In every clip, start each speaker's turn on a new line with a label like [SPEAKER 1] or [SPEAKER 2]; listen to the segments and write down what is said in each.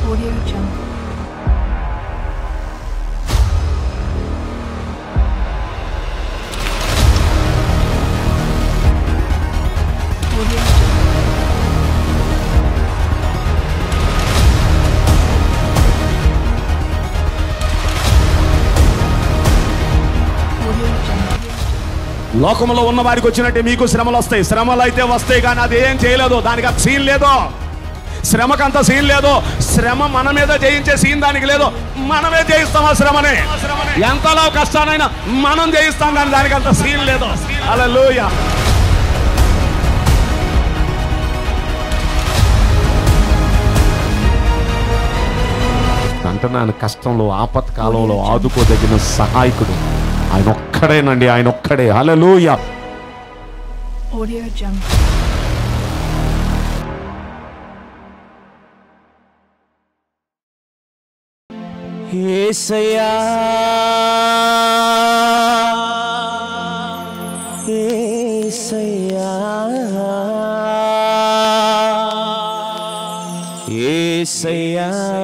[SPEAKER 1] Audio Jungle. Audio Jungle. Audio Jungle.
[SPEAKER 2] లోకంలో ఉన్న వారికి వచ్చినట్టే మీకు శ్రమలు వస్తాయి శ్రమలు అయితే వస్తాయి కానీ అది ఏం చేయలేదు దానికి అంత సీన్ లేదు శ్రమకంత సీన్ లేదు శ్రమ మన మీద జయించే సీన్ దానికి లేదు మనమే జయిస్తాం ఆ శ్రమని ఎంతలో కష్టానైనా మనం జయిస్తాం కానీ దానికి అంత సీన్ లేదు అలా అంటున్నాను కష్టంలో ఆపత్కాలంలో ఆదుకోదగిన సహాయకుడు ఆయన ఒక్కడేనండి ఆయన ఒక్కడే హల్లెలూయా
[SPEAKER 1] Audio Jungle.
[SPEAKER 3] ఏసయ్యా ఏసయ్యా ఏసయ్యా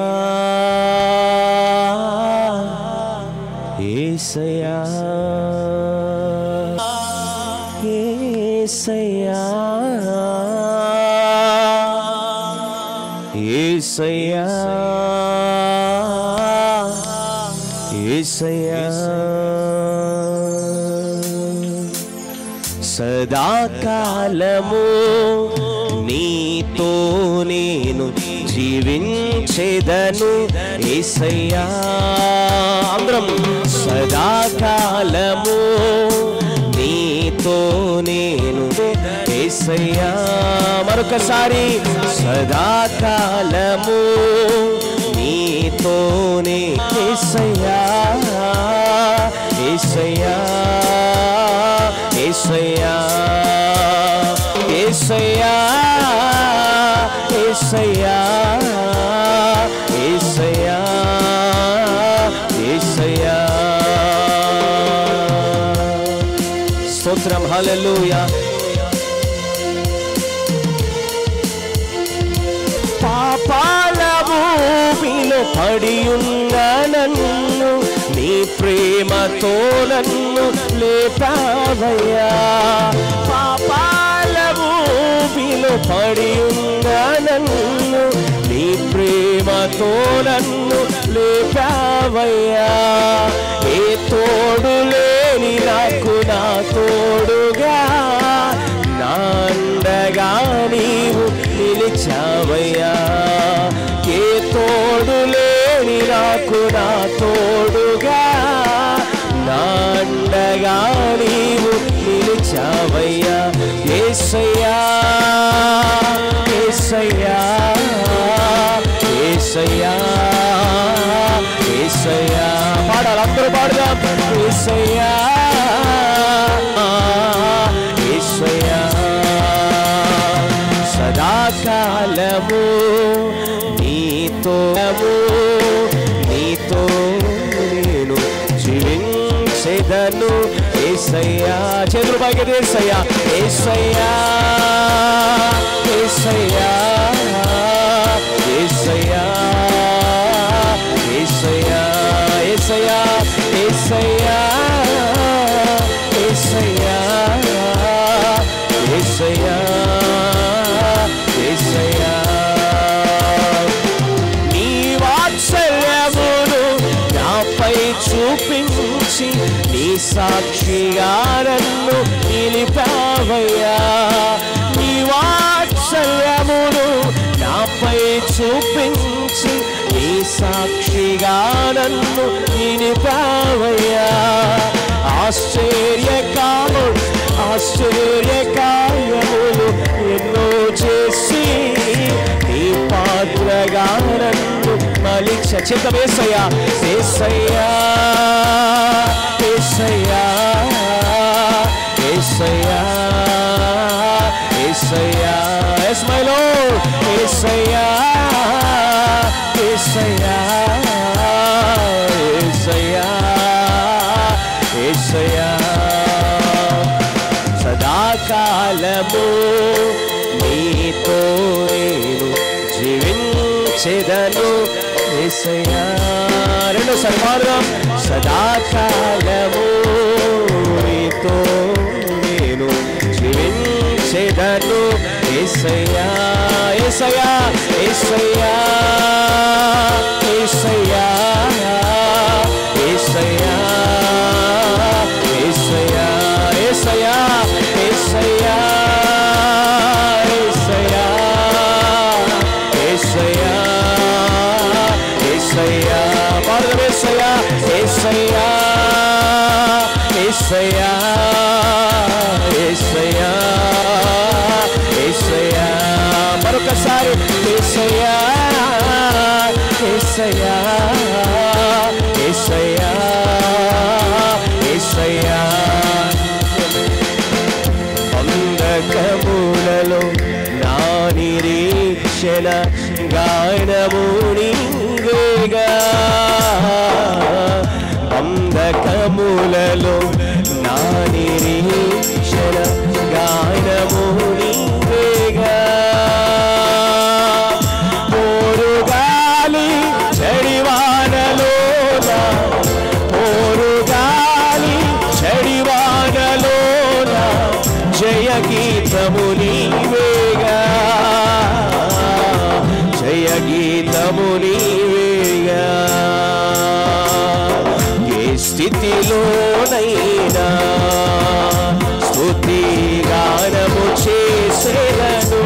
[SPEAKER 3] ఏసయ్యా ఏసయ్యా ఏసయ్యా ఏసయ్యా సదాకాలము నీతో నేను జీవించేదను ఏసయ్యా అందరం సదాకాలము నీతో నేను ఏసయ్యా మరొకసారి సదాకాలము నీతోనే ఏసయ్యా ఏసయ్యా ఏసయ్యా ఏసయ్యా ఏసయ్యా ఏసయ్యా ఏసయ్యా స్తోత్రం హల్లెలూయా పాపాల భూమిలో పడి ఉన్న నన్ను నీ ప్రేమతో నన్ను లేపావయ్యా పాపాల భూమిలో పడి ఉన్న నన్ను నీ ప్రేమతో నన్ను లేపావయ్యా ఏ తోడు లేని నాకు నా తోడుగా నాండగా నీవు నిలిచావయ్యా ఏ తోడు లేని నాకు నా తోడుగా నాండగా నీవు నిలిచావయ్యా ఏసయ్యా ఏసయ్యా ఏసయ్యా ఏసయ్యా పాడాలి అందరూ పాడుదాం ఏసయ్యా ఏసయ్యా సదాకాలము నీతో నీతో నేను జీవించేదను ఏసయ్యా చేతులు పైకి ఏసయ్యా ఏసయ్యా ఏసయ్యా ఏసయ్యా ఏసయ్యా ఏసయ్యా ఏసయ్యా ఏసయ్యా ఏసయ్యా ఏసయ్యా నీ వాత్సల్యమును నాపై చూపించి నీ సాక్షిగా నన్ను నిలిపావయ్యా నీ వాత్సల్యమును నాపై చూపించి నీ సాక్షిగా నన్ను నిలిపావయ్యా ఆశ్చర్యకాలు ఆశ్చర్యకార్యములు ఎన్నో చేసి నీ పాత్రగా నన్ను మలిక్ష చిత్త వేసయ్యా వేసయ్యా వేసయ్యా వేసయ్యా వేసయ్యా ఎస్ మై లార్డ్ వేసయ్యా వేసయ్యా వేసయ్యా వేసయ్యా సదాకాలము నీతో నేను జీవించ జీవించెదను ఏసయ్యా రెండు సర్వార్థం సదాకాలము నీతో నేను జీవించెదను ఏసయ్యా ఏసయ్యా ఏసయ్యా ఏసయ్యా ఏసయ్యా ఏసయ్యా ఏసయ్యా ఏసయ్యా ఏసయ్యా ఏసయ్యా ఏసయ్యా పాడదాం ఏసయ్యా ఏసయ్యా ఏసయ్యా ఏసయ్యా ఏసయ్యా మరొకసారి ఏసయ్యా ఏసయ్యా ఏసయ్యా ఏసయ్యా అంధకములలో నా నిరీక్షణ గాయనము నీవేగా అంధకములలో నా నిరీక్షణ గాయనము నీవేగా పోరుగాలి చెడివానలోన పోరుగాలి చెడివానలోన జయ గీతము నీవేగా జయ గీతము నీవేగా ఏ స్థితిలోనైనా స్తుతి గానము చేసేదను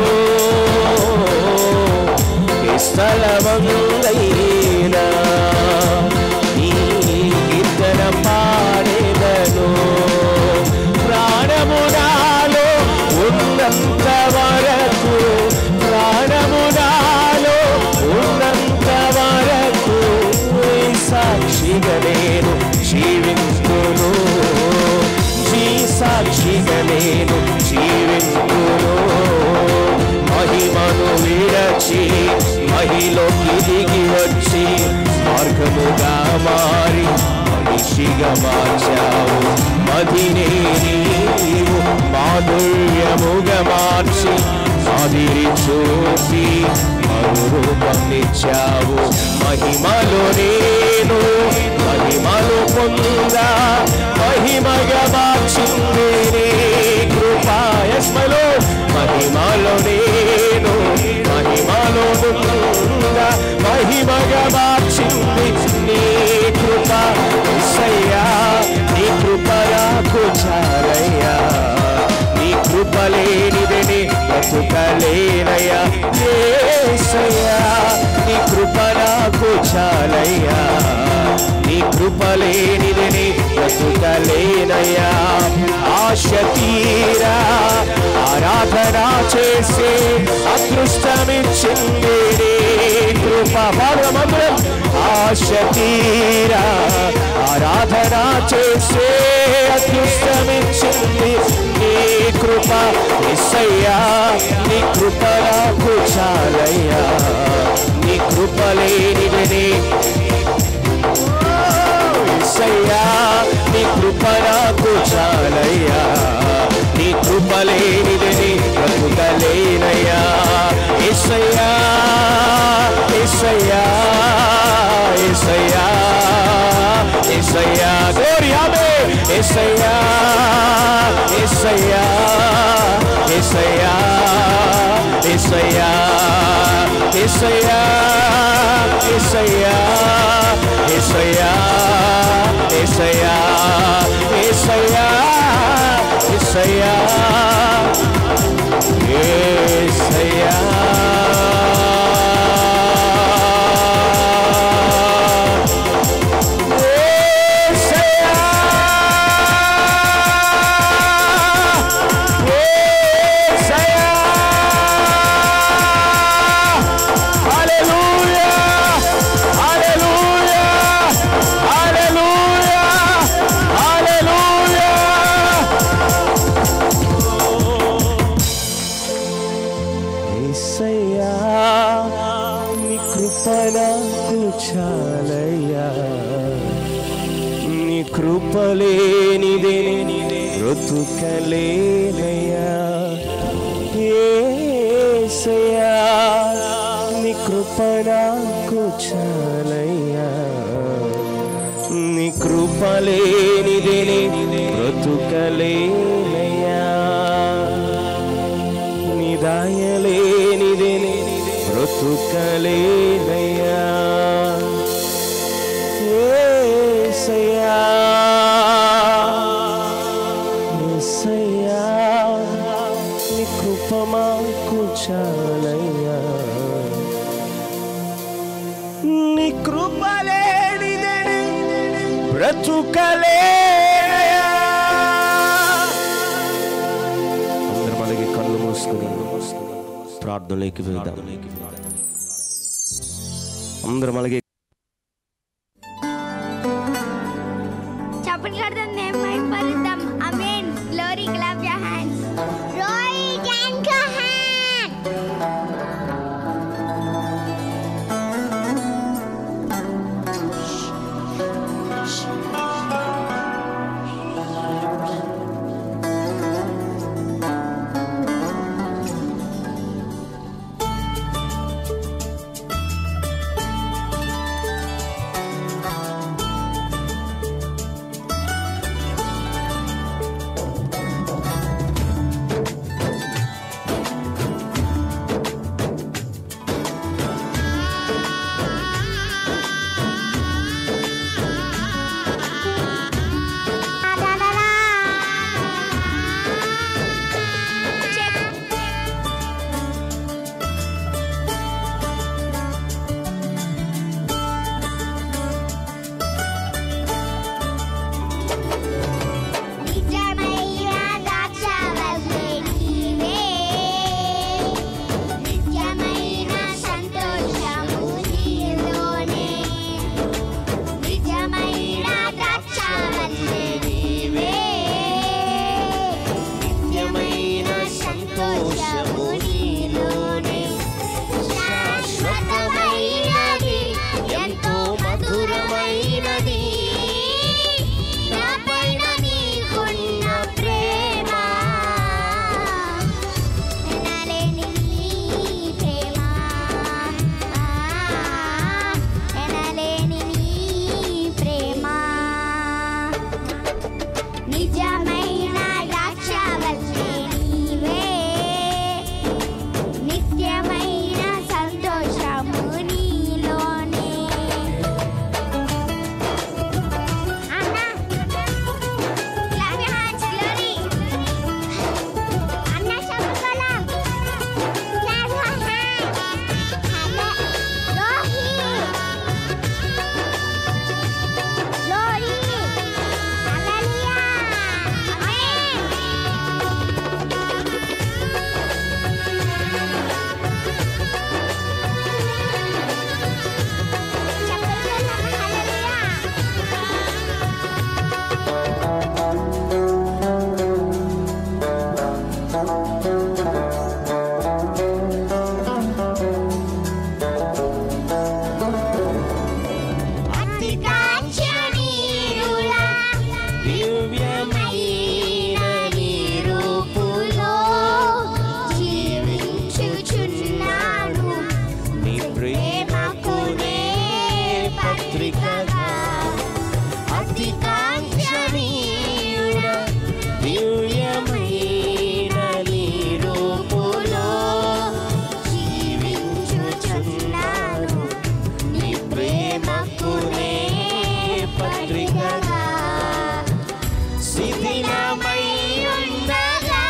[SPEAKER 3] ఏ స్థలమందైనా నీ కీర్తన పాడేదను ప్రాణము నాలో ఉన్నంత వరకు ప్రాణము నాలో ఉన్నంత వరకు నీ సాక్షిగా నేను జీవించును జీ సాక్షిగా నేను జీవించును మహిమను విడచి మహిలోకి దిగి వచ్చి మార్గముగా మారి మనిషిగా మార్చావు మదినే నీవు మాధుర్యముగా మార్చి మాదిరి చూపి మరురూపమిచ్చావు మహిమలో నేను మహిమలు పొందా మహిమగా మార్చింది నీ కృపాయస్మలో మహిమలో నేను మహిమలో పొందా మహిమగా మార్చింది నీ కృప ఎస్సయ్యా నీ కృప నాకు చాలయ్యా నీ కృప లేనిదని బతుకలేనయ్యా ఏసయ్యా నీ కృప నాకు చాలయ్యా నీ కృప లేనిదని బతుకలేనయ్యా ఆశ తీరా ఆరాధన చేసే అదృష్టమిచ్చింది నీ కృప పాడమందరం ఆశ తీరా ఆరాధన చేసే అదృష్టమిచ్చింది నీ కృప ఎస్సయ్యా నీ కృప నాకు చాలయ్యా నీ కృప లేనిదని ఎస్సయ్యా నీ కృప నాకు చాలయ్యా నీ కృప లేనిదని బ్రతుకలేనయ్యా ఎస్సయ్యా ఎస్సయ్యా ఎస్సయ్యా ఎస్సయ్యా గోరి ఆమె ఎస్సయ్యా ఎస్సయ్యా ఎస్సయ్యా ఎస్సయ్యా ఎస్సయ్యా ఎస్సయ్యా ఎస్సయ్యా ఎస్సయ్యా ఎస్సయ్యా ఎస్సయ్యా ఏసయ్యా ఏసయ్యా ఏసయ్యా హల్లెలూయా హల్లెలూయా హల్లెలూయా హల్లెలూయా ఏసయ్యా నీ కృప నాకు చాలయ్యా నీ కృప లేనిదే బ్రతుకలేనయ్యా ఏసయ్యా నీ నీ కృప నాకు చాలయ్యా నీ కృప లేనిదేనే బ్రతుకలేనయ్యా నీ దాయలేనిదేనే బ్రతుకలేనయ్యా ఏసయ్యా ఏసయ్యా నీ కృప మాకు చాలయ్యా నీ కృప లేనిదేనే బ్రతుకలేనయ్యా అందరం అలాగే కళ్ళు మూసుకుని ప్రార్థనలోకి వెళ్దాం అందరం అలాగే
[SPEAKER 4] చప్పట్లు కొడతాం మేము భయపడతాం amen glory clap your hands రోయ్ క్యాన్ హ్యాండ్ నిజమైన ద్రాక్షవల్లే నీవే నిజమైన సంతోషము నీలోనే నిజమైన ద్రాక్షవల్లే నీవే నిత్యమైన సంతోషము నీలోనే శాశ్వతమైనది ఎంతో మధురమైనది నాపైన నీకున్న ప్రేమ ఎనలేని నీ ప్రేమ ఎనలేని నీ ప్రేమ నిజమైన ద్రాక్షవల్లే నీవే నిత్యమైన సంతోషము నీలోనే అన్నా Clap your hands, Glory. అన్నా చెప్పగలం. Clap your hands. Hello. Rohi. Glory. Hallelujah. Amen. చెప్పగలం. Hallelujah. అతి కాంక్షణీయులా దివ్యమైన నీ రూపులో జీవించుచున్నాను
[SPEAKER 3] నీ
[SPEAKER 4] ప్రేమకునే పత్రికగా అతి కాంక్షణీయుల
[SPEAKER 3] దివ్యమైన నీ రూపులో
[SPEAKER 4] జీవించుచున్నాను నీ ప్రేమకునే పత్రికగా
[SPEAKER 3] శిథిలమై ఉండగా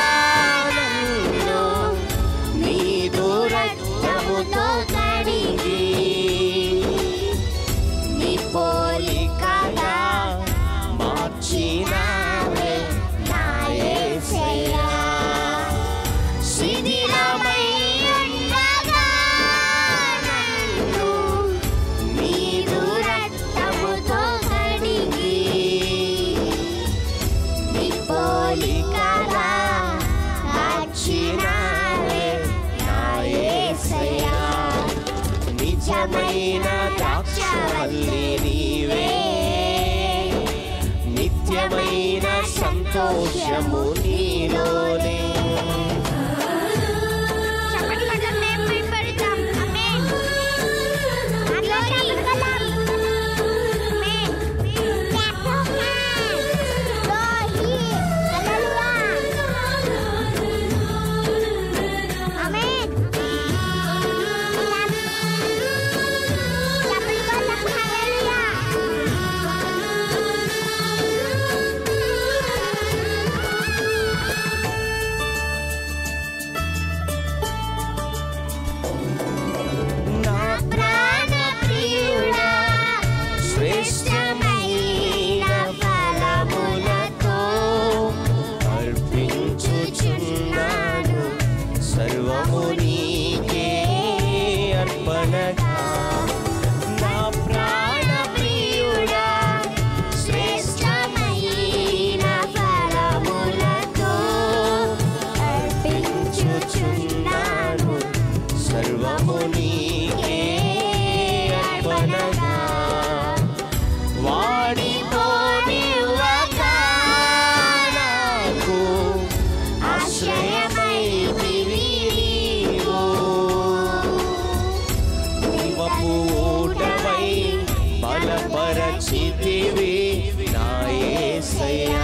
[SPEAKER 3] నన్ను నీ
[SPEAKER 4] రక్తముతో కడిగి నీ పోలికగా మార్చినావే నా యేసయ్యా. శిథిలమై ఉండగా నన్ను నీదు రక్తముతో కడిగి నీ పోలికగా మార్చినావే నా యేసయ్యా.
[SPEAKER 3] నిజమైన ద్రాక్షవల్లి నీవే నిత్యమైన సంతోషము నీలోనే
[SPEAKER 4] చప్పట్లు కొడదాం, మేము భయపడతాం. ఆమేన్.
[SPEAKER 3] మరచితివి నా యేసయ్యా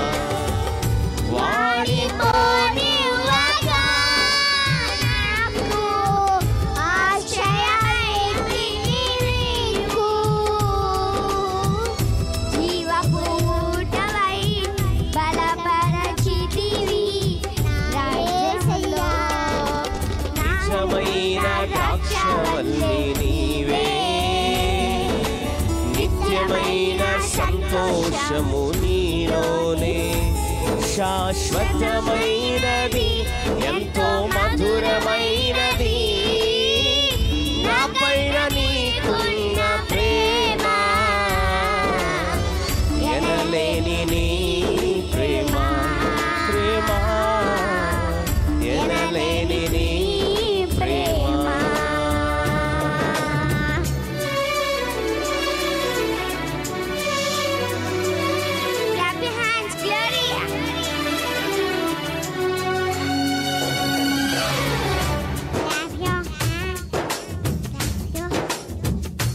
[SPEAKER 3] వాడి
[SPEAKER 4] పోనివ్వగా నాకు ఆశ్రయమైంది నీకు. జీవపు ఊటవై బలపరచితివి నా యేసయ్యా.
[SPEAKER 3] నిజమైన ద్రాక్షవల్లి నీవే నిత్యమైన సంతోషము నీలోనే శాశ్వతమైనది ఎంతో మధురమైనది నా పైన నీకున్న ప్రేమ ఎనలేని నీ ప్రేమ ప్రేమ ఎనలేని నీ ప్రేమ
[SPEAKER 4] Clap your hands, Gloria. Clap your hands. Clap your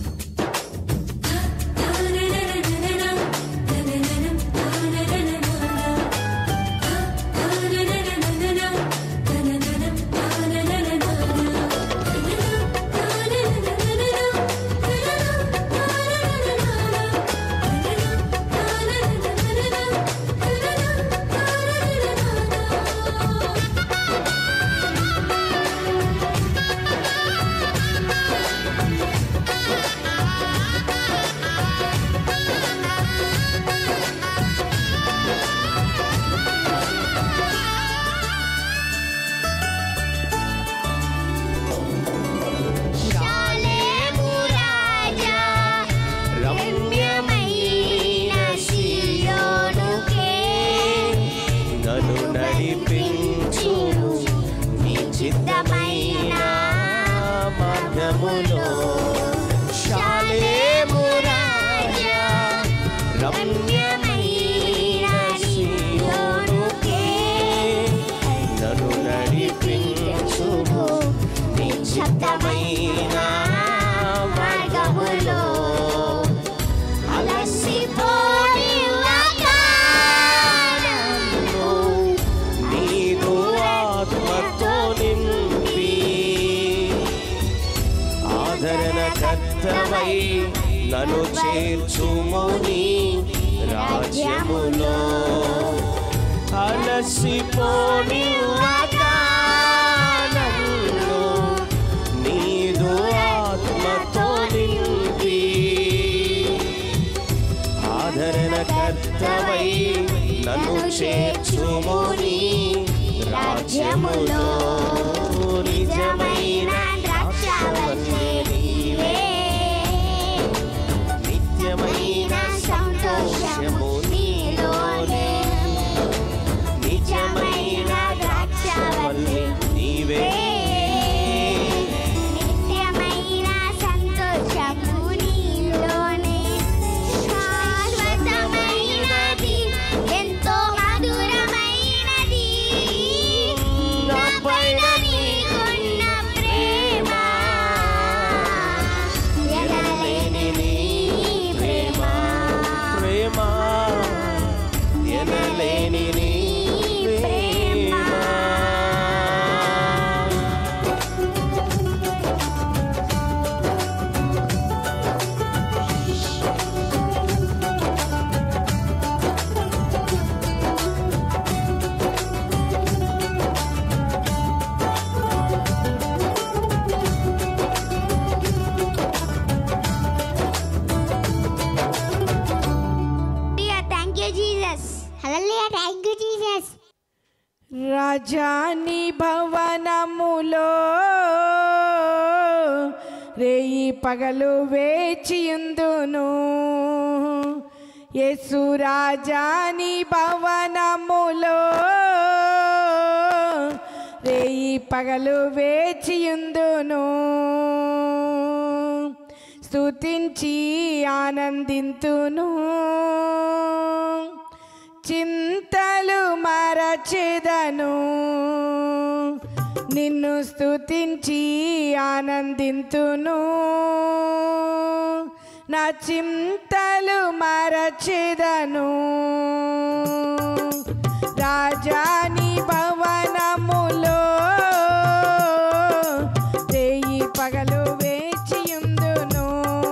[SPEAKER 4] Salem రాజా రమ్యమైన సియోనుకే
[SPEAKER 3] నన్ను నడిపించు నీ చిత్తమైన మార్గములో శాలేము రాజా రమ్యమైన సియోనుకే నన్ను నడిపించు నీ చిత్తమైన మార్గములో
[SPEAKER 4] అలసిపోనివ్వగా
[SPEAKER 3] నన్ను నీదు ఆత్మతో నింపి ఆదరణ కర్తవై నన్ను చేర్చుము నీ రాజ్యములో అలసిపోనివ్వగా నన్ను నీదు ఆత్మతో నింపి ఆదరణ కర్తవై నన్ను చేర్చుముని రాజ్యములో నిజమైన ద్రాక్షవల్లి నీవే నిత్యమైన సంతోషము నీలోనే నిజమైన ద్రాక్షవల్లి నీవే
[SPEAKER 4] నిత్యమైన సంతోషము నీలోనే శాశ్వతమైనది ఎంతో మధురమైనది నా పైన నీకున్న ప్రేమ ఎనలేని నీ ప్రేమ
[SPEAKER 3] ప్రేమ ఎనలేని నీ ప్రేమ
[SPEAKER 4] Hallelujah, thank you, Jesus. Hallelujah, thank you, Jesus.
[SPEAKER 5] రాజాని భవనములో రేయి పగలు వేచియుందును యేసు రాజాని భవనములో రేయి పగలు వేచియుందును స్తుతించి ఆనందింతును చింతలు మరచెదను నిన్ను స్తుతించి ఆనందింతును నా చింతలు మరచిదను రాజాని భవనములో రేయి పగలు వేచియుందును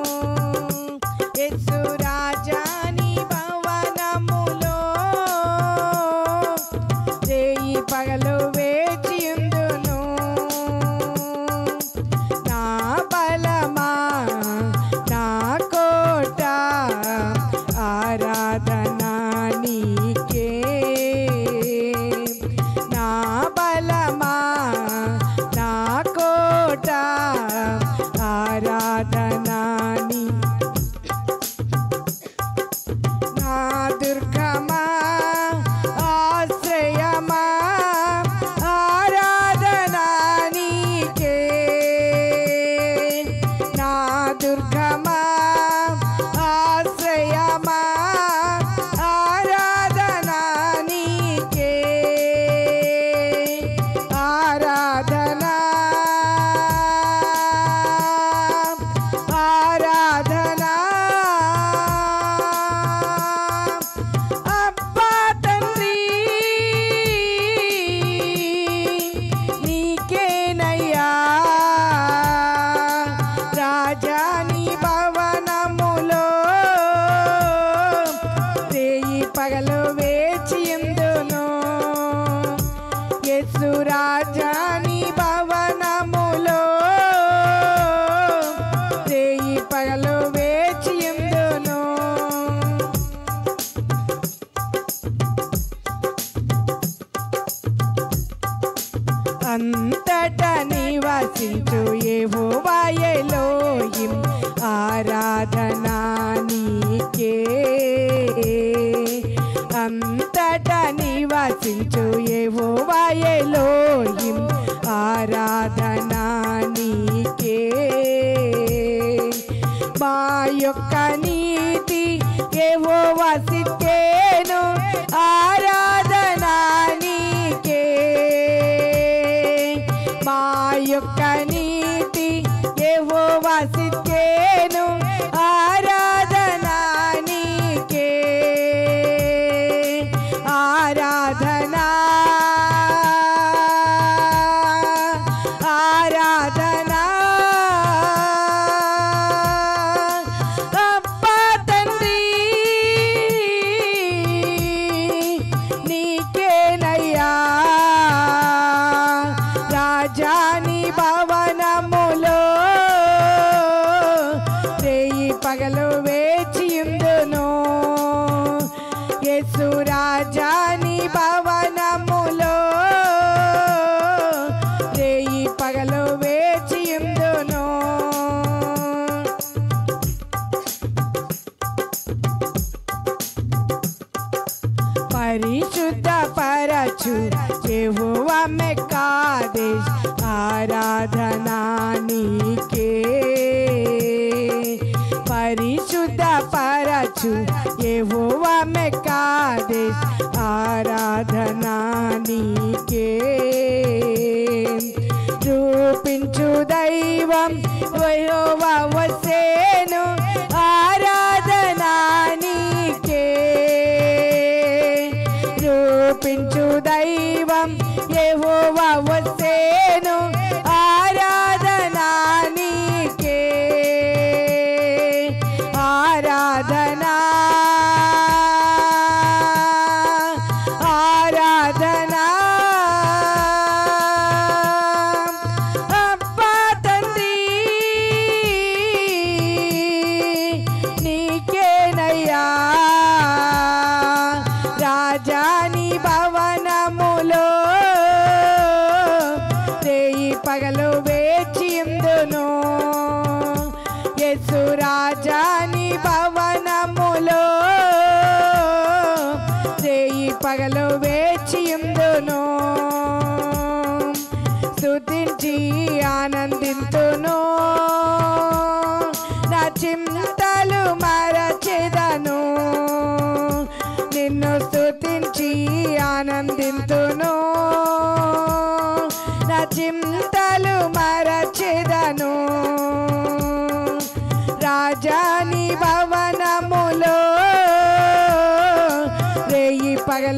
[SPEAKER 5] యేసు రాజాని భవనములో రేయి పగలు వేచియుందును నా బలమా నా కోట ఆరాధన నీకే నా బలమా నా కోట ఆరాధన నీ నా దుర్గమా ఆశ్రయమా ఆరాధనా నీకే నా దుర్గమా ఆశ్రయమా ఆరాధనా నీకే ఆరాధనా ఆరాధనా అబ్బా తండ్రి నీకేనయ్యా రాజాని భవనములో రేయి పగలు వేచియుందును యేసు రాజాని భవనములో రేయి పగలు వేచియుందును అంతట నివసించు యెహోవాయెలోయిం ఆరాధనా నీకే అంతట నివసించు యెహోవాయెలోయిం ఆరాధనా నీకే మా యొక్క నీతి యెహోవా సిద్ధేను ఆరాధనా నీకే మా యొక్క నీతి యెహోవా సిద్ధేను ఆరాధనా నీకే ఆరాధనా ఆరాధనా అబ్బా తండ్రి నీకేనయ్యా రాజాని భవనములో రేయి పగలు వేచియుందును యేసు రాజాని భవనములో రేయి పగలు వేచియుందును పరిశుద్ధ పరచు యెహోవా మెక్కాదేశ్ ఆరాధనా నీకే పరిశుద్ధ పరచు యెహోవా మెక్కాదేశ్ ఆరాధనా నీకే చూపించు దైవం యెహోవా వసేను ఆరాధనా నీకే రూపించు దైవం యెహోవా వసేను ఆరాధనా నీకే ఆరాధనా ఆరాధనా అబ్బా తండ్రి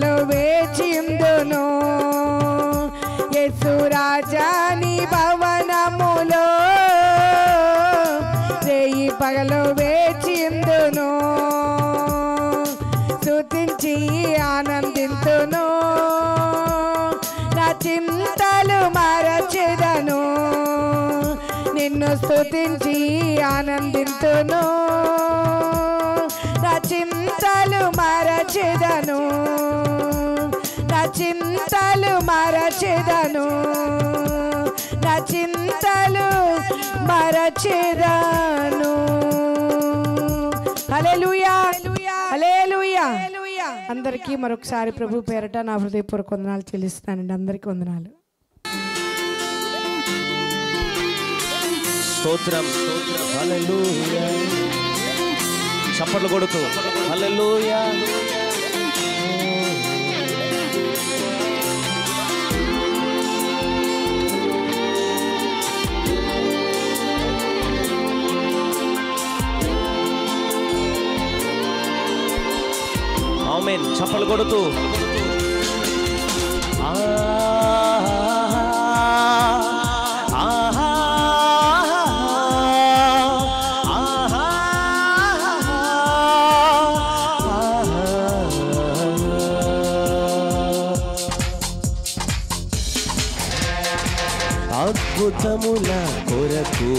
[SPEAKER 5] పగలు వేచిందును యేసు రాజాని భవనములో రేయి పగలు వేచిందును స్తుతించి ఆనందింతును నా చింతలు మరచెదను నిన్ను స్తుతించి ఆనందింతును నా చింతలు మరచెదను నా చింతలు మరచెదను నా చింతలు మరచెదను హల్లెలూయా హల్లెలూయా అందరికీ మరొకసారి ప్రభు పేరట నా హృదయపూర్వక వందనాలు చెల్లిస్తానండి అందరికీ వందనాలు
[SPEAKER 3] స్తోత్రం హల్లెలూయా చప్పట్లు కొడుతూ హల్లెలూయా ఆమేన్ చప్పట్లు కొడుతూ ఆ ఆహా ఆహా అద్భుతముల కొరకు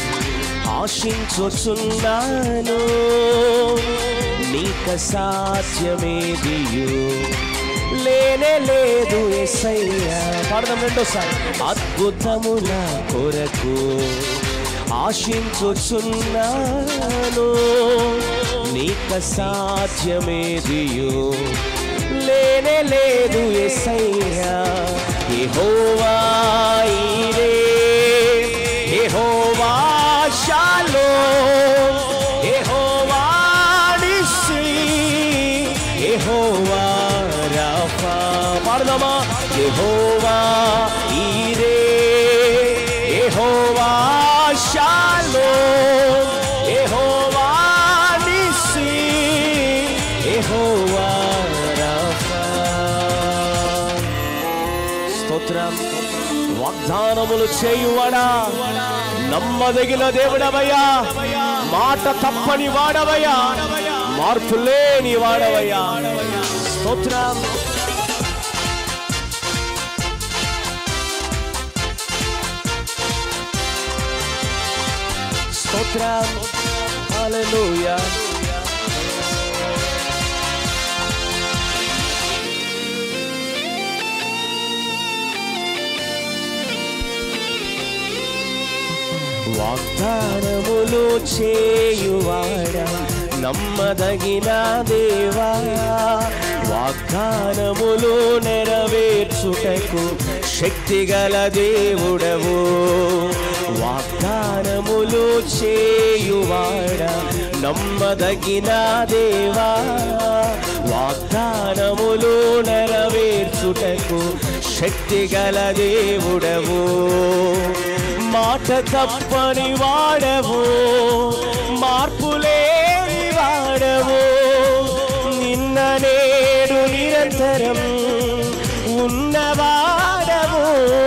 [SPEAKER 3] ఆశించుచున్నాను నీక సాధ్యమేదియు లేనే లేదు ఎస్సయ్యా పాడదాం రెండోసారి అద్భుతముల కొరకు ఆశించుచున్నాను నీక సాధ్యమేదియు లేనే లేదు ఎస్సయ్యా Jehovah Jireh Jehovah Shalom Jehovah Nissi Jehovah Rapha పాడదామా Jehovah Jireh Jehovah Shalom Jehovah Nissi Jehovah Rapha స్తోత్రం వాగ్దానములు చేయువాడా నమ్మదగిన దేవుడవయ్యా మాట తప్పని వాడవయ్యా మార్పు లేని వాడవయ్యా స్తోత్రం స్తోత్రం హల్లెలూయా వాగ్దానములు చేయువాడా నమ్మదగిన దేవా వాగ్దానములు నెరవేర్చుటకు శక్తిగల దేవుడవు వాగ్దానములు చేయువాడా నమ్మదగిన దేవా వాగ్దానములు నెరవేర్చుటకు శక్తిగల దేవుడవు మాట తప్పని వాడవు మార్పులేని వాడవు నిన్న నేడు నిరంతరం ఉన్నవాడవు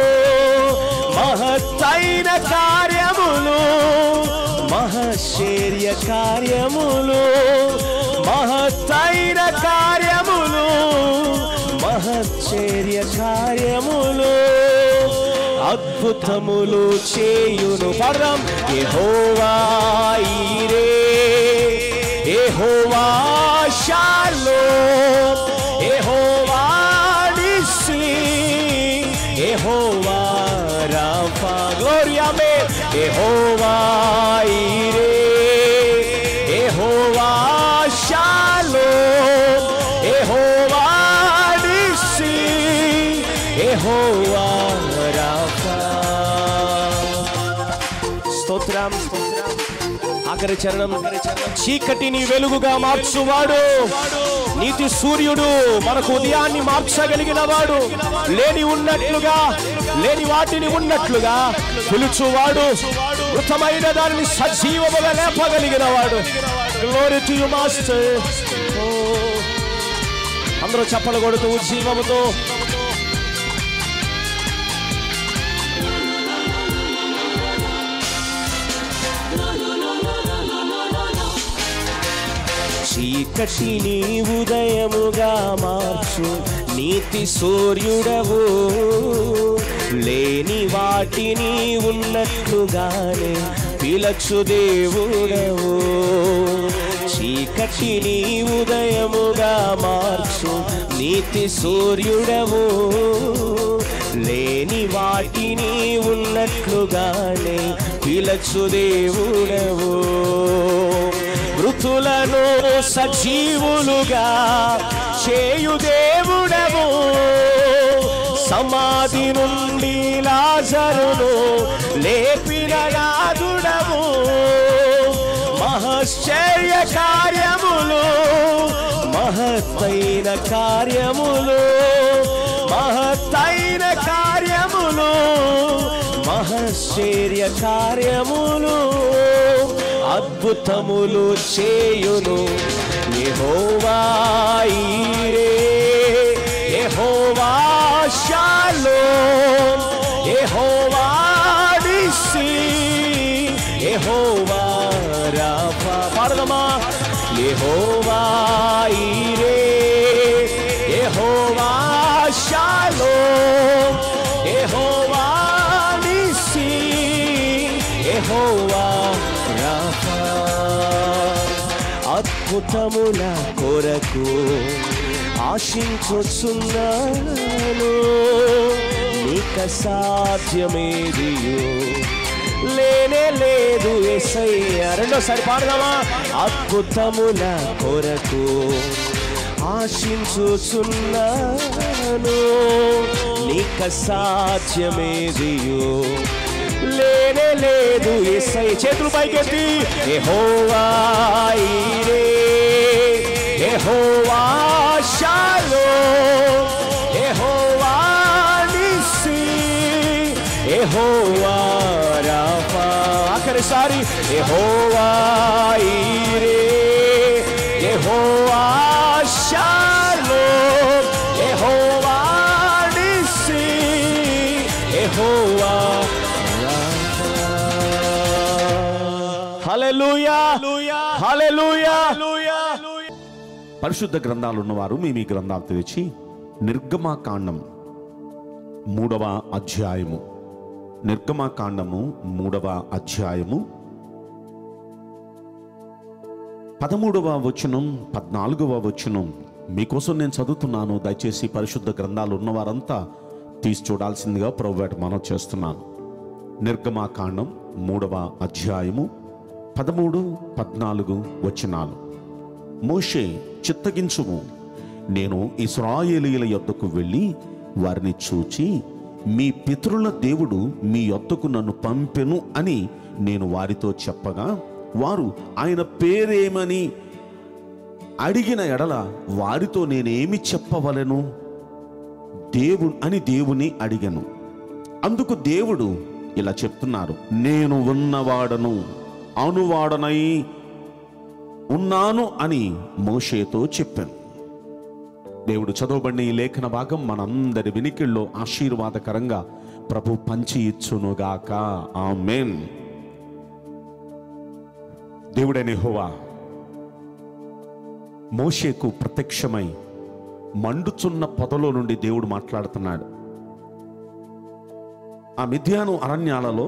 [SPEAKER 3] మహత్తైన కార్యములు మహశ్చర్య కార్యములు మహత్తైన కార్యములు మహశ్చర్య కార్యములు అద్భుతములు చేయును పరం Jehovah Jireh Jehovah Shalom Jehovah Nissi Jehovah Rapha గ్లోరియా మే Jehovah Jireh Jehovah Shalom Jehovah Nissi Jehovah Rapha స్తోత్రం ఆఖరి చరణం చీకటిని వెలుగుగా మార్చువాడు నీతి సూర్యుడు మనకు ఉదయాన్ని మార్చగలిగిన వాడు లేని ఉన్నట్లుగా లేని వాటిని ఉన్నట్లుగా పిలుచువాడు మృతమైన దానిని సజీవముగా లేపగలిగిన వాడు గ్లోరీ టు యు మాస్టర్ అందరూ చప్పలు కొడుతూ ఉజ్జీవముతో చీకటిని ఉదయముగా మార్చు నీతి సూర్యుడవు లేని వాటిని ఉన్నట్లుగానే పిలచు దేవుడవు చీకటిని ఉదయముగా మార్చు నీతి సూర్యుడవు లేని వాటిని ఉన్నట్లుగానే పిలచు దేవుడవు మృతులను సజీవులుగా చేయు దేవుడవు సమాధి నుండి లాజరును లేపిన నాదుడవు మహశ్చర్య కార్యములు మహత్తైన కార్యములు మహత్తైన కార్యములు మహశ్చర్య కార్యములు అద్భుతములు చేయును Jehovah Jireh Jehovah Shalom Jehovah Nissi Jehovah Rapha పాడదమా Jehovah Jireh Jehovah Shalom Jehovah Nissi Jehovah Rapha అద్భుతముల కొరకు ఆశించుచున్నాను నీక సాధ్యమేదియో లేనే లేదు ఎసయ్య రెండోసారి పాడదామా అద్భుతముల కొరకు ఆశించుచున్నాను నీక సాధ్యమేదియో లేనే లేదు ఎస్ఐ చేతులు పైకెత్తి Jehovah Jireh Jehovah Shalom Jehovah Nissi Jehovah Rapha ఆఖరిసారి Jehovah Jireh Jehovah Shalom Jehovah Nissi యెహోవా హల్లెలూయా హల్లెలూయా
[SPEAKER 2] పరిశుద్ధ గ్రంథాలు ఉన్నవారు మేము ఈ గ్రంథాలు తెరిచి నిర్గమాకాండం మూడవ అధ్యాయము నిర్గమాకాండము మూడవ అధ్యాయము పదమూడవ వచనం పద్నాలుగవ వచనం మీకోసం నేను చదువుతున్నాను దయచేసి పరిశుద్ధ గ్రంథాలు ఉన్నవారంతా తీసి చూడాల్సిందిగా ప్రభువేట మనం చేస్తున్నాను నిర్గమాకాండం మూడవ అధ్యాయము పదమూడు పద్నాలుగు వచనాలు మోషే చిత్తగించుము నేను ఇస్రాయేలీల యొద్దకు వెళ్ళి వారిని చూచి మీ పితరుల దేవుడు మీ యొద్దకు నన్ను పంపెను అని నేను వారితో చెప్పగా వారు ఆయన పేరేమని అడిగిన ఎడల వారితో నేనేమి చెప్పవలెను దేవు అని దేవుని అడిగాను అందుకు దేవుడు ఇలా చెప్తున్నారు నేను ఉన్నవాడను అనువాడనై ఉన్నాను అని మోషేతో చెప్పాను దేవుడు చదవబడిన ఈ లేఖన భాగం మనందరి వినికిల్లో ఆశీర్వాదకరంగా ప్రభు పంచి ఇచ్చునుగాక ఆమెన్ దేవుడని హోవా మోషేకు ప్రత్యక్షమై మండుచున్న పొదలో నుండి దేవుడు మాట్లాడుతున్నాడు ఆ మిథ్యాను అరణ్యాలలో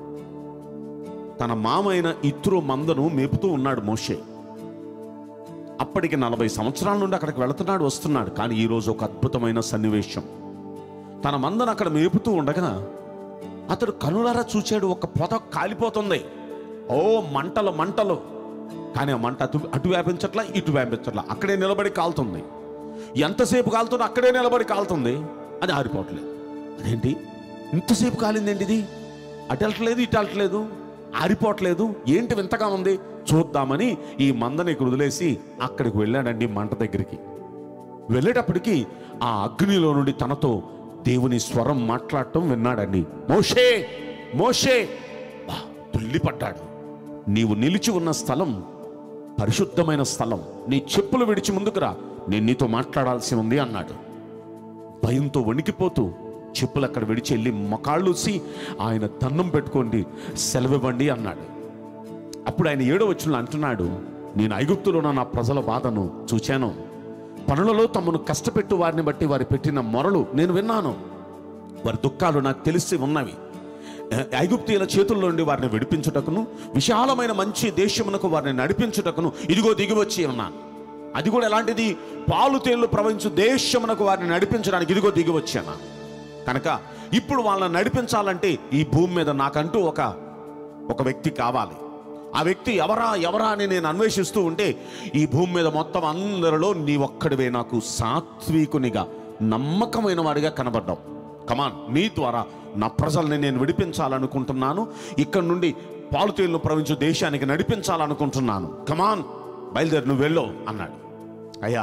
[SPEAKER 2] తన మామైన ఇత్రో మందను మేపుతూ ఉన్నాడు మోషే అప్పటికి నలభై సంవత్సరాల నుండి అక్కడికి వెళుతున్నాడు వస్తున్నాడు కానీ ఈరోజు ఒక అద్భుతమైన సన్నివేశం తన మందను అక్కడ మేపుతూ ఉండగా అతడు కనులారా చూచాడు ఒక పొద కాలిపోతుంది ఓ మంటలు మంటలు కానీ ఆ మంట అటు అటు వ్యాపించట్లా ఇటు వ్యాపించట్లా అక్కడే నిలబడి కాలుతుంది ఎంతసేపు కాలుతుందో అక్కడే నిలబడి కాలుతుంది అది ఆరిపోవట్లేదు అదేంటి ఇంతసేపు కాలిందేంటి ఇది అటు వెళ్ళట్లేదు ఇటు వెళ్ళట్లేదు ఆరిపోవట్లేదు ఏంటి వింతగా ఉంది చూద్దామని ఈ మందని ఇక్కడ వదిలేసి అక్కడికి వెళ్ళాడండి మంట దగ్గరికి వెళ్ళేటప్పటికి ఆ అగ్నిలో నుండి తనతో దేవుని స్వరం మాట్లాడటం విన్నాడండి మోషే మోషే బా, తుల్లిపడ్డాడు నీవు నిలిచి ఉన్న స్థలం పరిశుద్ధమైన స్థలం నీ చెప్పులు విడిచి ముందుకు రా నేను నీతో మాట్లాడాల్సి ఉంది అన్నాడు భయంతో వణికిపోతూ చెప్పులు అక్కడ విడిచి వెళ్ళి మొకాళ్ళూసి ఆయన దండం పెట్టుకోండి సెలవివ్వండి అన్నాడు అప్పుడు ఆయన ఏడో వచ్చిన అంటున్నాడు నేను ఐగుప్తులో ఉన్న నా ప్రజల బాధను చూచాను పనులలో తమను కష్టపెట్టు వారిని బట్టి వారి పెట్టిన మొరలు నేను విన్నాను వారి దుఃఖాలు నాకు తెలిసి ఉన్నవి ఐగుప్తీయుల చేతుల్లో నుండి వారిని విడిపించుటకును విశాలమైన మంచి దేశమునకు వారిని నడిపించుటకును ఇదిగో దిగి వచ్చి ఉన్నాను అది కూడా ఎలాంటిది పాలు తేళ్లు ప్రవహించు దేశమునకు వారిని నడిపించడానికి ఇదిగో దిగి వచ్చాను కనుక ఇప్పుడు వాళ్ళని నడిపించాలంటే ఈ భూమి మీద నాకంటూ ఒక ఒక వ్యక్తి కావాలి ఆ వ్యక్తి ఎవరా ఎవరా అని నేను అన్వేషిస్తూ ఉంటే ఈ భూమి మీద మొత్తం అందరిలో నీ ఒక్కడివే నాకు సాత్వికునిగా నమ్మకమైన వాడిగా కనబడ్డావు కమాన్ నీ ద్వారా నా ప్రజల్ని నేను విడిపించాలనుకుంటున్నాను ఇక్కడ నుండి పాలుతేళ్లు ప్రవహించు దేశానికి నడిపించాలనుకుంటున్నాను కమాన్ బయలుదేరి నువ్వు వెళ్ళు అన్నాడు అయ్యా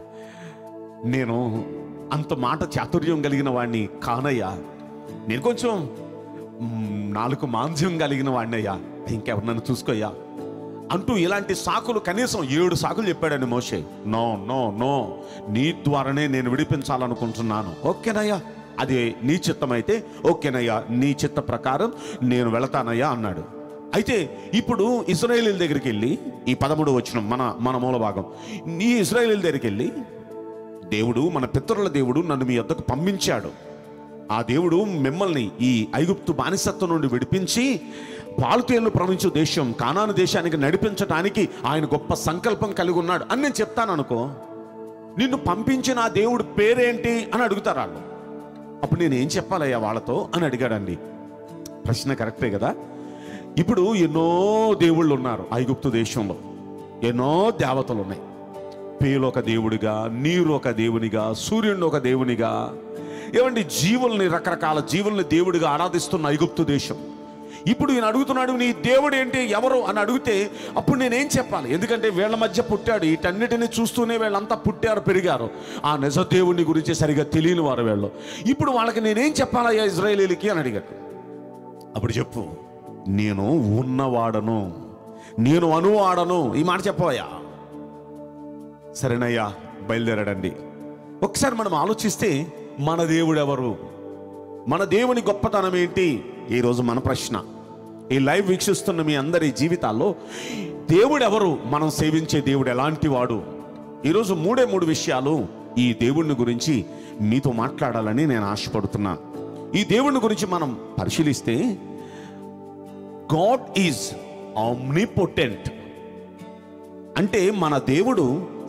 [SPEAKER 2] నేను అంత మాట చాతుర్యం కలిగిన వాడిని కానయ్యా నేను కొంచెం మ్, నాలుగు మాంద్యం కలిగిన వాడినయ్యా ఇంకెవరు నన్ను చూసుకోయ్యా అంటూ ఇలాంటి సాకులు కనీసం ఏడు సాకులు చెప్పాడండి మోషే నో నో నో నీ ద్వారానే నేను విడిపించాలనుకుంటున్నాను ఓకేనయ్యా అది నీ చిత్తమైతే ఓకేనయ్యా నీ చిత్త ప్రకారం నేను వెళతానయ్యా అన్నాడు అయితే ఇప్పుడు ఇజ్రాయేలీల దగ్గరికి వెళ్ళి ఈ పదమూడు వచ్చిన మన మన మూల భాగం ఈ ఇజ్రాయేలీల దగ్గరికి వెళ్ళి దేవుడు మన పితరుల దేవుడు నన్ను మీ వద్దకు పంపించాడు ఆ దేవుడు మిమ్మల్ని ఈ ఐగుప్తు బానిసత్వం నుండి విడిపించి పాలుతేళ్లు ప్రవహించు దేశం కానాను దేశానికి నడిపించడానికి ఆయన గొప్ప సంకల్పం కలిగి ఉన్నాడు అని నేను చెప్తాను అనుకో నిన్ను పంపించిన ఆ దేవుడు పేరేంటి అని అడుగుతారు వాళ్ళు అప్పుడు నేను ఏం చెప్పాలయ్యా వాళ్ళతో అని అడిగాడండి ప్రశ్న కరెక్టే కదా ఇప్పుడు ఎన్నో దేవుళ్ళు ఉన్నారు ఐగుప్తు దేశంలో ఎన్నో దేవతలు ఉన్నాయి పేలు ఒక దేవుడిగా నీరు ఒక దేవునిగా సూర్యుడిని ఒక దేవునిగా ఏమండి జీవుల్ని రకరకాల జీవుల్ని దేవుడిగా ఆరాధిస్తున్న ఐగుప్తు దేశం ఇప్పుడు ఈయన అడుగుతున్నాడు నీ దేవుడు ఏంటి ఎవరు అని అడిగితే అప్పుడు నేనేం చెప్పాలి ఎందుకంటే వీళ్ళ మధ్య పుట్టాడు వీటన్నిటిని చూస్తూనే వీళ్ళంతా పుట్టారు పెరిగారు ఆ నిజ దేవుని గురించి సరిగా తెలియని వారు వీళ్ళు ఇప్పుడు వాళ్ళకి నేనేం చెప్పాలయ్యా ఇజ్రాయేలీలకి అని అడిగాడు అప్పుడు చెప్పు నేను ఉన్నవాడను నేను అనువాడను ఈ మాట చెప్పవయ్యా సరేనయ్యా బయలుదేరాడండి ఒకసారి మనం ఆలోచిస్తే మన దేవుడు ఎవరు మన దేవుని గొప్పతనం ఏంటి ఈరోజు మన ప్రశ్న ఈ లైవ్ వీక్షిస్తున్న మీ అందరి జీవితాల్లో దేవుడు ఎవరు మనం సేవించే దేవుడు ఎలాంటి వాడు ఈరోజు మూడే మూడు విషయాలు ఈ దేవుడిని గురించి మీతో మాట్లాడాలని నేను ఆశపడుతున్నాను ఈ దేవుడిని గురించి మనం పరిశీలిస్తే గాడ్ ఈజ్ ఆమ్నిపొటెంట్ అంటే మన దేవుడు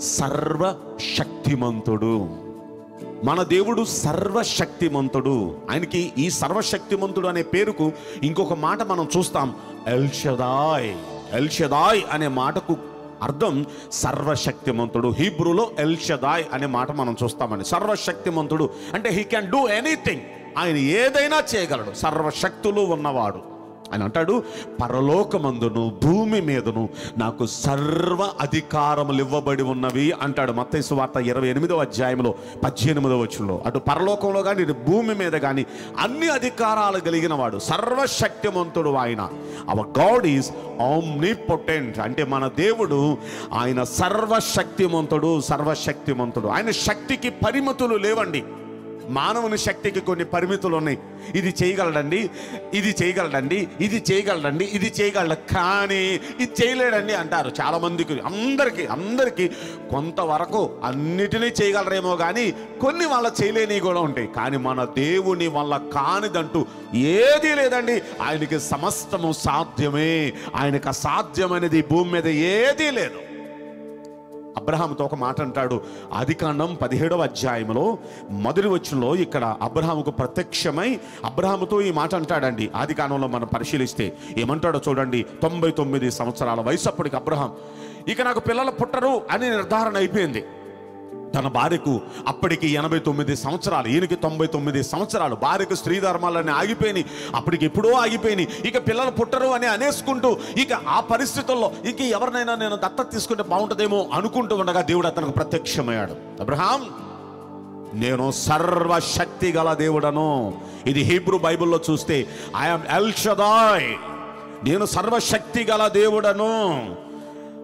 [SPEAKER 2] సర్వశక్తిమంతుడు మన దేవుడు సర్వశక్తిమంతుడు ఆయనకి ఈ సర్వశక్తిమంతుడు అనే పేరుకు ఇంకొక మాట మనం చూస్తాం ఎల్షదాయ్ ఎల్షదాయ్ అనే మాటకు అర్థం సర్వశక్తిమంతుడు హీబ్రూలో ఎల్షదాయ్ అనే మాట మనం చూస్తామండి సర్వశక్తిమంతుడు అంటే హీ క్యాన్ డూ ఎనీథింగ్ ఆయన ఏదైనా చేయగలడు సర్వశక్తులు ఉన్నవాడు ఆయన అంటాడు పరలోకమందును భూమి మీదను నాకు సర్వ అధికారములు ఇవ్వబడి ఉన్నవి అంటాడు మత్తయి వార్త ఇరవై ఎనిమిదవ అధ్యాయంలో పద్దెనిమిదవ వచ్చులో అటు పరలోకంలో కానీ ఇటు భూమి మీద కానీ అన్ని అధికారాలు కలిగిన వాడు సర్వశక్తిమంతుడు ఆయన అవర్ గాడ్ ఈజ్ ఆమ్నిపొటెంట్ అంటే మన దేవుడు ఆయన సర్వశక్తిమంతుడు సర్వశక్తిమంతుడు ఆయన శక్తికి పరిమితులు లేవండి మానవుని శక్తికి కొన్ని పరిమితులు ఉన్నాయి ఇది చేయగలడండి ఇది చేయగలడండి ఇది చేయగలడండి ఇది చేయగలడు కానీ ఇది చేయలేడండి అంటారు చాలా మందికి అందరికీ అందరికీ కొంతవరకు అన్నిటినీ చేయగలరేమో కానీ కొన్ని వాళ్ళ చేయలేనివి కూడా ఉంటాయి కానీ మన దేవుని వల్ల కానిదంటూ ఏదీ లేదండి ఆయనకి సమస్తము సాధ్యమే ఆయనకు అసాధ్యమైనది ఈ భూమి మీద ఏదీ లేదు అబ్రహాముతో ఒక మాట అంటాడు ఆదికాండం పదిహేడవ అధ్యాయంలో మొదటి వచ్చంలో ఇక్కడ అబ్రహాముకు ప్రత్యక్షమై అబ్రహాముతో ఈ మాట అంటాడండి ఆదికాండంలో మనం పరిశీలిస్తే ఏమంటాడో చూడండి తొంభై తొమ్మిది సంవత్సరాల వయసు అప్పటికి అబ్రహాం ఇక నాకు పిల్లలు పుట్టరు అని నిర్ధారణ అయిపోయింది తన భార్యకు అప్పటికి ఎనభై తొమ్మిది సంవత్సరాలు ఈయనకి తొంభై తొమ్మిది సంవత్సరాలు భార్యకు స్త్రీ ధర్మాలన్నీ ఆగిపోయినాయి అప్పటికి ఎప్పుడో ఆగిపోయినాయి ఇక పిల్లలు పుట్టరు అని అనేసుకుంటూ ఇక ఆ పరిస్థితుల్లో ఇక ఎవరినైనా నేను దత్తత తీసుకుంటే బాగుంటుందేమో అనుకుంటూ ఉండగా దేవుడు అతనికి ప్రత్యక్షమయ్యాడు అబ్రహాం నేను సర్వశక్తి గల దేవుడను ఇది హీబ్రూ బైబిల్లో చూస్తే ఐఎమ్ ఎల్ షదాయ్ నేను సర్వశక్తి గల దేవుడను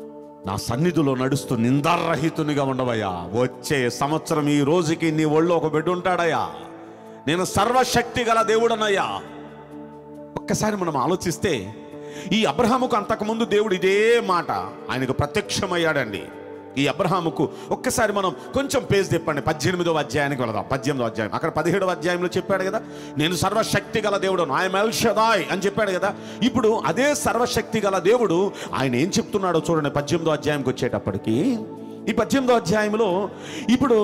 [SPEAKER 2] నా సన్నిధిలో నడుస్తూ నిందారహితునిగా ఉండవయ్యా వచ్చే సంవత్సరం ఈ రోజుకి నీ ఒళ్ళో ఒక బిడ్డ ఉంటాడయ్యా నేను సర్వశక్తి గల దేవుడనయ్యా ఒక్కసారి మనం ఆలోచిస్తే ఈ అబ్రహాముకు అంతకుముందు దేవుడు ఇదే మాట ఆయనకు ప్రత్యక్షమయ్యాడండి ఈ అబ్రహాముకు ఒక్కసారి మనం కొంచెం పేజ్ తిప్పండి పద్దెనిమిదవ అధ్యాయానికి వెళదాం పద్దెనిమిదవ అధ్యాయం అక్కడ పదిహేడవ అధ్యాయంలో చెప్పాడు కదా నేను సర్వశక్తి గల దేవుడు ఆయన ఎల్షదాయ్ అని చెప్పాడు కదా ఇప్పుడు అదే సర్వశక్తి గల దేవుడు ఆయన ఏం చెప్తున్నాడో చూడండి పద్దెనిమిదో అధ్యాయంకి వచ్చేటప్పటికి ఈ పద్దెనిమిదో అధ్యాయంలో ఇప్పుడు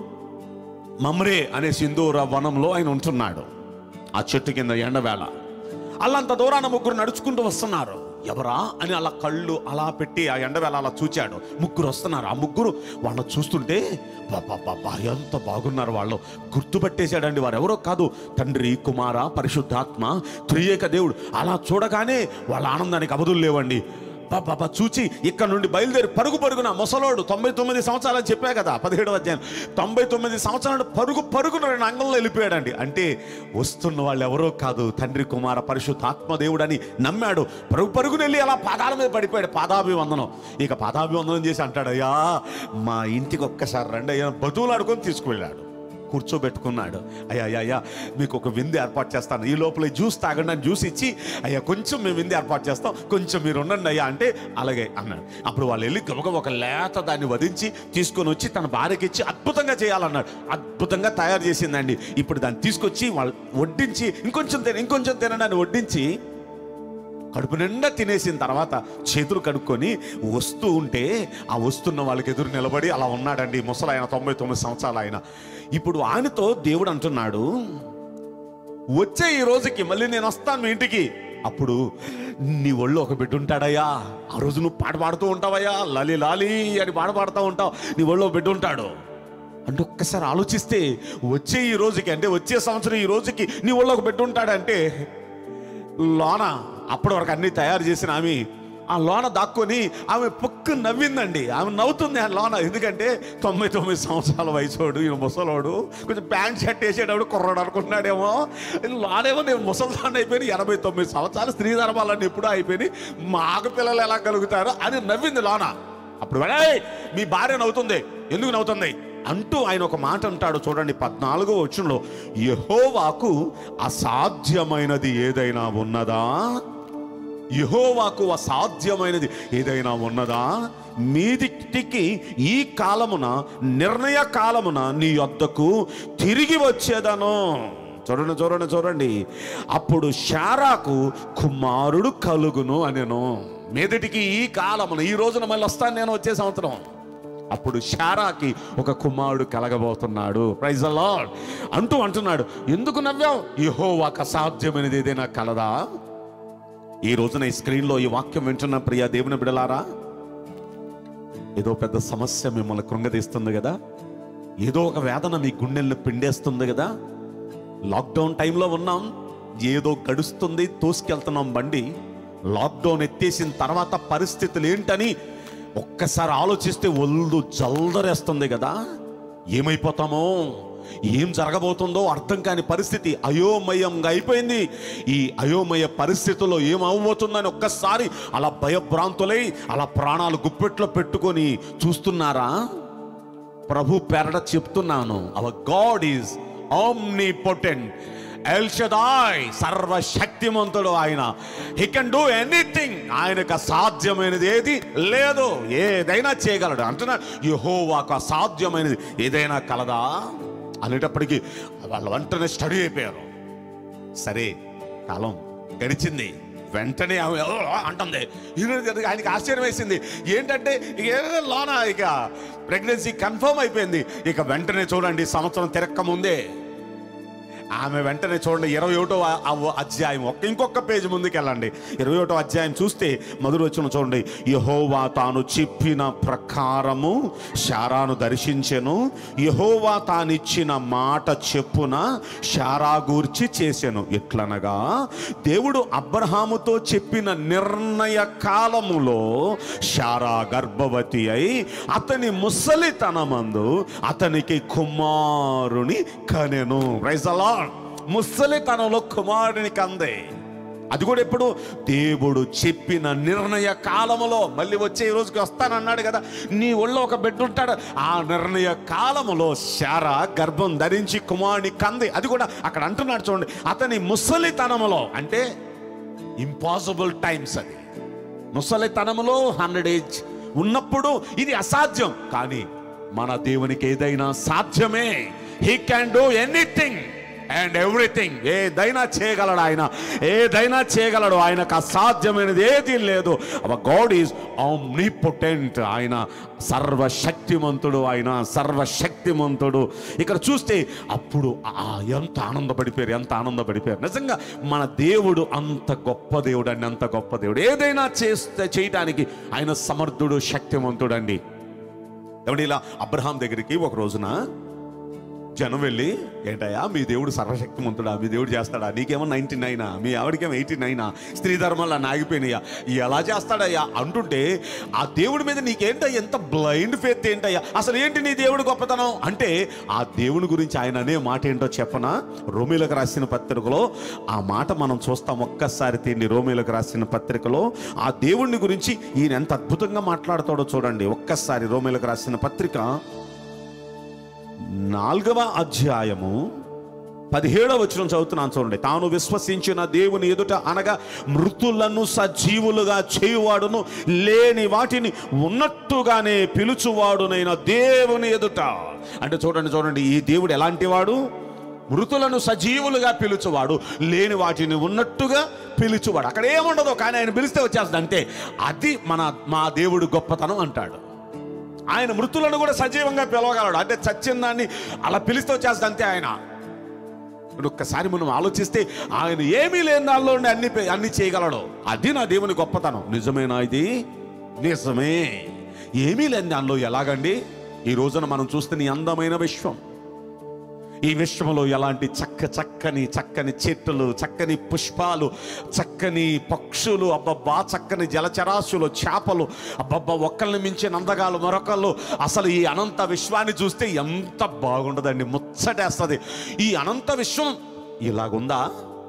[SPEAKER 2] మమ్రే అనే సింధూర వనంలో ఆయన ఉంటున్నాడు ఆ చెట్టు కింద ఎండవేళ అల్లంత దూరాన ముగ్గురు నడుచుకుంటూ వస్తున్నారు ఎవరా అని అలా కళ్ళు అలా పెట్టి ఆ ఎండవేళ అలా చూచాడు ముగ్గురు వస్తున్నారు ఆ ముగ్గురు వాళ్ళని చూస్తుంటే బాబా ఎంత బాగున్నారు వాళ్ళు గుర్తుపట్టేశాడండి వారు ఎవరో కాదు తండ్రి కుమార పరిశుద్ధాత్మ త్రియేక దేవుడు అలా చూడగానే వాళ్ళ ఆనందానికి అవధులు లేవండి బాబా చూచి ఇక్కడ నుండి బయలుదేరి పరుగు పరుగున ముసలోడు తొంభై తొమ్మిది సంవత్సరాలు అని చెప్పా కదా పదిహేడవ అధ్యాయం తొంభై తొమ్మిది సంవత్సరాలు పరుగు పరుగున రెండు అంగంలో వెళ్ళిపోయాడండి అంటే వస్తున్న వాళ్ళు ఎవరో కాదు తండ్రి కుమార పరిశుద్ధ ఆత్మదేవుడు అని నమ్మాడు పరుగు పరుగున వెళ్ళి అలా పాదాల మీద పడిపోయాడు పాదాభివందనం ఇక పాదాభివందనం చేసి అంటాడు అయ్యా మా ఇంటికి ఒక్కసారి రండి అయ్యా బతువులు ఆడుకొని తీసుకువెళ్ళాడు కూర్చోబెట్టుకున్నాడు అయ్యా అయ్యా అయ్యా మీకు ఒక విందు ఏర్పాటు చేస్తాను ఈ లోపల ఈ జ్యూస్ తాగండి అని జ్యూస్ ఇచ్చి అయ్యా కొంచెం మేము విందు ఏర్పాటు చేస్తాం కొంచెం మీరు ఉండండి అయ్యా అంటే అలాగే అన్నాడు అప్పుడు వాళ్ళు వెళ్ళి గబగబ ఒక లేత దాన్ని వధించి తీసుకొని వచ్చి తన భార్యకి ఇచ్చి అద్భుతంగా చేయాలన్నాడు అద్భుతంగా తయారు చేసిందండి ఇప్పుడు దాన్ని తీసుకొచ్చి వాళ్ళు వడ్డించి ఇంకొంచెం తిన ఇంకొంచెం తినండి అని వడ్డించి కడుపు నిండా తినేసిన తర్వాత చేతులు కడుక్కొని వస్తూ ఉంటే ఆ వస్తున్న వాళ్ళకి ఎదురు నిలబడి అలా ఉన్నాడండి ముసలు ఆయన తొంభై తొమ్మిది సంవత్సరాలు ఆయన ఇప్పుడు ఆయనతో దేవుడు అంటున్నాడు వచ్చే ఈ రోజుకి మళ్ళీ నేను వస్తాను మీ ఇంటికి అప్పుడు నీ ఒళ్ళు ఒక బిడ్డ ఉంటాడయ్యా ఆ రోజు నువ్వు పాట పాడుతూ ఉంటావయ్యా లాలి లాలి అని పాట పాడుతూ ఉంటావు నీ ఒళ్ళో బిడ్డ ఉంటాడు అంటే ఒక్కసారి ఆలోచిస్తే వచ్చే ఈ రోజుకి అంటే వచ్చే సంవత్సరం ఈ రోజుకి నీ ఒళ్ళో ఒక బిడ్డ ఉంటాడంటే లోన అప్పటి వరకు అన్ని తయారు చేసిన ఆమె ఆ లోన దాక్కొని ఆమె పొక్కు నవ్విందండి ఆమె నవ్వుతుంది ఆ లోన ఎందుకంటే తొంభై తొమ్మిది సంవత్సరాల వయసోడు ఈయన ముసలోడు కొంచెం ప్యాంట్ షర్ట్ వేసేటప్పుడు కుర్రాడు అనుకుంటున్నాడేమో లోనేమో నేను ముసల్దాన్ని అయిపోయి ఎనభై తొమ్మిది సంవత్సరాలు స్త్రీ ధర్మాలన్నీ ఎప్పుడూ అయిపోయి మాకు పిల్లలు ఎలా కలుగుతారు అని నవ్వింది లోన అప్పుడు "ఏయ్, మీ భార్య నవ్వుతుంది ఎందుకు నవ్వుతుంది అంటూ ఆయన ఒక మాట అంటాడు చూడండి పద్నాలుగో వచ్చంలో యహోవాకు అసాధ్యమైనది ఏదైనా ఉన్నదా యహోవాకు అసాధ్యమైనది ఏదైనా ఉన్నదా మీదిటికి ఈ కాలమున నిర్ణయ కాలమున నీ యొద్దకు తిరిగి వచ్చేదను చూడండి చూడండి చూడండి అప్పుడు శారాకు కుమారుడు కలుగును అనెను మీదటికి ఈ కాలమున ఈ రోజున మళ్ళీ వస్తాను నేను వచ్చే సంవత్సరం అప్పుడు శారాకి ఒక కుమారుడు కలగబోతున్నాడు ప్రైజ్ లార్డ్ అంటూ అంటున్నాడు ఎందుకు నవ్వావు యహోవాకు అసాధ్యమైనది ఏదైనా కలదా ఈ రోజున ఈ స్క్రీన్లో ఈ వాక్యం వింటున్న ప్రియ దేవుని బిడలారా ఏదో పెద్ద సమస్య మిమ్మల్ని కృంగదీస్తుంది కదా ఏదో ఒక వేదన మీ గుండెల్ని పిండేస్తుంది కదా లాక్డౌన్ టైంలో ఉన్నాం ఏదో గడుస్తుంది తోసుకెళ్తున్నాం బండి లాక్డౌన్ ఎత్తేసిన తర్వాత పరిస్థితులు ఏంటని ఒక్కసారి ఆలోచిస్తే ఒళ్ళు జల్దరేస్తుంది కదా ఏమైపోతామో ఏం జరగబోతుందో అర్థం కాని పరిస్థితి అయోమయంగా అయిపోయింది ఈ అయోమయ పరిస్థితుల్లో ఏం అవ్వబోతుందని ఒక్కసారి అలా భయభ్రాంతులై అలా ప్రాణాలు గుప్పెట్లో పెట్టుకొని చూస్తున్నారా ప్రభు పేరట చెప్తున్నాను our God is omnipotent El Shaddai సర్వశక్తిమంతుడు ఆయన హీ కెన్ డూ ఎనీథింగ్ ఆయనకు అసాధ్యమైనది ఏది లేదు ఏదైనా చేయగలడు అంటున్నాడు యహోవాకు అసాధ్యమైనది ఏదైనా కలదా అనేటప్పటికీ వాళ్ళు వెంటనే స్టడీ అయిపోయారు సరే కాలం గడిచింది వెంటనే ఆమె "ఓ" అంటుంది ఈయన- ఆయనకి ఆశ్చర్యం వేసింది ఏంటంటే ఇక ఏదో లోన ఇక ప్రెగ్నెన్సీ కన్ఫర్మ్ అయిపోయింది ఇక వెంటనే చూడండి సంవత్సరం తిరక్క ముందే ఆమె వెంటనే చూడండి ఇరవై ఒకటో అధ్యాయం ఒక్క ఇంకొక పేజీ ముందుకు వెళ్ళండి ఇరవై ఒకటో అధ్యాయం చూస్తే మొదలు వచ్చిన చూడండి యహోవా తాను చెప్పిన ప్రకారము శారాను దర్శించెను యహోవా తానిచ్చిన మాట చెప్పున శారా గూర్చి చేసెను ఎట్లనగా దేవుడు అబ్రహాముతో చెప్పిన నిర్ణయ కాలములో శారా గర్భవతి అయి అతని ముసలితనమందు అతనికి కుమారుని కనెను రైజ్ అలాడ్ ముసలితనంలో కుమారుని కందే అది కూడా ఎప్పుడు దేవుడు చెప్పిన నిర్ణయ కాలములో మళ్ళీ వచ్చే ఈ రోజుకి వస్తానన్నాడు కదా నీ ఒళ్ళో ఒక బిడ్డ ఉంటాడు ఆ నిర్ణయ కాలములో శార గర్భం ధరించి కుమారుని కంది అది కూడా అక్కడ అంటున్నాడు చూడండి అతని ముసలితనములో అంటే ఇంపాసిబుల్ టైమ్స్ అది ముసలితనములో హండ్రెడ్ ఏజ్ ఉన్నప్పుడు ఇది అసాధ్యం కానీ మన దేవునికి ఏదైనా సాధ్యమే he can do anything and everything ఏదైనా చేయగలడు ఆయన ఏదైనా చేయగలడు ఆయనకు అసాధ్యమైనది ఏది లేదు అవర్ గాడ్ ఈజ్ ఆమ్నిపొటెంట్ ఆయన సర్వశక్తిమంతుడు ఆయన సర్వశక్తిమంతుడు ఇక్కడ చూస్తే అప్పుడు ఆ ఎంత ఆనందపడిపోయారు ఎంత ఆనందపడిపోయారు నిజంగా మన దేవుడు అంత గొప్ప దేవుడు అండి అంత గొప్ప దేవుడు ఏదైనా చేస్తే చేయటానికి ఆయన సమర్థుడు శక్తిమంతుడు అండి ఏమండి ఇలా అబ్రహాం దగ్గరికి ఒక రోజున జనం వెళ్ళి ఏంటయ్యా మీ దేవుడు సర్వశక్తిమంతుడా మీ దేవుడు చేస్తాడా నీకేమో నైన్టీ నైనా మీ ఆవిడకేమో ఎయిటీ నైనా స్త్రీ ధర్మాలు అన్న ఆగిపోయినాయా ఎలా చేస్తాడయ్యా అంటుంటే ఆ దేవుడి మీద నీకేంటయ్యా ఎంత బ్లైండ్ ఫేత్ ఏంటయ్యా అసలు ఏంటి నీ దేవుడు గొప్పతనం అంటే ఆ దేవుని గురించి ఆయన అనే మాట ఏంటో చెప్పనా రోమిలకు రాసిన పత్రికలో ఆ మాట మనం చూస్తాం ఒక్కసారి తిండి రోమిలకు రాసిన పత్రికలో ఆ దేవుడిని గురించి ఈయన ఎంత అద్భుతంగా మాట్లాడతాడో చూడండి ఒక్కసారి రోమిలకు రాసిన పత్రిక నాలుగవ అధ్యాయము పదిహేడవ వచనం చదువుతున్నాను చూడండి తాను విశ్వసించిన దేవుని ఎదుట అనగా మృతులను సజీవులుగా చేయువాడును లేని వాటిని ఉన్నట్టుగానే పిలుచువాడునైన దేవుని ఎదుట అంటే చూడండి చూడండి ఈ దేవుడు ఎలాంటి వాడు మృతులను సజీవులుగా పిలుచువాడు లేని వాటిని ఉన్నట్టుగా పిలుచువాడు అక్కడ ఏముండదు కానీ ఆయన పిలిస్తే వచ్చేస్తుంది అంతే అది మన మా దేవుడు గొప్పతనం అంటాడు ఆయన మృతులను కూడా సజీవంగా పిలవగలడు అంటే చచ్చిన దాన్ని అలా పిలిస్తే వచ్చేస్తుంది అంతే ఆయన ఇప్పుడు ఒక్కసారి మనం ఆలోచిస్తే ఆయన ఏమీ లేని దానిలో ఉండి అన్ని అన్ని చేయగలడు అది నా దేవుని గొప్పతనం నిజమేనా ఇది నిజమే ఏమీ లేని దానిలో ఎలాగండి ఈ రోజున మనం చూస్తున్న ఈ అందమైన విశ్వం ఈ విశ్వంలో ఎలాంటి చక్క చక్కని చక్కని చెట్లు చక్కని పుష్పాలు చక్కని పక్షులు అబ్బబ్బా చక్కని జలచరాశులు చేపలు అబ్బబ్బా ఒక్కరిని మించిన అందగాలు మరొకళ్ళు అసలు ఈ అనంత విశ్వాన్ని చూస్తే ఎంత బాగుండదండి ముచ్చటేస్తుంది ఈ అనంత విశ్వం ఇలాగుందా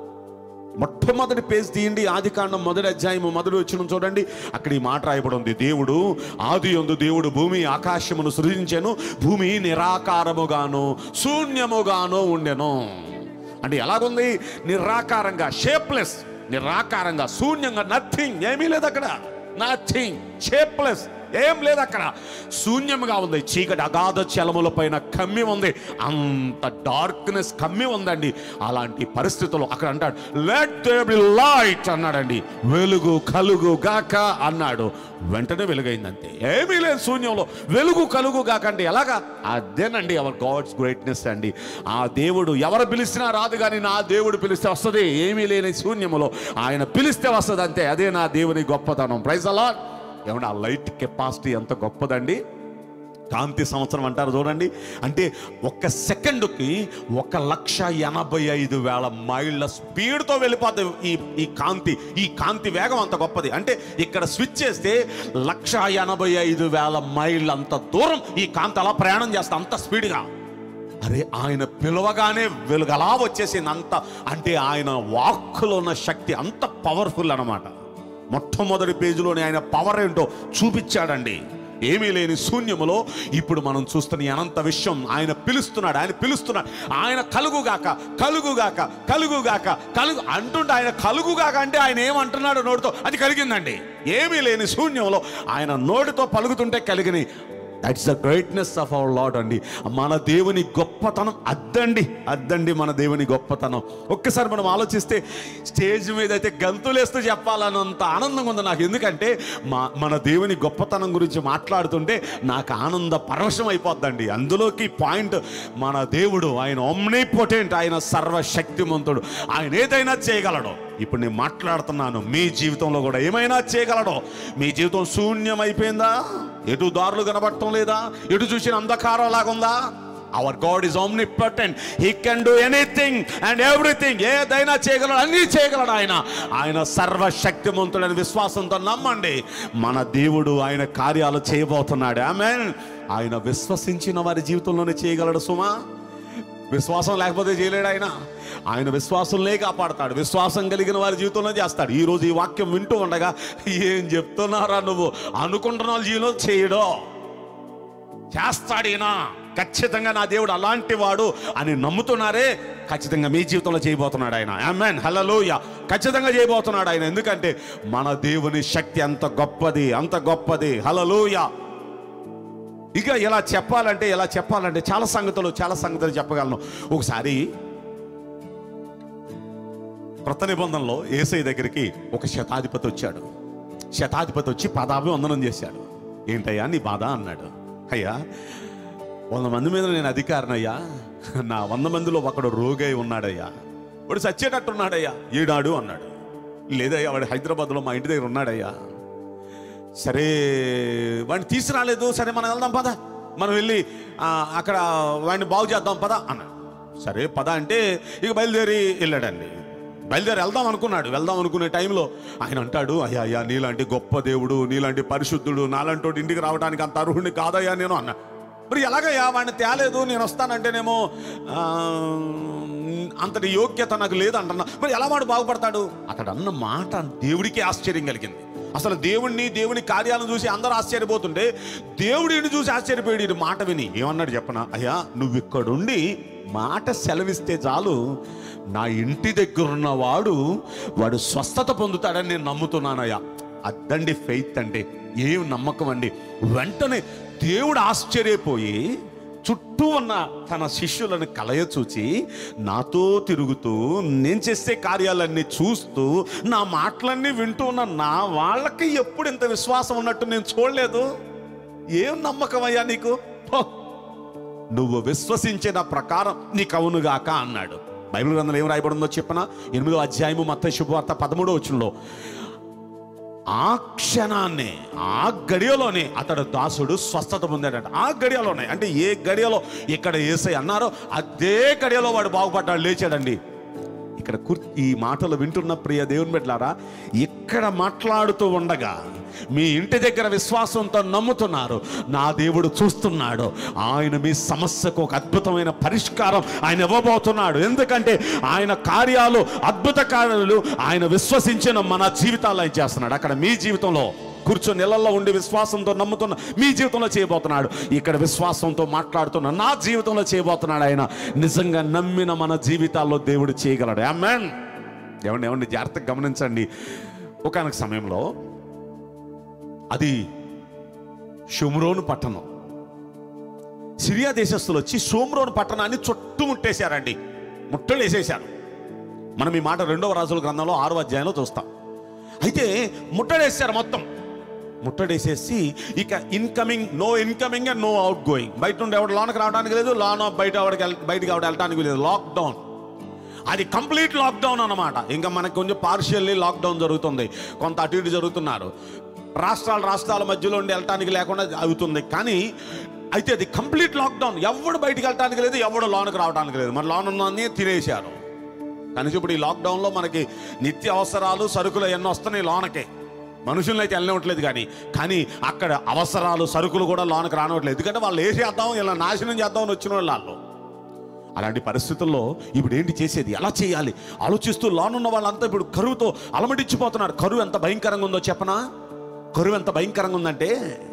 [SPEAKER 2] మొట్టమొదటి పేజ్ తీయండి ఆది కాండం మొదటి అధ్యాయము మొదటి వచ్చిన చూడండి అక్కడ ఈ మాట రాయబడి ఉంది దేవుడు ఆది యందు దేవుడు భూమి ఆకాశమును సృజించెను భూమి నిరాకారముగాను శూన్యముగాను ఉండెను అంటే ఎలాగుంది నిరాకారంగా షేప్లెస్ నిరాకారంగా శూన్యంగా నథింగ్ ఏమీ లేదు అక్కడ నథింగ్ షేప్లెస్ ఏం లేదు అక్కడ శూన్యంగా ఉంది చీకటి అగాధ చలముల పైన కమ్మి ఉంది అంత డార్క్నెస్ కమ్మి ఉందండి అలాంటి పరిస్థితుల్లో అక్కడ అంటాడు లెట్ దేర్ బి లైట్ అన్నాడండి వెలుగు కలుగు గాక అన్నాడు వెంటనే వెలుగైంది అంతే ఏమీ లేదు శూన్యంలో వెలుగు కలుగు గాక అంటే ఎలాగా అదేనండి అవర్ గాడ్స్ గ్రేట్నెస్ అండి ఆ దేవుడు ఎవరు పిలిచినా రాదు కానీ నా దేవుడు పిలిస్తే వస్తుంది ఏమీ లేని శూన్యములో ఆయన పిలిస్తే వస్తుంది అంతే అదే నా దేవుని గొప్పతనం ప్రైజ్ అలా ఏమన్నా ఆ లైట్ కెపాసిటీ ఎంత గొప్పదండి కాంతి సంవత్సరం అంటారు చూడండి అంటే ఒక్క సెకండ్కి ఒక లక్ష ఎనభై ఐదు వేల మైళ్ళ స్పీడ్తో వెళ్ళిపోతుంది ఈ ఈ కాంతి ఈ కాంతి వేగం అంత గొప్పది అంటే ఇక్కడ స్విచ్ చేస్తే లక్ష ఎనభై ఐదు వేల మైళ్ళ అంత దూరం ఈ కాంతి అలా ప్రయాణం చేస్తా అంత స్పీడ్గా అరే ఆయన పిలవగానే వెలుగలా వచ్చేసింది అంత అంటే ఆయన వాక్కులో ఉన్న శక్తి అంత పవర్ఫుల్ అన్నమాట మొట్టమొదటి పేజీలోనే ఆయన పవర్ ఏంటో చూపించాడండి ఏమీ లేని శూన్యములో ఇప్పుడు మనం చూస్తున్న ఈ అనంత విషయం ఆయన పిలుస్తున్నాడు ఆయన పిలుస్తున్నాడు ఆయన కలుగుగాక కలుగుగాక కలుగుగాక కలుగు అంటుంటే ఆయన కలుగుగాక అంటే ఆయన ఏమంటున్నాడు నోటితో అది కలిగిందండి ఏమీ లేని శూన్యంలో ఆయన నోటితో పలుకుతుంటే కలిగినాయి that's the greatness of our lord అండి మన దేవుని గొప్పతనం అద్దండి అద్దండి మన దేవుని గొప్పతనం ఒక్కసారి మనం ఆలోచిస్తే స్టేజ్ మీద అయితే గంతులేస్తూ చెప్పాలన్నంత ఆనందంగా ఉంది నాకు ఎందుకంటే మా మన దేవుని గొప్పతనం గురించి మాట్లాడుతుంటే నాకు ఆనంద పరవశం అయిపోద్దండి అందులోకి పాయింట్ మన దేవుడు ఆయన ఒమ్నిపోటెంట్ ఆయన సర్వశక్తిమంతుడు ఆయన ఏదైనా చేయగలడు ఇప్పుడు నేను మాట్లాడుతున్నాను మీ జీవితంలో కూడా ఏమైనా చేయగలడో మీ జీవితం శూన్యం అయిపోయిందా ఎటు దారులు కనబడటం లేదా ఎటు చూసిన అంధకారం లాగుందా our God is omnipotent he can do anything and everything ఏదైనా చేయగలడు అన్నీ చేయగలడు ఆయన ఆయన సర్వశక్తిమంతుడని విశ్వాసంతో నమ్మండి మన దేవుడు ఆయన కార్యాలు చేయబోతున్నాడు ఆమె ఆయన విశ్వసించిన వారి జీవితంలోనే చేయగలడు సుమా విశ్వాసం లేకపోతే చేయలేడు ఆయన ఆయన విశ్వాసంలే కాపాడతాడు విశ్వాసం కలిగిన వారి జీవితంలో చేస్తాడు ఈ రోజు ఈ వాక్యం వింటూ ఉండగా ఏం చెప్తున్నారా నువ్వు అనుకుంటున్న వాళ్ళ జీవితంలో చేయడో చేస్తాడు ఈయన ఖచ్చితంగా నా దేవుడు అలాంటి వాడు అని నమ్ముతున్నారే ఖచ్చితంగా మీ జీవితంలో చేయబోతున్నాడు ఆయన ఆమెన్ హల్లెలూయా ఖచ్చితంగా చేయబోతున్నాడు ఆయన ఎందుకంటే మన దేవుని శక్తి అంత గొప్పది అంత గొప్పది హల్లెలూయా ఇక ఇలా చెప్పాలంటే ఇలా చెప్పాలంటే చాలా సంగతులు చాలా సంగతులు చెప్పగలను ఒకసారి క్రొత్త నిబంధనలో ఏసై దగ్గరికి ఒక శతాధిపతి వచ్చాడు శతాధిపతి వచ్చి పదాభివందనం చేశాడు ఏంటయ్యా నీ బాధ అన్నాడు అయ్యా వంద మంది మీద నేను అధికారినయ్యా నా వంద మందిలో ఒకడు రోగై ఉన్నాడయ్యా వాడు చచ్చేటట్టున్నాడయ్యా ఈనాడు అన్నాడు లేదయ్యా వాడు హైదరాబాద్లో మా ఇంటి దగ్గర ఉన్నాడయ్యా సరే వాడిని తీసుకురాలేదు సరే మనం వెళ్దాం పద మనం వెళ్ళి ఆ, అక్కడ వాడిని బాగు చేద్దాం పద అన్నాడు సరే పద అంటే ఇక బయలుదేరి వెళ్ళాడండి బయలుదేరి వెళ్దాం అనుకున్నాడు వెళ్దాం అనుకునే టైంలో ఆయన అంటాడు అయ్యా అయ్యా నీలాంటి గొప్ప దేవుడు నీలాంటి పరిశుద్ధుడు నాలాంటి ఇంటికి రావడానికి అంత అర్హుడిని కాదయ్యా నేను అన్నా మరి ఎలాగయ్యా వాడిని తేలేదు నేను వస్తానంటేనేమో ఆ, అంతటి యోగ్యత నాకు లేదంటున్నా మరి ఎలా వాడు బాగుపడతాడు అతడు అన్న మాట దేవుడికి ఆశ్చర్యం కలిగింది అసలు దేవుణ్ణి దేవుని కార్యాలను చూసి అందరూ ఆశ్చర్యపోతుంటే దేవుడిని చూసి ఆశ్చర్యపోయాడు ఈ మాట విని ఏమన్నాడు చెప్పనా అయ్యా నువ్వు ఇక్కడుండి మాట సెలవిస్తే చాలు నా ఇంటి దగ్గర ఉన్నవాడు వాడు స్వస్థత పొందుతాడని నేను నమ్ముతున్నానయ్యా అద్దండి ఫెయిత్ అంటే ఏం నమ్మకం అండి వెంటనే దేవుడు ఆశ్చర్యపోయి చుట్టూ ఉన్న తన శిష్యులను కలయ చూచి నాతో తిరుగుతూ నేను చేసే కార్యాలన్నీ చూస్తూ నా మాటలన్నీ వింటూ ఉన్న నా వాళ్ళకి ఎప్పుడు ఇంత విశ్వాసం ఉన్నట్టు నేను చూడలేదు ఏం నమ్మకం అయ్యా నీకు పో. నువ్వు విశ్వసించిన ప్రకారం నీకు అవునుగాక అన్నాడు బైబిల్ గ్రంథంలో ఏం రాయబడిందో చెప్పన ఎనిమిదో అధ్యాయము మత శుభవార్త పదమూడో వచనంలో ఆ క్షణాన్నే ఆ గడియలోనే అతడు దాసుడు స్వస్థత పొందాడట ఆ గడియలోనే అంటే ఏ గడియలో ఇక్కడ ఏసై అన్నారో అదే గడియలో వాడు బాగుపడ్డాడు లేచాడండి ఇక్కడ కుర్ ఈ మాటలు వింటున్న ప్రియ దేవుని బిడ్డలారా ఇక్కడ మాట్లాడుతూ ఉండగా మీ ఇంటి దగ్గర విశ్వాసంతో నమ్ముతున్నారు నా దేవుడు చూస్తున్నాడు ఆయన మీ సమస్యకు ఒక అద్భుతమైన పరిష్కారం ఆయన ఇవ్వబోతున్నాడు ఎందుకంటే ఆయన కార్యాలు అద్భుత కార్యాలు ఆయన విశ్వసించిన మన జీవితాల్లో ఆయన చేస్తున్నాడు అక్కడ మీ జీవితంలో కూర్చొని నెలల్లో ఉండి విశ్వాసంతో నమ్ముతున్న మీ జీవితంలో చేయబోతున్నాడు ఇక్కడ విశ్వాసంతో మాట్లాడుతున్న నా జీవితంలో చేయబోతున్నాడు ఆయన నిజంగా నమ్మిన మన జీవితాల్లో దేవుడు చేయగలడు ఆమెన్ ఏమండి ఏమండి జాగ్రత్తగా గమనించండి ఒకనొక సమయంలో అది షుమ్రోను పట్టణం సిరియా దేశస్తులు వచ్చి షోమ్రోను పట్టణాన్ని చుట్టుముట్టేశారండి ముట్టలు వేసేశారు మనం ఈ మాట రెండవ రాజుల గ్రంథంలో ఆరో అధ్యాయంలో చూస్తాం అయితే ముట్టడేశారు మొత్తం ముట్టడేసేసి ఇక incoming no incoming and no outgoing బయట నుండి ఎవడు లోనకి రావడానికి లేదు లోన బయట ఎవడికి వెళ్- బయటికి ఎవడు వెళ్ళడానికి లేదు లాక్డౌన్ అది కంప్లీట్ లాక్డౌన్ అన్నమాట ఇంకా మనకి కొంచెం పార్షియల్లీ లాక్డౌన్ జరుగుతుంది కొంత అటు ఇటు జరుగుతున్నారు రాష్ట్రాల రాష్ట్రాల మధ్యలో ఉండి వెళ్ళటానికి లేకుండా అవుతుంది కానీ అయితే అది కంప్లీట్ లాక్డౌన్ ఎవడు బయటికి వెళ్ళటానికి లేదు ఎవడు లోనకి రావడానికి లేదు మరి లోన్ ఉన్నది తినేశారు కనుక ఇప్పుడు ఈ లాక్డౌన్లో మనకి నిత్య అవసరాలు సరుకులు ఎన్నో వస్తున్నాయి లోనకే మనుషులను అయితే వెళ్ళనివ్వట్లేదు కానీ కానీ అక్కడ అవసరాలు సరుకులు కూడా లోనకి రానివ్వట్లేదు ఎందుకంటే వాళ్ళు ఏ చేద్దాం ఇలా నాశనం చేద్దామని వచ్చిన వాళ్ళు వాళ్ళు అలాంటి పరిస్థితుల్లో ఇప్పుడు ఏంటి చేసేది ఎలా చేయాలి ఆలోచిస్తూ లోనున్న వాళ్ళంతా ఇప్పుడు కరువుతో అలమటించిపోతున్నారు కరువు ఎంత భయంకరంగా ఉందో చెప్పనా కరువు ఎంత భయంకరంగా ఉందంటే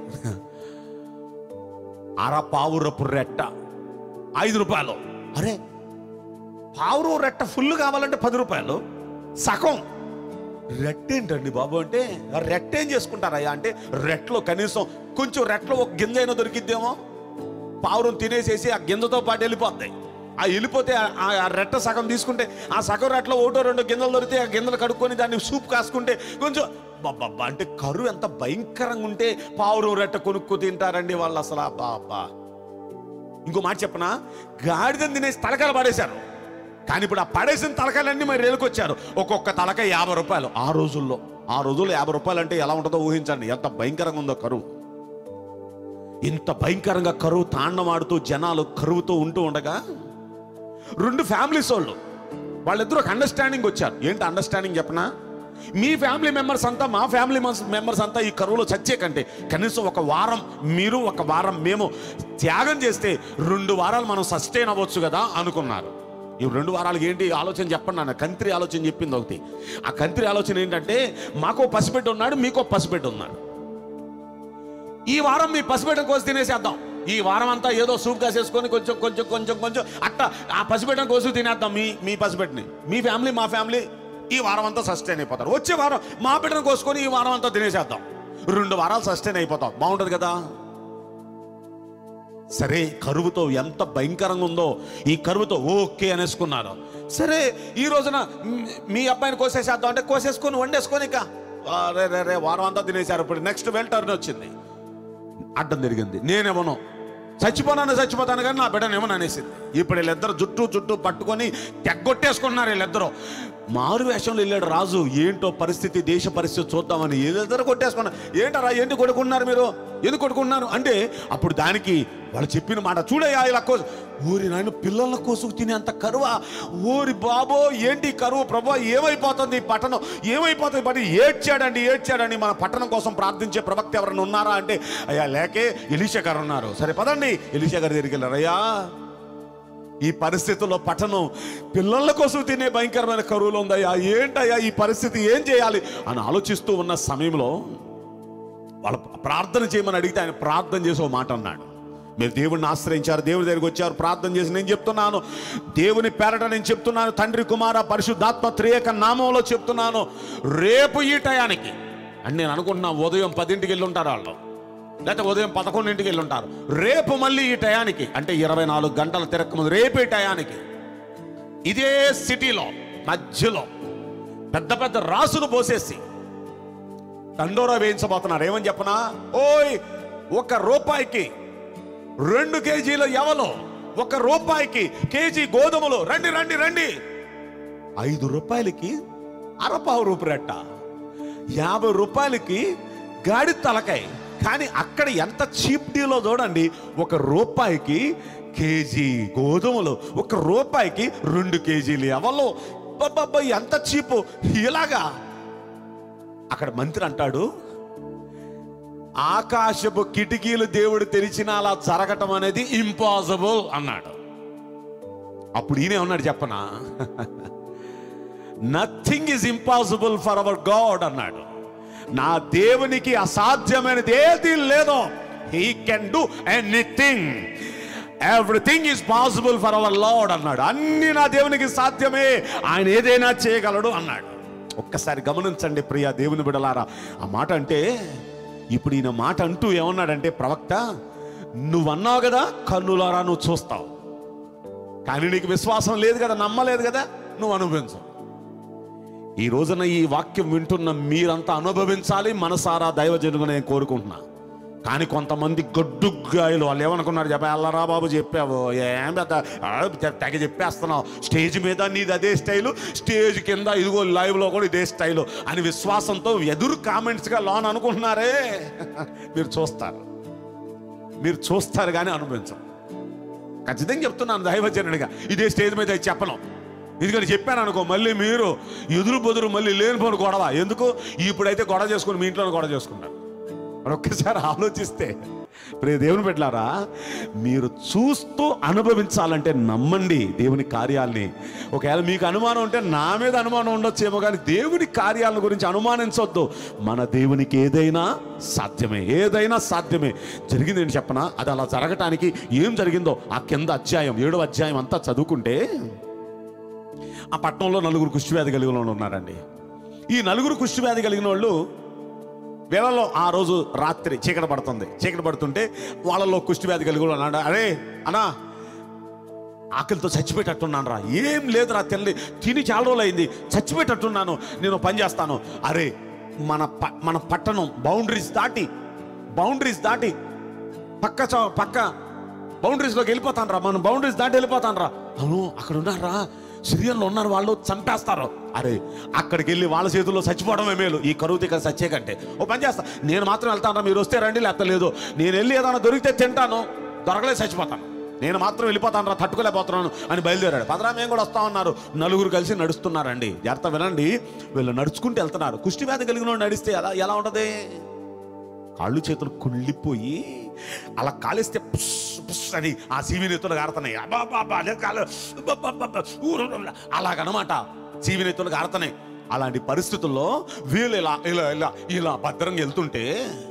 [SPEAKER 2] అర పావురపు రెట్ట ఐదు రూపాయలు అరే పావురు రెట్ట ఫుల్ కావాలంటే పది రూపాయలు సగం రెట్టేంటండి బాబు అంటే రెట్టేం చేసుకుంటారయ్యా అంటే రెట్లో కనీసం కొంచెం రెట్లో ఒక గింజ అయినా దొరికిద్దేమో పావురం తినేసేసి ఆ గింజతో పాటు వెళ్ళిపోతాయి ఆ వెళ్ళిపోతే ఆ- ఆ ఆ రెట్ట సగం తీసుకుంటే ఆ సగం రెట్లో ఒకటో రెండో గింజలు దొరికితే ఆ గింజలు కడుక్కొని దాన్ని సూప్ కాసుకుంటే కొంచెం బాబా అంటే కరువు ఎంత భయంకరంగా ఉంటే పావురం రెట్ట కొనుక్కు తింటారండి వాళ్ళు అసలు బాబా ఇంకో మాట చెప్పనా గాడిదని తినేసి తలకాయలు పడేశారు కానీ ఇప్పుడు ఆ పడేసిన తలకాయలన్నీ మరి రేలుకొచ్చారు ఒక్కొక్క తలకాయ యాభై రూపాయలు ఆ రోజుల్లో ఆ రోజుల్లో యాభై రూపాయలు అంటే ఎలా ఉంటుందో ఊహించండి ఎంత భయంకరంగా ఉందో కరువు ఇంత భయంకరంగా కరువు తాండమాడుతూ జనాలు కరువుతో ఉంటూ ఉండగా రెండు ఫ్యామిలీస్ వాళ్ళు వాళ్ళిద్దరూ ఒక అండర్స్టాండింగ్ వచ్చారు ఏంటి అండర్స్టాండింగ్ చెప్పనా మీ ఫ్యామిలీ మెంబర్స్ అంతా మా ఫ్యామిలీ మెంబర్స్ అంతా ఈ కరువులో చచ్చే కంటే కనీసం ఒక వారం మీరు ఒక వారం మేము త్యాగం చేస్తే రెండు వారాలు మనం సస్టైన్ అవ్వచ్చు కదా అనుకున్నారు ఈ రెండు వారాలకి ఏంటి ఆలోచన చెప్పండి నాన్న కంత్రి ఆలోచన చెప్పింది ఒకటి ఆ కంత్రి ఆలోచన ఏంటంటే మాకో పసిబిడ్డ ఉన్నాడు మీకో పసిబిడ్డ ఉన్నాడు ఈ వారం మీ పసిబిడ్డ కోసి తినేసేద్దాం ఈ వారం అంతా ఏదో సూప్ కాసేసుకొని కొంచెం కొంచెం కొంచెం కొంచెం అట్ట ఆ పసిబిడ్డను కోసి తినేద్దాం మీ మీ పసిబిడ్డని మీ ఫ్యామిలీ మా ఫ్యామిలీ ఈ వారం అంతా సస్టైన్ అయిపోతారు వచ్చే వారం మా బిడ్డను కోసుకొని ఈ వారం అంతా తినేసేద్దాం రెండు వారాలు సస్టైన్ అయిపోతాం బాగుంటుంది కదా సరే కరువుతో ఎంత భయంకరంగా ఉందో ఈ కరువుతో ఓకే అనేసుకున్నారు సరే ఈ రోజున మ్, మీ అబ్బాయిని కోసేసేద్దాం అంటే కోసేసుకొని వండేసుకొని ఇక ఆ, రే రే రే వారం అంతా తినేశారు ఇప్పుడు నెక్స్ట్ వెల్ టర్న్ వచ్చింది అడ్డం తిరిగింది నేనేమను చచ్చిపోనాను చచ్చిపోతాను కానీ నా బిడ్డను ఏమని అనేసింది ఇప్పుడు వీళ్ళిద్దరు జుట్టు చుట్టూ పట్టుకొని తెగ్గొట్టేసుకున్నారు వీళ్ళిద్దరు మారు వేషంలో వెళ్ళాడు రాజు ఏంటో పరిస్థితి దేశ పరిస్థితి చూద్దామని వీళ్ళిద్దరు కొట్టేసుకున్నారు ఏంటరా ఎందుకు కొడుకున్నారు మీరు ఎందుకు కొడుకున్నారు అంటే అప్పుడు దానికి వాళ్ళు చెప్పిన మాట చూడయ్యా ఇలా కోసు ఊరి నాయన పిల్లల కోసుకు తినేంత కరువా ఊరి బాబో ఏంటి ఈ కరువు ప్రభా ఏమైపోతుంది ఈ పట్టణం ఏమైపోతుంది పని ఏడ్చాడండి ఏడ్చాడండి మన పట్టణం కోసం ప్రార్థించే ప్రవక్త ఎవరైనా ఉన్నారా అంటే అయ్యా లేకే ఎలీషా గారు ఉన్నారు సరే పదండి ఎలీషా గారి దగ్గరికి వెళ్ళారు అయ్యా ఈ పరిస్థితుల్లో పట్టణం పిల్లల కోసం తినే భయంకరమైన కరువులో ఉందయ్యా ఏంటయ్యా ఈ పరిస్థితి ఏం చేయాలి అని ఆలోచిస్తూ ఉన్న సమయంలో వాళ్ళు ప్రార్థన చేయమని అడిగితే ఆయన ప్రార్థన చేసి ఒక మాట అన్నాడు మీరు దేవుడిని ఆశ్రయించారు దేవుడి దగ్గరికి వచ్చారు ప్రార్థన చేసి నేను చెప్తున్నాను దేవుని పేరట నేను చెప్తున్నాను తండ్రి కుమార పరిశుద్ధాత్మ త్రియక నామంలో చెప్తున్నాను రేపు ఈ టయానికి అని నేను అనుకుంటున్నా ఉదయం పదింటికి వెళ్ళి ఉంటారు వాళ్ళు లేకపోతే ఉదయం పదకొండింటికి వెళ్ళి ఉంటారు రేపు మళ్ళీ ఈ టయానికి అంటే ఇరవై నాలుగు గంటల తిరగకముందు రేపు ఈ టయానికి ఇదే సిటీలో మధ్యలో పెద్ద పెద్ద రాసులు పోసేసి దండోరా వేయించబోతున్నారు ఏమని చెప్పనా ఓయ్ ఒక రూపాయికి రెండు కేజీల ఎవలో ఒక రూపాయికి కేజీ గోధుమలు రండి రండి రండి ఐదు రూపాయలకి అరపావు రూపురెట్ట యాభై రూపాయలకి గాడి తలకాయ కానీ అక్కడ ఎంత చీప్ డీలో చూడండి ఒక రూపాయికి కేజీ గోధుమలు ఒక రూపాయికి రెండు కేజీలు ఎవలో బాబా ఎంత చీపు ఇలాగా అక్కడ మంత్రి అంటాడు ఆకాశపు కిటికీలు దేవుడు తెరిచిన అలా జరగటం అనేది ఇంపాసిబుల్ అన్నాడు అప్పుడు ఈయన ఉన్నాడు చెప్పనా nothing is impossible for our God అన్నాడు నా దేవునికి అసాధ్యమైనది ఏది లేదో he can do anything everything is possible for our lord అన్నాడు అన్ని నా దేవునికి సాధ్యమే ఆయన ఏదైనా చేయగలడు అన్నాడు ఒక్కసారి గమనించండి ప్రియ దేవుని బిడలారా ఆ మాట అంటే ఇప్పుడు ఈయన మాట అంటూ ఏమన్నాడంటే ప్రవక్త నువ్వన్నావు కదా కన్నులారా నువ్వు చూస్తావు కానీ నీకు విశ్వాసం లేదు కదా నమ్మలేదు కదా నువ్వు అనుభవించు ఈ రోజున ఈ వాక్యం వింటున్న మీరంతా అనుభవించాలి మనసారా దైవజనుగా నేను కోరుకుంటున్నా కానీ కొంతమంది గడ్డుగాయలు వాళ్ళు ఏమనుకున్నారు చెప్పా అల్లరా బాబు చెప్పావు ఏం పెద్ద ఆ, తె- తెగ చెప్పేస్తున్నావు స్టేజ్ మీద నీది అదే స్టైలు స్టేజ్ కింద ఇదిగో లైవ్లో కూడా ఇదే స్టైలు అని విశ్వాసంతో ఎదురు కామెంట్స్గా లోన్ అనుకుంటున్నారే మీరు చూస్తారు మీరు చూస్తారు కానీ అనుభవించరు ఖచ్చితంగా చెప్తున్నాను దైవజనుడిగా ఇదే స్టేజ్ మీద ఇది చెప్పను ఎందుకని చెప్పాను అనుకో మళ్ళీ మీరు ఎదురు బొదురు మళ్ళీ లేనిపోని గొడవ ఎందుకు ఇప్పుడైతే గొడవ చేసుకుని మీ ఇంట్లో గొడవ చేసుకుంటారు మరి ఒక్కసారి ఆలోచిస్తే ప్రియ దేవుని పెట్టారా మీరు చూస్తూ అనుభవించాలంటే నమ్మండి దేవుని కార్యాల్ని ఒకవేళ మీకు అనుమానం ఉంటే నా మీద అనుమానం ఉండొచ్చేమో కానీ దేవుని కార్యాల గురించి అనుమానించొద్దు మన దేవునికి ఏదైనా సాధ్యమే ఏదైనా సాధ్యమే జరిగింది ఏంటి చెప్పనా అది అలా జరగటానికి ఏం జరిగిందో ఆ కింద అధ్యాయం ఏడో అధ్యాయం అంతా చదువుకుంటే ఆ పట్టణంలో నలుగురు కుష్టివ్యాధి కలిగిన వాళ్ళు ఉన్నారండి ఈ నలుగురు కుష్టివ్యాధి కలిగిన వాళ్ళు వీళ్ళలో ఆ రోజు రాత్రి చీకటి పడుతుంది చీకటి పడుతుంటే వాళ్ళలో కుష్టివ్యాధి కలిగి వాళ్ళు అన్నాడు అరే అన్నా ఆకలితో చచ్చిపోయేటట్టున్నాను రా ఏం లేదురా తెల్లి తిని చాలా రోజులు అయింది చచ్చిపోయేటట్టున్నాను నేను పని చేస్తాను అరే మన ప మన పట్టణం బౌండరీస్ దాటి బౌండరీస్ దాటి పక్క చౌ- పక్క బౌండరీస్లోకి వెళ్ళిపోతాను రా మనం బౌండరీస్ దాటి వెళ్ళిపోతాను రా అవును అక్కడ ఉన్నారా సిరియన్లో ఉన్నారు వాళ్ళు చంపేస్తారు అరే అక్కడికి వెళ్ళి వాళ్ళ చేతుల్లో చచ్చిపోవడమే మేలు ఈ కరువు దగ్గర చచ్చే కంటే ఓ పని చేస్తా నేను మాత్రం వెళ్తాను రా మీరు వస్తే రండి లేకపోతే లేదు నేను వెళ్ళి ఏదైనా దొరికితే తింటాను దొరకలేదు చచ్చిపోతాను నేను మాత్రం వెళ్ళిపోతాను రా తట్టుకోలేకపోతున్నాను అని బయలుదేరాడు పదరా మేము కూడా వస్తామన్నారు నలుగురు కలిసి నడుస్తున్నారండి జాగ్రత్త వినండి వీళ్ళు నడుచుకుంటూ వెళ్తున్నారు కుష్టి వ్యాధి కలిగిన వాడు నడిస్తే ఎలా ఎలా ఉంటది కాళ్ళు చేతులు కుళ్ళిపోయి అలా కాలిస్తే పుస్ పుస్ అని ఆ సీవినెత్తులు గారుతున్నాయి అబ్బా అబ్బా అబ్బా అదే కాలు అబ్బా అబ్బా అబ్బా అబ్బా ఊరు ఊరు. అలాగనమాట సీవినెత్తులు గారుతున్నాయి అలాంటి పరిస్థితుల్లో వీళ్ళు ఇలా ఇలా ఇలా ఇలా భద్రంగా వెళ్తుంటే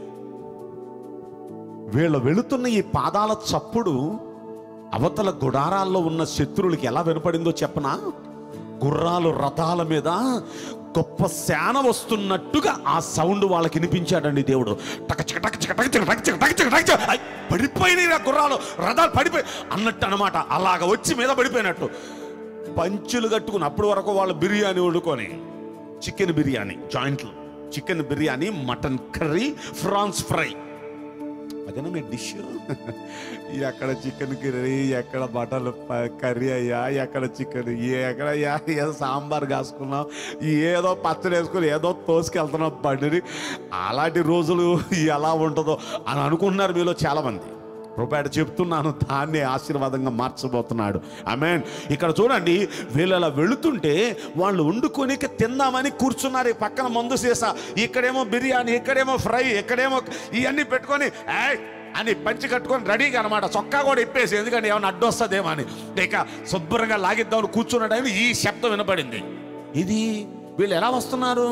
[SPEAKER 2] వీళ్ళు వెళుతున్న ఈ పాదాల చప్పుడు అవతల గుడారాల్లో ఉన్న శత్రువులకి ఎలా వినపడిందో చెప్పనా గుర్రాలు రథాల మీద గొప్ప శాన వస్తున్నట్టుగా ఆ సౌండ్ వాళ్ళకి వినిపించాడండి దేవుడు టకచక టకచక టకచక టకచక టకచక టకచక ఐ, పడిపోయినాయి ఆ గుర్రాలు రథాలు పడిపోయి అన్నట్టు అనమాట అలాగ వచ్చి మీద పడిపోయినట్టు పంచులు కట్టుకుని అప్పటి వరకు వాళ్ళు బిర్యానీ వండుకొని చికెన్ బిర్యానీ జాయింట్లు chicken biryani mutton curry prawns fry అదేనా మీ డిష్ ఎక్కడ చికెన్ కర్రీ ఎక్కడ మటన్ ప- కర్రీ అయ్యా ఎక్కడ చికెన్ ఎక్కడ అయ్యా ఏదో సాంబార్ కాసుకున్నాం ఏదో పచ్చడి వేసుకుని ఏదో తోసుకెళ్తున్నాం బండిని అలాంటి రోజులు ఎలా ఉంటుందో అని అనుకుంటున్నారు మీలో చాలామంది రూపాయలు చెప్తున్నాను దాన్ని ఆశీర్వాదంగా మార్చబోతున్నాడు ఆమెన్ ఇక్కడ చూడండి వీళ్ళు అలా వెళుతుంటే వాళ్ళు వండుకొని తిందామని కూర్చున్నారు ఈ పక్కన మందు సీసా ఇక్కడేమో బిర్యానీ ఇక్కడేమో ఫ్రై ఇక్కడేమో ఇవన్నీ పెట్టుకొని ఏయ్ అని పంచి కట్టుకొని రెడీగా అనమాట చొక్కా కూడా ఇప్పేసి ఎందుకంటే ఏమైనా అడ్డొస్తుందేమో అని ఇక శుభ్రంగా లాగిద్దామని కూర్చున్న టైంలో ఈ శబ్దం వినపడింది ఇది వీళ్ళు ఎలా వస్తున్నారు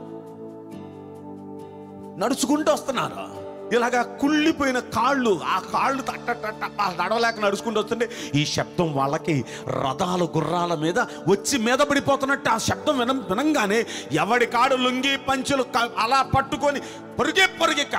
[SPEAKER 2] నడుచుకుంటూ వస్తున్నారు ఇలాగా కుళ్ళిపోయిన కాళ్ళు ఆ కాళ్ళు తట్ట తట్ట ఆ నడవలేక నడుచుకుంటూ వస్తుంటే ఈ శబ్దం వాళ్ళకి రథాలు గుర్రాల మీద వచ్చి మీద పడిపోతున్నట్టు ఆ శబ్దం విన వినంగానే ఎవడి కాడు లుంగి పంచులు క- అలా పట్టుకొని పొరిగే పొరిగిక్క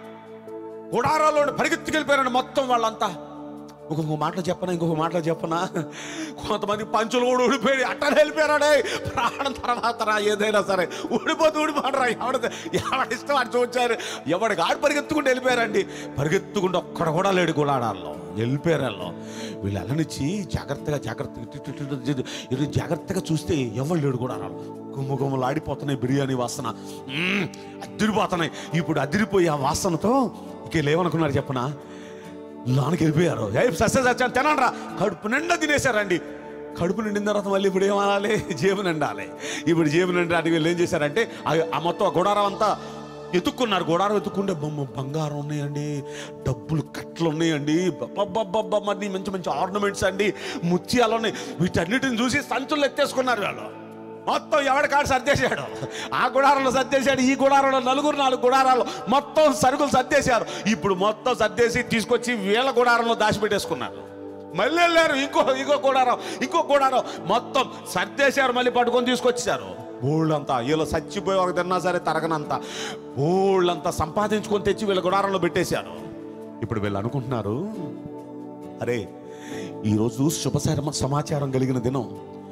[SPEAKER 2] గుడారాల్లో పరిగెత్తుకెళ్ళిపోయారండి మొత్తం వాళ్ళంతా ఇంకొక మాటలు చెప్పనా ఇంకొక మాటలు చెప్పనా కొంతమంది పంచులు కూడా ఊడిపోయి అట్టనే వెళ్ళిపోయారాడే ప్రాణం తర్వాత రా ఏదైనా సరే ఊడిపోతూ ఊడిపోడరా ఎవడ ఎవడి ఇష్టం అని చూచారు ఎవడికి ఆడు పరిగెత్తుకుంటూ వెళ్ళిపోయారండి పరిగెత్తుకుంటూ ఒక్కడ కూడా లేడు గుడారాల్లో వెళ్ళిపోయారు వాళ్ళు. వీళ్ళు వెళ్ళనిచ్చి జాగ్రత్తగా జాగ్రత్తగా ఇటు ఇటు ఇటు ఇటు ఇటు జాగ్రత్తగా చూస్తే ఎవరు లేడు గుడారాలు గుమ్మ గుమ్మలు ఆడిపోతున్నాయి బిర్యానీ వాసన మ్మ్, అదిరిపోతున్నాయి ఇప్పుడు అదిరిపోయి ఆ వాసనతో ఇక లేవనుకున్నారు చెప్పనా లోనికి వెళ్ళిపోయారు ఏ సస్య సత్యాన్ని తినండి రా కడుపు నిండా తినేశారండి కడుపు నిండిన తర్వాత మళ్ళీ ఇప్పుడు ఏమనాలి జేబు నిండాలి ఇప్పుడు జేబు నిండడానికి వీళ్ళు ఏం చేశారంటే ఆ- ఆ మొత్తం ఆ గుడారం అంతా ఎత్తుక్కున్నారు గుడారం ఎత్తుక్కుంటే బొమ్మ బంగారం ఉన్నాయండి డబ్బులు కట్టలు ఉన్నాయండి బబ్బబ్బబ్బ మరి మంచి మంచి ఆర్నమెంట్స్ అండి ముత్యాలు ఉన్నాయి వీటన్నిటిని చూసి సంచులు ఎత్తేసుకున్నారు వాళ్ళు మొత్తం ఎవడి కాడు సర్దేశాడు ఆ గుడారంలో సర్దేశాడు ఈ గుడారంలో నలుగురు నాలుగు గుడారాలు మొత్తం సరుకులు సర్దేశారు ఇప్పుడు మొత్తం సర్దేసి తీసుకొచ్చి వీళ్ళ గుడారంలో దాచిపెట్టేసుకున్నారు మళ్ళీ వెళ్ళారు ఇంకో ఇంకో గుడారం ఇంకో గుడారం మొత్తం సర్దేశారు మళ్ళీ పట్టుకొని తీసుకొచ్చారు ఊళ్ళంతా వీళ్ళు చచ్చిపోయి ఒక తిన్నా సరే తరగనంత ఊళ్ళంతా సంపాదించుకొని తెచ్చి వీళ్ళ గుడారంలో పెట్టేశారు ఇప్పుడు వీళ్ళు అనుకుంటున్నారు అరే ఈరోజు శుభ సమ- సమాచారం కలిగిన దినం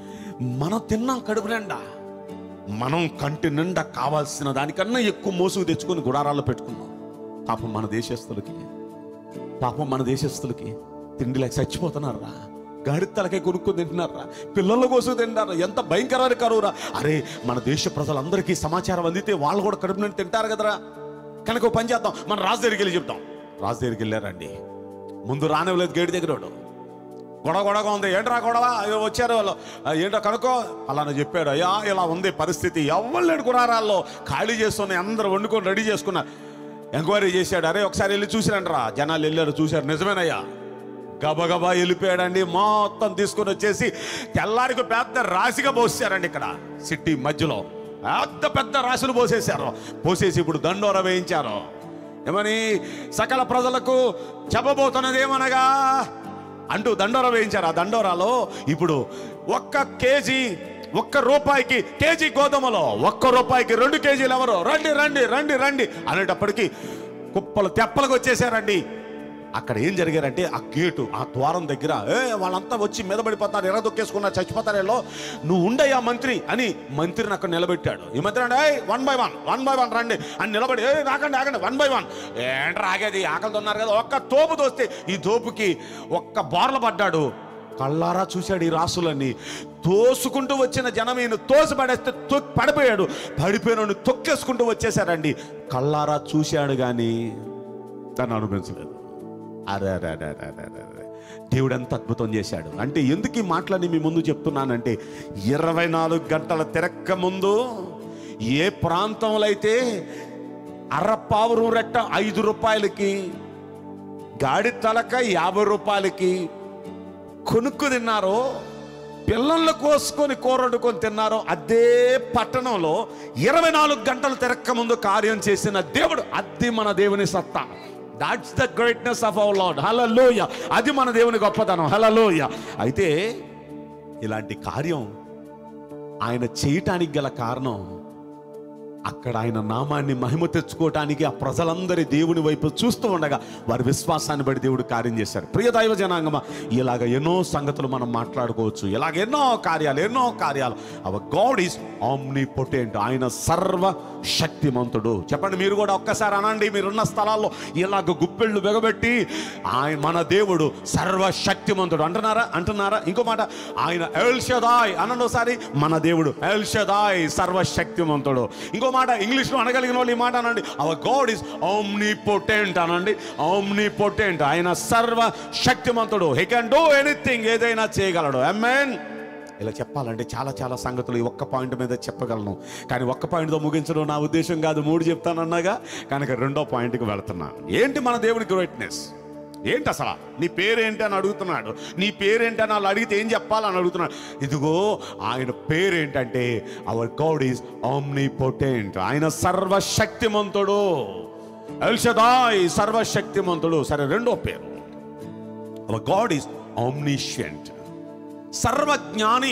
[SPEAKER 2] మనం తిన్నాం కడుపు నిండా మనం కంటి నిండా కావాల్సిన దానికన్నా ఎక్కువ మోసుకు తెచ్చుకొని గుడారాల్లో పెట్టుకున్నాం పాపం మన దేశస్తులకి పాపం మన దేశస్తులకి తిండి లేక చచ్చిపోతున్నారా గాడితలకే కొనుక్కొని తింటున్నారా పిల్లల కోసం తింటారు ఎంత భయంకరమైన కరువురా అరే మన దేశ ప్రజలందరికీ సమాచారం అందితే వాళ్ళు కూడా కడుపు నిండి తింటారు కదరా కనుక ఓ పని చేద్దాం మన రాజు దగ్గరికి వెళ్ళి చెప్తాం రాజు దగ్గరికి వెళ్ళారండి ముందు రానివ్వలేదు గేటు దగ్గర వాడు. గొడవ గొడవగా ఉంది ఏంట్రా గొడవ అయ్యో వచ్చారు వాళ్ళు "ఆ, ఏంటో కనుక్కో అలానే చెప్పాడు అయ్యా ఇలా ఉంది పరిస్థితి ఎవరు లేడు గురారాల్లో ఖాళీ చేస్తున్నాయి అందరూ వండుకొని రెడీ చేసుకున్నారు ఎంక్వైరీ చేశాడు అరే ఒకసారి వెళ్ళి చూసిరంటరా జనాలు వెళ్ళారు చూశారు నిజమేనయ్యా గబగబా వెళ్ళిపోయాడండి మొత్తం తీసుకొని వచ్చేసి తెల్లారికి పెద్ద రాశిగా పోసారండి ఇక్కడ సిటీ మధ్యలో పెద్ద పెద్ద రాశులు పోసేశారు పోసేసి ఇప్పుడు దండోర వేయించారు ఏమని సకల ప్రజలకు చెప్పబోతున్నది ఏమనగా అంటూ దండోర వేయించారు ఆ దండోరాలో ఇప్పుడు ఒక్క కేజీ ఒక్క రూపాయికి కేజీ గోధుమలో ఒక్క రూపాయికి రెండు కేజీలు ఎవరు రండి రండి రండి రండి అనేటప్పటికి కుప్పలు తెప్పలకు వచ్చేసారండి అక్కడ ఏం జరిగారంటే ఆ గేటు ఆ ద్వారం దగ్గర ఏ వాళ్ళంతా వచ్చి మీద పడిపోతారు ఎర్ర దొక్కేసుకున్నారు చచ్చిపోతారేలో నువ్వు ఉండయ్యా మంత్రి అని మంత్రిని అక్కడ నిలబెట్టాడు ఈ మంత్రి అంటే one by one one by one రండి అని నిలబడి ఏ రాకండి ఆగండి వన్ బై వన్ ఏంటి రాగేది ఆకలితో ఉన్నారు కదా ఒక్క తోపు తోస్తే ఈ తోపుకి ఒక్క బోర్ల పడ్డాడు కళ్ళారా చూశాడు ఈ రాసులన్నీ తోసుకుంటూ వచ్చిన జనం ఈయన తోసి పడేస్తే తొక్కి పడిపోయాడు పడిపోయిన తొక్కేసుకుంటూ వచ్చేసారండి కళ్ళారా చూశాడు కానీ దాన్ని అనుభవించలేదు అరే అరే అరే అరే అరే అరే అరే. దేవుడు ఎంత అద్భుతం చేశాడు అంటే ఎందుకు ఈ మాటలని మీ ముందు చెప్తున్నానంటే ఇరవై నాలుగు గంటల తిరక్క ముందు ఏ ప్రాంతంలో అయితే అరపావురం రెట్ట ఐదు రూపాయలకి గాడి తలక యాభై రూపాయలకి కొనుక్కు తిన్నారో పిల్లలు కోసుకొని కూర వండుకొని తిన్నారో అదే పట్టణంలో ఇరవై నాలుగు గంటలు తిరక్క ముందు కార్యం చేసిన దేవుడు అది మన దేవుని సత్తా that's the greatness of our lord hallelujah అది మన దేవుని గొప్పతనం హలలోయ అయితే ఇలాంటి కార్యం ఆయన చేయటానికి గల కారణం అక్కడ ఆయన నామాన్ని మహిమ తెచ్చుకోవటానికి ఆ ప్రజలందరి దేవుని వైపు చూస్తూ ఉండగా వారి విశ్వాసాన్ని బట్టి దేవుడు కార్యం చేశారు ప్రియ దైవ జనాంగమా ఇలాగ ఎన్నో సంగతులు మనం మాట్లాడుకోవచ్చు ఇలాగ ఎన్నో కార్యాలు ఎన్నో కార్యాలు అవ గాడ్ ఈస్ ఆమ్ని పొటెంట్ ఆయన సర్వ శక్తిమంతుడు చెప్పండి మీరు కూడా ఒక్కసారి అనండి మీరున్న స్థలాల్లో ఇలాగ గుప్పెళ్ళు బెగబెట్టి ఆయన మన దేవుడు సర్వ శక్తిమంతుడు అంటున్నారా అంటున్నారా ఇంకో మాట ఆయన ఎల్షదాయ్ అనండి ఒకసారి మన దేవుడు ఎల్షదాయ్ సర్వశక్తిమంతుడు ఇంకో మాట ఇంగ్లీష్లో అనగలిగిన వాళ్ళు ఈ మాట అనండి our God is omnipotent అనండి ఓమ్ని పొటెంట్ ఆయన సర్వ శక్తిమంతుడు హీ కెన్ డూ ఎనీథింగ్ ఏదైనా చేయగలడు అమెన్ ఇలా చెప్పాలంటే చాలా చాలా సంగతులు ఈ ఒక్క పాయింట్ మీద చెప్పగలను కానీ ఒక్క పాయింట్తో ముగించడం నా ఉద్దేశం కాదు మూడు చెప్తానన్నాగా కనుక రెండో పాయింట్కి వెళ్తున్నాను ఏంటి మన దేవుని గ్రేట్నెస్ ఏంటి అసలు నీ పేరేంటి అని అడుగుతున్నాడు నీ పేరేంటి అని వాళ్ళు అడిగితే ఏం చెప్పాలని అడుగుతున్నాడు ఇదిగో ఆయన పేరేంటంటే our God is omnipotent ఆయన సర్వశక్తిమంతుడు ఎల్షదాయ్ సర్వశక్తిమంతుడు సరే రెండో పేరు అవర్ గాడ్ ఈజ్ ఆమ్నిషియంట్ సర్వజ్ఞాని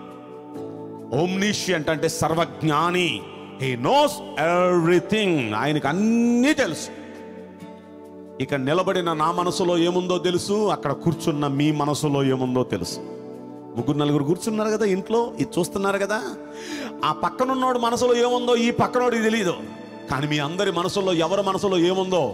[SPEAKER 2] ఓమ్నిషియంట్ అంటే సర్వజ్ఞాని హీ నోస్ ఎవ్రీథింగ్ ఆయనకు అన్నీ తెలుసు ఇక నిలబడిన నా మనసులో ఏముందో తెలుసు అక్కడ కూర్చున్న మీ మనసులో ఏముందో తెలుసు ముగ్గురు నలుగురు కూర్చున్నారు కదా ఇంట్లో ఇది చూస్తున్నారు కదా ఆ పక్కనున్నోడు మనసులో ఏముందో ఈ పక్కనోడికి తెలియదు కానీ మీ అందరి మనసులో ఎవరి మనసులో ఏముందో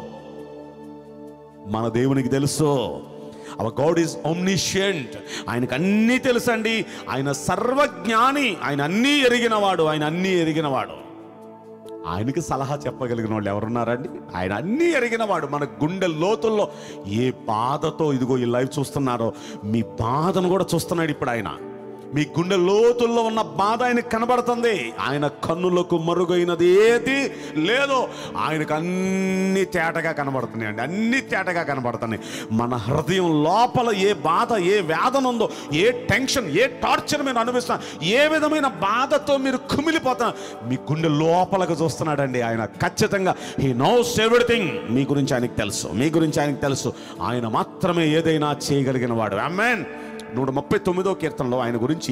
[SPEAKER 2] మన దేవునికి తెలుసు అవర్ గాడ్ ఈజ్ ఒమ్నిషియంట్ ఆయనకు అన్నీ తెలుసండి ఆయన సర్వజ్ఞాని ఆయన అన్నీ ఎరిగినవాడు ఆయన అన్నీ ఎరిగినవాడు ఆయనకి సలహా చెప్పగలిగిన వాళ్ళు ఎవరున్నారండి ఆయన అన్నీ ఎరిగినవాడు మన గుండె లోతుల్లో ఏ బాధతో ఇదిగో ఈ లైవ్ చూస్తున్నారో మీ బాధను కూడా చూస్తున్నాడు ఇప్పుడు ఆయన మీ గుండె లోతుల్లో ఉన్న బాధ ఆయనకు కనబడుతుంది ఆయన కన్నులకు మరుగైనది ఏది లేదో ఆయనకు అన్ని తేటగా కనబడుతున్నాయి అండి అన్ని తేటగా కనబడుతున్నాయి మన హృదయం లోపల ఏ బాధ ఏ వేదన ఉందో ఏ టెన్షన్ ఏ టార్చర్ మీరు అనుభవిస్తున్నా ఏ విధమైన బాధతో మీరు కుమిలిపోతున్నా మీ గుండె లోపలకు చూస్తున్నాడండి ఆయన ఖచ్చితంగా హీ నోస్ ఎవ్రీథింగ్ మీ గురించి ఆయనకు తెలుసు మీ గురించి ఆయనకు తెలుసు ఆయన మాత్రమే ఏదైనా చేయగలిగిన వాడు అమ్మాన్ నూట ముప్పై తొమ్మిదో కీర్తనలో ఆయన గురించి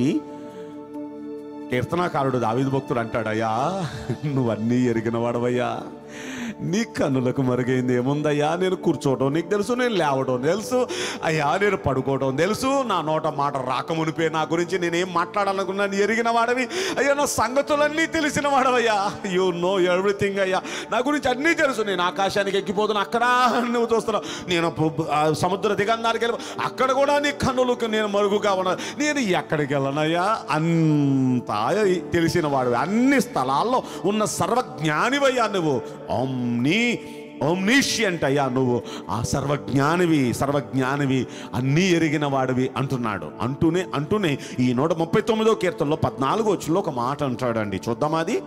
[SPEAKER 2] కీర్తనాకారుడు దావిదు భక్తుడు అంటాడయ్యా నువ్వు అన్నీ ఎరిగిన వాడవయ్యా నీ కన్నులకు మరుగైంది ఏముందయ్యా నేను కూర్చోవటం నీకు తెలుసు నేను లేవటం తెలుసు అయ్యా నేను పడుకోవటం తెలుసు నా నోట మాట రాకమునిపే నా గురించి నేనేం మాట్లాడాలనుకున్నాను ఎరిగిన వాడవి అయ్యా నా సంగతులన్నీ తెలిసిన వాడవయ్యా యు నో ఎవ్రీథింగ్ అయ్యా నా గురించి అన్నీ తెలుసు నేను ఆకాశానికి ఎక్కిపోతున్నా అక్కడ నువ్వు చూస్తున్నావు నేను పు- ఆ సముద్ర దిగంధానికి వెళ్ళి అక్కడ కూడా నీ కన్నులకు నేను మరుగుగా ఉన్నా నేను ఎక్కడికి వెళ్ళనయ్యా అంతా తెలిసిన వాడు అన్ని స్థలాల్లో ఉన్న సర్వజ్ఞానివయ్యా నువ్వు ఓమ్ని ఓమ్నీషియంట్ అయ్యా నువ్వు ఆ సర్వజ్ఞానివి సర్వజ్ఞానివి అన్నీ ఎరిగిన వాడివి అంటున్నాడు అంటూనే అంటూనే ఈ నూట ముప్పై తొమ్మిదో కీర్తనలో పద్నాలుగో వచ్చులో ఒక మాట అంటాడండి చూద్దామా అది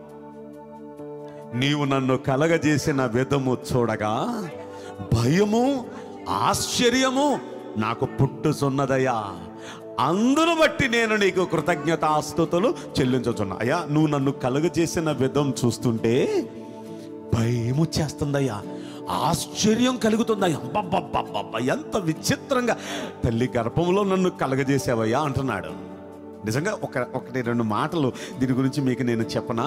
[SPEAKER 2] నీవు నన్ను కలగజేసిన విధము చూడగా భయము ఆశ్చర్యము నాకు పుట్టుచున్నదయ్యా అందును బట్టి నేను నీకు కృతజ్ఞతాస్తుతులు చెల్లించుచున్నా అయ్యా నువ్వు నన్ను కలుగజేసిన విధం చూస్తుంటే భయము చేస్తుందయ్యా ఆశ్చర్యం కలుగుతుందయ్యా అబ్బబ్బబ్బబ్బబ్బ ఎంత విచిత్రంగా తల్లి గర్భంలో నన్ను కలగజేసావయ్యా అంటున్నాడు నిజంగా ఒక ఒకటి రెండు మాటలు దీని గురించి మీకు నేను చెప్పనా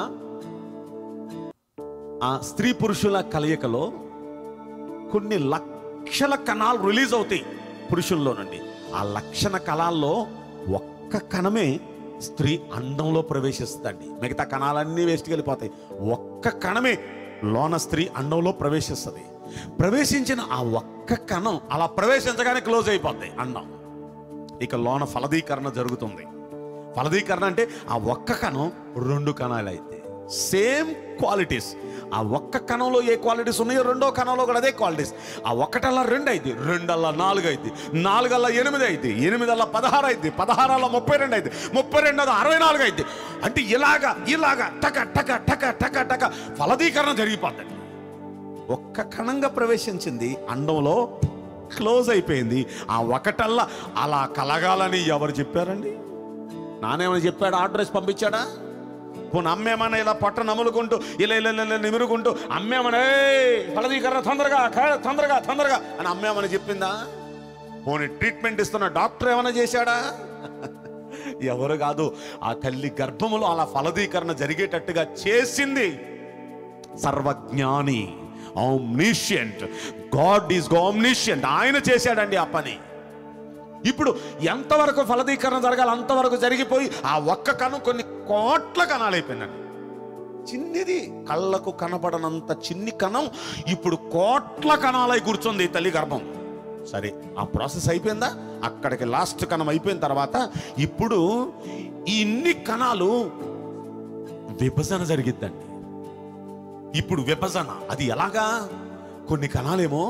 [SPEAKER 2] ఆ స్త్రీ పురుషుల కలయికలో కొన్ని లక్షల కణాలు రిలీజ్ అవుతాయి పురుషుల్లో నుండి ఆ లక్షణ కణాల్లో ఒక్క కణమే స్త్రీ అండంలో ప్రవేశిస్తుందండి మిగతా కణాలన్నీ వేస్ట్కి వెళ్ళిపోతాయి ఒక్క కణమే లోన స్త్రీ అండంలో ప్రవేశిస్తుంది ప్రవేశించిన ఆ ఒక్క కణం అలా ప్రవేశించగానే క్లోజ్ అయిపోద్ది అండం ఇక లోన ఫలదీకరణ జరుగుతుంది ఫలదీకరణ అంటే ఆ ఒక్క కణం రెండు కణాలు అయితే సేమ్ క్వాలిటీస్ ఆ ఒక్క కణంలో ఏ క్వాలిటీస్ ఉన్నాయో రెండో కణంలో కూడా అదే క్వాలిటీస్ ఆ ఒకటల్లా రెండు అయింది రెండల్లా నాలుగు అయింది నాలుగల్లా ఎనిమిది అయింది ఎనిమిదల్లా పదహారు అయింది పదహారల్లా ముప్పై రెండు అయింది ముప్పై రెండు అరవై నాలుగు అయింది అంటే ఇలాగా ఇలాగా టక టక టక టక టక ఫలదీకరణ జరిగిపోతుంది ఒక్క కణంగా ప్రవేశించింది అండంలో క్లోజ్ అయిపోయింది ఆ ఒకటల్లా అలా కలగాలని ఎవరు చెప్పారండి నానేమని చెప్పాడు ఆర్డర్ వేసి పంపించాడా పోనీ అమ్మేమన్నా ఇలా పొట్ట నములుకుంటూ ఇలా ఇలా ఇలా ఇలా నిమురుకుంటూ అమ్మేమని "ఏయ్, ఫలదీకరణ తొందరగా క- తొందరగా తొందరగా అని అమ్మేమని చెప్పిందా పోనీ ట్రీట్మెంట్ ఇస్తున్న డాక్టర్ ఏమైనా చేశాడా ఎవరు కాదు ఆ తల్లి గర్భములో అలా ఫలదీకరణ జరిగేటట్టుగా చేసింది సర్వజ్ఞాని ఆమ్నిషియంట్ గాడ్ ఈజ్ ఆమ్నిషియంట్ ఆయన చేశాడండి ఆ పని ఇప్పుడు ఎంతవరకు ఫలదీకరణ జరగాలి అంతవరకు జరిగిపోయి ఆ ఒక్క కణం కొన్ని కోట్ల కణాలు అయిపోయిందండి చిన్నది కళ్ళకు కనబడనంత చిన్ని కణం ఇప్పుడు కోట్ల కణాలై కూర్చుంది ఈ తల్లి గర్భం సరే ఆ ప్రాసెస్ అయిపోయిందా అక్కడికి లాస్ట్ కణం అయిపోయిన తర్వాత ఇప్పుడు ఈ ఇన్ని కణాలు విభజన జరిగిద్దండి ఇప్పుడు విభజన అది ఎలాగా కొన్ని కణాలేమో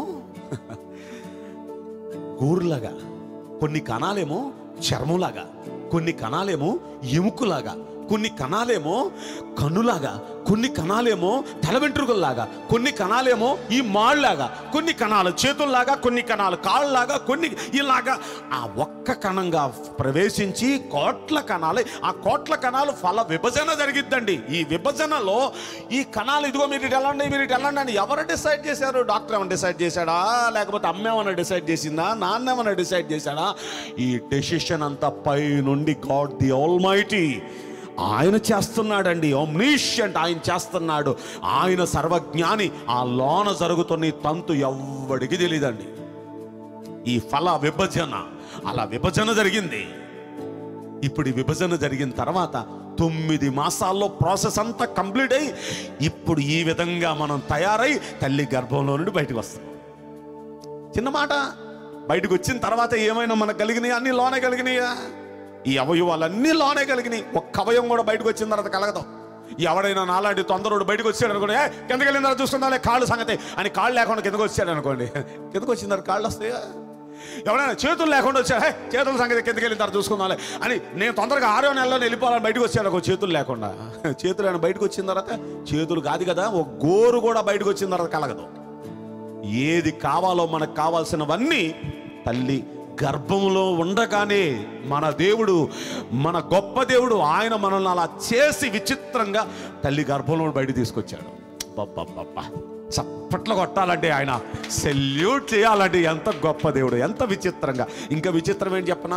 [SPEAKER 2] గోరులాగా కొన్ని కణాలేమో చర్మంలాగా కొన్ని కణాలేమో ఎముకలాగా కొన్ని కణాలేమో కన్నులాగా కొన్ని కణాలేమో తల వెంట్రుకల్లాగా కొన్ని కణాలేమో ఈ మాళ్ళలాగా కొన్ని కణాలు చేతుల్లాగా కొన్ని కణాలు కాళ్ళలాగా కొన్ని ఇలాగా ఆ ఒక్క కణంగా ప్రవేశించి కోట్ల కణాలు ఆ కోట్ల కణాలు ఫల విభజన జరిగిద్దండి ఈ విభజనలో ఈ కణాలు ఇదిగో మీరు ఇటు వెళ్ళండి మీరు ఇటు వెళ్ళండి అని ఎవరు డిసైడ్ చేశారు డాక్టర్ ఏమైనా డిసైడ్ చేశాడా లేకపోతే అమ్మ ఏమైనా డిసైడ్ చేసిందా నాన్న ఏమైనా డిసైడ్ చేశాడా ఈ డెసిషన్ అంతా పై నుండి గాడ్ ది ఆల్ మైటీ ఆయన చేస్తున్నాడండి ఒమ్నీషియంట్ ఆయన చేస్తున్నాడు ఆయన సర్వజ్ఞాని ఆ లోన జరుగుతున్న ఈ తంతు ఎవ్వడికి తెలియదండి ఈ ఫల విభజన అలా విభజన జరిగింది ఇప్పుడు ఈ విభజన జరిగిన తర్వాత తొమ్మిది మాసాల్లో ప్రాసెస్ అంతా కంప్లీట్ అయ్యి ఇప్పుడు ఈ విధంగా మనం తయారై తల్లి గర్భంలో నుండి బయటకు వస్తాం చిన్న మాట బయటకు వచ్చిన తర్వాత ఏమైనా మనకు కలిగినాయి అన్ని లోనే కలిగినాయా ఈ అవయవాలన్నీ లోనే కలిగినాయి ఒక్క అవయవం కూడా బయటకు వచ్చిన తర్వాత కలగదు ఎవడైనా నాలాంటి తొందరడు బయటకు వచ్చాడు అనుకోండి "ఏ, కిందకి వెళ్ళిన తర్వాత చూసుకుందాలే కాళ్ళు సంగతి అని కాళ్ళు లేకుండా కిందకు వచ్చాడు అనుకోండి కిందకు వచ్చిన తర్వాత కాళ్ళు వస్తాయా ఎవరైనా చేతులు లేకుండా వచ్చా "హే, చేతుల సంగతి కిందకి వెళ్ళిన తర్వాత చూసుకుందాలే అని నేను తొందరగా ఆరో నెలలో వెళ్ళిపోవాలని బయటకు వచ్చాడు ఒక చేతులు లేకుండా చేతులు ఆయన బయటకు వచ్చిన తర్వాత చేతులు కాదు కదా ఒక గోరు కూడా బయటకు వచ్చిన తర్వాత కలగదు ఏది కావాలో మనకు కావాల్సినవన్నీ తల్లి గర్భంలో ఉండగానే మన దేవుడు మన గొప్ప దేవుడు ఆయన మనల్ని అలా చేసి విచిత్రంగా తల్లి గర్భంలో బయట తీసుకొచ్చాడు అబ్బబ్బబ్బబ్బా. చప్పట్లు కొట్టాలంటే ఆయన సెల్యూట్ చేయాలంటే ఎంత గొప్ప దేవుడు ఎంత విచిత్రంగా ఇంకా విచిత్రం ఏంటి చెప్పనా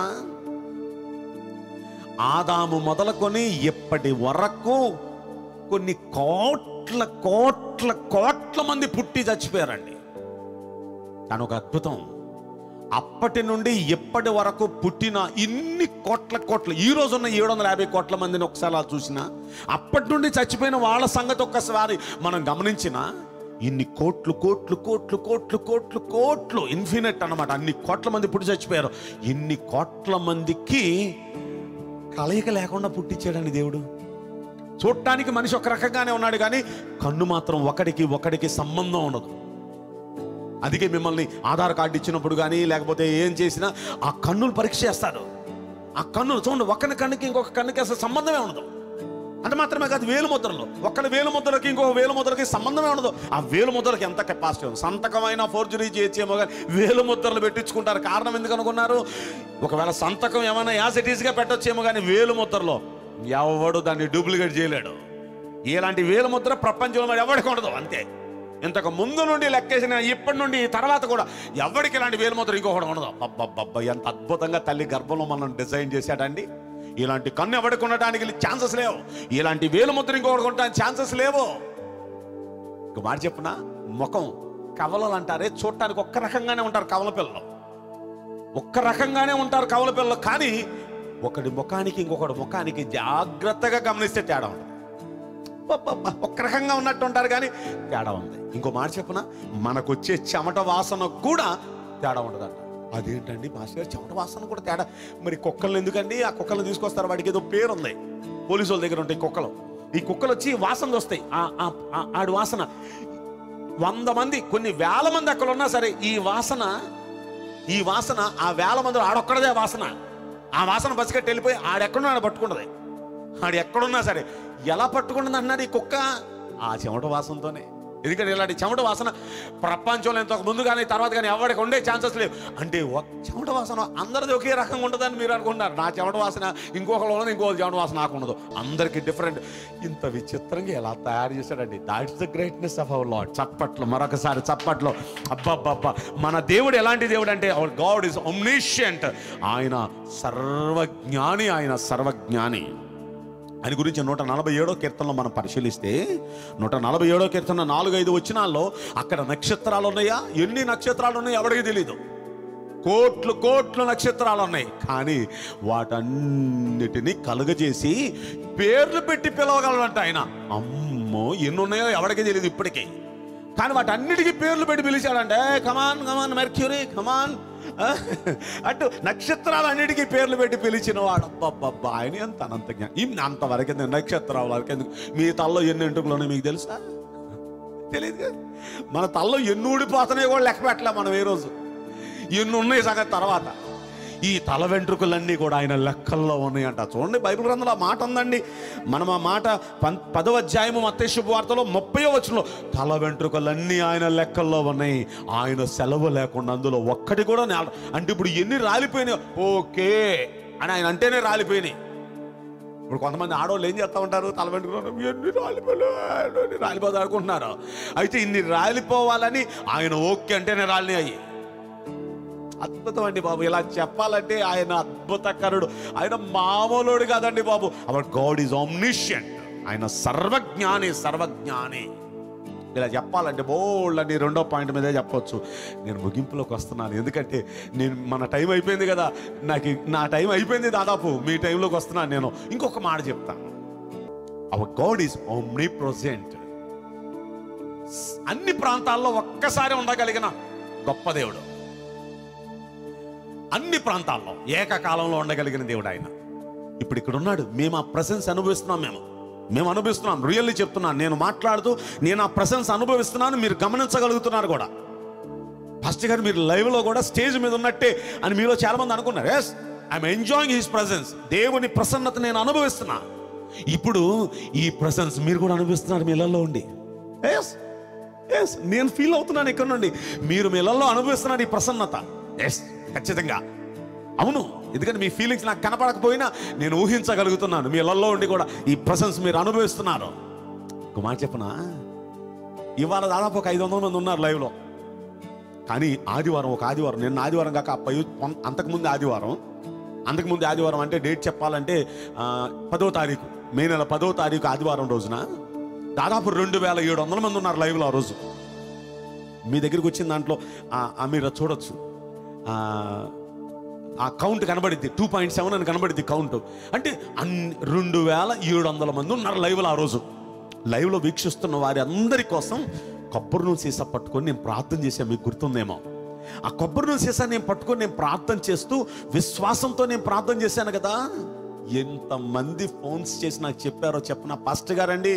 [SPEAKER 2] ఆదాము మొదలుకొని ఇప్పటి వరకు కొన్ని కోట్ల కోట్ల కోట్ల మంది పుట్టి చచ్చిపోయారండి కానీ ఒక అద్భుతం అప్పటి నుండి ఎప్పటి వరకు పుట్టిన ఇన్ని కోట్ల కోట్ల ఈ రోజున్న ఏడు వందల యాభై కోట్ల మందిని ఒకసారి అలా చూసినా అప్పటి నుండి చచ్చిపోయిన వాళ్ళ సంగతి ఒక్కసారి మనం గమనించిన ఇన్ని కోట్లు కోట్లు కోట్లు కోట్లు కోట్లు కోట్లు ఇన్ఫినిట్ అన్నమాట అన్ని కోట్ల మంది పుట్టి చచ్చిపోయారు ఇన్ని కోట్ల మందికి కలయిక లేకుండా పుట్టించాడండి దేవుడు చూడటానికి మనిషి ఒక రకంగానే ఉన్నాడు కానీ కన్ను మాత్రం ఒకడికి ఒకడికి సంబంధం ఉండదు అందుకే మిమ్మల్ని ఆధార్ కార్డు ఇచ్చినప్పుడు కానీ లేకపోతే ఏం చేసినా ఆ కన్నులు పరీక్ష చేస్తారు ఆ కన్నులు చూడండి ఒకని కన్నుకి ఇంకొక కన్నుకి అసలు సంబంధమే ఉండదు అంటే మాత్రమే కాదు వేలు ముద్రలు ఒక్కడి వేలు ముద్రకి ఇంకొక వేలు ముద్రకి సంబంధమే ఉండదు ఆ వేలు ముద్రకి ఎంత కెపాసిటీ ఉంది సంతకమైన ఫోర్జరీ చేయొచ్చేమో కానీ వేలు ముద్రలు పెట్టించుకుంటారు కారణం ఎందుకు అనుకున్నారు ఒకవేళ సంతకం ఏమైనా యాజ్ ఇట్ ఈస్గా పెట్టొచ్చేమో కానీ వేలు ముద్రలో ఎవడు దాన్ని డూప్లికేట్ చేయలేడు ఇలాంటి వేలు ముద్ర ప్రపంచంలో మరి ఎవరికి ఉండదు అంతే ఇంతకు ముందు నుండి లెక్కేసిన ఇప్పటి నుండి ఈ తర్వాత కూడా ఎవరికి ఇలాంటి వేలు ముద్ర ఇంకొకటి ఉండదు అబ్బబ్బబ్బ ఎంత అద్భుతంగా తల్లి గర్భంలో మనం డిజైన్ చేశాడండి ఇలాంటి కన్ను ఎవరికి ఉండడానికి ఛాన్సెస్ లేవు ఇలాంటి వేలు ముద్ర ఇంకొకటి ఉండడానికి ఛాన్సెస్ లేవు ఒక మాట చెప్పున ముఖం కవలలు అంటారే చూడటానికి ఒక్క రకంగానే ఉంటారు కవల పిల్లలు ఒక్క రకంగానే ఉంటారు కవల పిల్లలు కానీ ఒకటి ముఖానికి ఇంకొకటి ముఖానికి జాగ్రత్తగా గమనిస్తే తేడా ఉంటుంది అబ్బబ్బబ్బ, ఒక్క రకంగా ఉన్నట్టు ఉంటారు కానీ తేడా ఉంది ఇంకో మాట చెప్పున మనకు వచ్చే చెమట వాసన కూడా తేడా ఉండదంట అదేంటండి మాస్టర్ గారు చెమట వాసన కూడా తేడా మరి కుక్కలు ఎందుకండి ఆ కుక్కలను తీసుకొస్తారు వాడికి ఏదో పేరు ఉంది పోలీసు వాళ్ళ దగ్గర ఉంటాయి కుక్కలు
[SPEAKER 6] ఈ కుక్కలు వచ్చి వాసన వస్తాయి ఆ- ఆ- ఆ- ఆడి వాసన వంద మంది కొన్ని వేల మంది అక్కడ ఉన్నా సరే ఈ వాసన ఈ వాసన ఆ వేల మంది ఆడొక్కడదే వాసన ఆ వాసన బసికట్టి వెళ్ళిపోయి ఆడెక్కడున్నా ఆడ పట్టుకుంటది ఆడు ఎక్కడున్నా సరే ఎలా పట్టుకుంటుంది అన్నారు ఈ కుక్క ఆ చెమట వాసనతోనే ఎందుకంటే ఇలాంటి చెమట వాసన ప్రపంచంలో ఎంతో ముందు కానీ తర్వాత కానీ ఎవరికి ఉండే ఛాన్సెస్ లేవు అంటే ఒక చెమట వాసన అందరిది ఒకే రకంగా ఉంటుందని మీరు అనుకుంటున్నారు నా చెమట వాసన ఇంకొకరు ఉన్నది ఇంకో చెమట వాసన నాకు ఉండదు అందరికీ డిఫరెంట్ ఇంత విచిత్రంగా ఎలా తయారు చేశాడండి that's the greatness of our lord చప్పట్లు మరొకసారి చప్పట్లు అబ్బబ్బబ్బా మన దేవుడు ఎలాంటి దేవుడు అంటే అవర్ గాడ్ ఇస్ ఒమ్నిషియంట్ ఆయన సర్వజ్ఞాని ఆయన సర్వజ్ఞాని ఆయన గురించి నూట నలభై ఏడో కీర్తనలో మనం పరిశీలిస్తే నూట నలభై ఏడో కీర్తన నాలుగు ఐదు వచ్చినాల్లో అక్కడ నక్షత్రాలు ఉన్నాయా ఎన్ని నక్షత్రాలు ఉన్నాయో ఎవరికి తెలీదు కోట్లు కోట్లు నక్షత్రాలు ఉన్నాయి కానీ వాటన్నిటిని కలుగజేసి పేర్లు పెట్టి పిలవగలడంట ఆయన అమ్మో ఎన్ని ఉన్నాయో ఎవరికి తెలియదు ఇప్పటికీ కానీ వాటన్నిటికీ పేర్లు పెట్టి పిలిచాడంటే కమాన్ కమాన్ మెర్క్యూరీ కమాన్ అటు నక్షత్రాలన్నిటికీ పేర్లు పెట్టి పిలిచిన వాడు అబ్బబ్బబ్బా ఆయన ఎంత అనంత జ్ఞానం ఇన్ని అంతవరకు ఎందుకు నక్షత్రాల వరకు ఎందుకు మీ తల్లో ఎన్ని ఎంటుకలు ఉన్నాయో మీకు తెలుసా తెలియదు కదా? మన తల్లో ఎన్ని ఊడిపోతున్నాయో కూడా లెక్క పెట్టలే మనం ఏ రోజు ఎన్ని ఉన్నాయి సంగతి తర్వాత ఈ తల వెంట్రుకలన్నీ కూడా ఆయన లెక్కల్లో ఉన్నాయంట చూడండి బైబిల్ గ్రంథంలో ఆ మాట ఉందండి మనం ఆ మాట పం పదవ అధ్యాయము మత్తే శుభవార్తలో ముప్పై వచనంలో తల వెంట్రుకలన్నీ ఆయన లెక్కల్లో ఉన్నాయి ఆయన సెలవు లేకుండా అందులో ఒక్కటి కూడా నేల అంటే ఇప్పుడు ఎన్ని రాలిపోయినాయి ఓకే అని ఆయన అంటేనే రాలిపోయినాయి ఇప్పుడు కొంతమంది ఆడవాళ్ళు ఏం చేస్తూ ఉంటారు తల వెంట్రుకలు ఎన్ని రాలిపోయారు ఎన్ని రాలిపోతా అనుకుంటున్నారు అయితే ఇన్ని రాలిపోవాలని ఆయన ఓకే అంటేనే రాలినాయి అద్భుతం అండి బాబు ఇలా చెప్పాలంటే ఆయన అద్భుతకరుడు ఆయన మామూలుడు కాదండి బాబు అవర్ గాడ్ ఈజ్ ఆమ్నిషియంట్ ఆయన సర్వజ్ఞాని సర్వజ్ఞాని ఇలా చెప్పాలంటే బోల్డ్ అని రెండో పాయింట్ మీదే చెప్పొచ్చు నేను ముగింపులోకి వస్తున్నాను ఎందుకంటే నేను మన టైం అయిపోయింది కదా నాకు నా టైం అయిపోయింది దాదాపు మీ టైంలోకి వస్తున్నాను నేను ఇంకొక మాట చెప్తాను our God is omnipresent అన్ని ప్రాంతాల్లో ఒక్కసారి ఉండగలిగిన గొప్ప దేవుడు అన్ని ప్రాంతాల్లో ఏకకాలంలో ఉండగలిగిన దేవుడు ఆయన ఇప్పుడు ఇక్కడ ఉన్నాడు మేము ఆ ప్రసెన్స్ అనుభవిస్తున్నాం మేము మేము అనుభవిస్తున్నాం రియల్లీ చెప్తున్నాను నేను మాట్లాడుతూ నేను ఆ ప్రసెన్స్ అనుభవిస్తున్నాను మీరు గమనించగలుగుతున్నారు కూడా ఫస్ట్ గారు మీరు లైవ్లో కూడా స్టేజ్ మీద ఉన్నట్టే అని మీలో చాలా మంది అనుకున్నారు yes I'm enjoying his presence దేవుని ప్రసన్నత నేను అనుభవిస్తున్నా ఇప్పుడు ఈ ప్రసెన్స్ మీరు కూడా అనుభవిస్తున్నారు మీ ఇళ్ళల్లో ఉండి ఎస్ ఎస్ నేను ఫీల్ అవుతున్నాను ఇక్కడ నుండి మీరు మీ ఇళ్ళల్లో అనుభవిస్తున్నారు ఈ ప్రసన్నత ఎస్ ఖచ్చితంగా అవును ఎందుకంటే మీ ఫీలింగ్స్ నాకు కనపడకపోయినా నేను ఊహించగలుగుతున్నాను మీ ఇళ్ళల్లో ఉండి కూడా ఈ ప్రసెన్స్ మీరు అనుభవిస్తున్నారు ఒక మాట చెప్పనా ఇవాళ దాదాపు ఒక ఐదు వందల మంది ఉన్నారు లైవ్లో కానీ ఆదివారం ఒక ఆదివారం నిన్న ఆదివారం కాక ఆ పై పొన్- అంతకుముందు ఆదివారం అంతకుముందు ఆదివారం అంటే డేట్ చెప్పాలంటే ఆ, పదో తారీఖు మే నెల పదో తారీఖు ఆదివారం రోజున దాదాపు రెండు వేల ఏడు వందల మంది ఉన్నారు లైవ్లో ఆ రోజు మీ దగ్గరికి వచ్చిన దాంట్లో ఆ, ఆ మీరు అది చూడొచ్చు ఆ, ఆ కౌంట్ కనబడిద్ది టూ పాయింట్ సెవెన్ అని కనబడిద్ది కౌంట్ అంటే అన్ని రెండు వేల ఏడు వందల మంది ఉన్నారు లైవ్లో ఆ రోజు లైవ్లో వీక్షిస్తున్న వారి అందరి కోసం కొబ్బరి నూనె సీసా పట్టుకొని నేను ప్రార్థన చేశాను మీకు గుర్తుందేమో ఆ కొబ్బరి నూనె సీసా నేను పట్టుకొని నేను ప్రార్థన చేస్తూ విశ్వాసంతో నేను ప్రార్థన చేశాను కదా ఎంతమంది ఫోన్స్ చేసి నాకు చెప్పారో చెప్పిన పాస్టర్ గారండి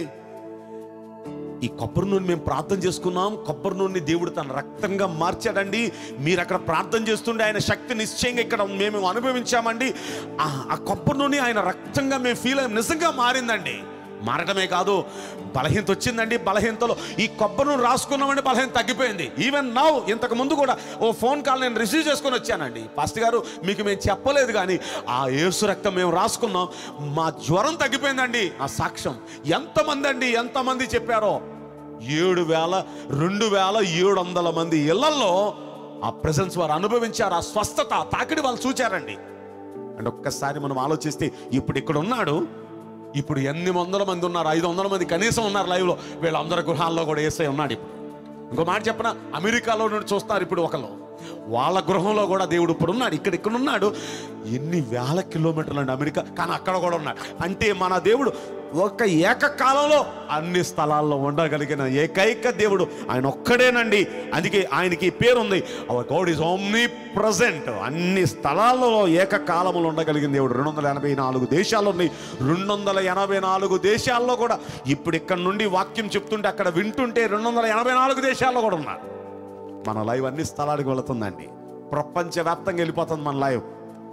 [SPEAKER 6] ఈ కొబ్బరి నూనె మేము ప్రార్థన చేసుకున్నాం కొబ్బరి నూనె దేవుడు తన రక్తంగా మార్చాడండి మీరు అక్కడ ప్రార్థన చేస్తుండే ఆయన శక్తి నిశ్చయంగా ఇక్కడ మేము అనుభవించామండి ఆ ఆ కొబ్బరి నూనె ఆయన రక్తంగా మేము ఫీల్ అయ్యాం నిజంగా మారిందండి మారటమే కాదు బలహీనత వచ్చిందండి బలహీనతలో ఈ కొబ్బరి నూనె రాసుకున్నామండి బలహీనత తగ్గిపోయింది ఈవెన్ నౌ ఇంతకు ముందు కూడా ఓ ఫోన్ కాల్ నేను రిసీవ్ చేసుకొని వచ్చానండి పాస్టర్ గారు మీకు మేము చెప్పలేదు కానీ ఆ ఏసు రక్తం మేము రాసుకున్నాం మా జ్వరం తగ్గిపోయిందండి ఆ సాక్ష్యం ఎంతమంది అండి ఎంతమంది చెప్పారో ఏడు వేల రెండు వేల ఏడు వందల మంది ఇళ్లలో ఆ ప్రెసెన్స్ వారు అనుభవించారు ఆ స్వస్థత ఆ తాకిడి వాళ్ళు చూచారండి అంటే ఒక్కసారి మనం ఆలోచిస్తే ఇప్పుడు ఇక్కడ ఉన్నాడు ఇప్పుడు ఎన్ని వందల మంది ఉన్నారు ఐదు వందల మంది కనీసం ఉన్నారు లైవ్లో వీళ్ళందరి గృహాల్లో కూడా ఏసై ఉన్నాడు ఇప్పుడు ఇంకో మాట చెప్పన అమెరికాలో నుండి చూస్తారు ఇప్పుడు ఒకళ్ళు వాళ్ళ గృహంలో కూడా దేవుడు ఇప్పుడు ఉన్నాడు ఇక్కడ ఇక్కడ ఉన్నాడు ఎన్ని వేల కిలోమీటర్లు అండి అమెరికా కానీ అక్కడ కూడా ఉన్నాడు అంటే మన దేవుడు ఒక ఏకకాలంలో అన్ని స్థలాల్లో ఉండగలిగిన ఏకైక దేవుడు ఆయన ఒక్కడేనండి అందుకే ఆయనకి ఈ పేరు ఉంది our God is omnipresent అన్ని స్థలాల్లో ఏకకాలంలో ఉండగలిగిన దేవుడు రెండు వందల ఎనభై నాలుగు దేశాలు ఉన్నాయి రెండు వందల ఎనభై నాలుగు దేశాల్లో కూడా ఇప్పుడు ఇక్కడ నుండి వాక్యం చెప్తుంటే అక్కడ వింటుంటే రెండు వందల ఎనభై నాలుగు దేశాల్లో కూడా ఉన్నారు మన లైవ్ అన్ని స్థలాలకు వెళుతుందండి ప్రపంచవ్యాప్తంగా వెళ్ళిపోతుంది మన లైవ్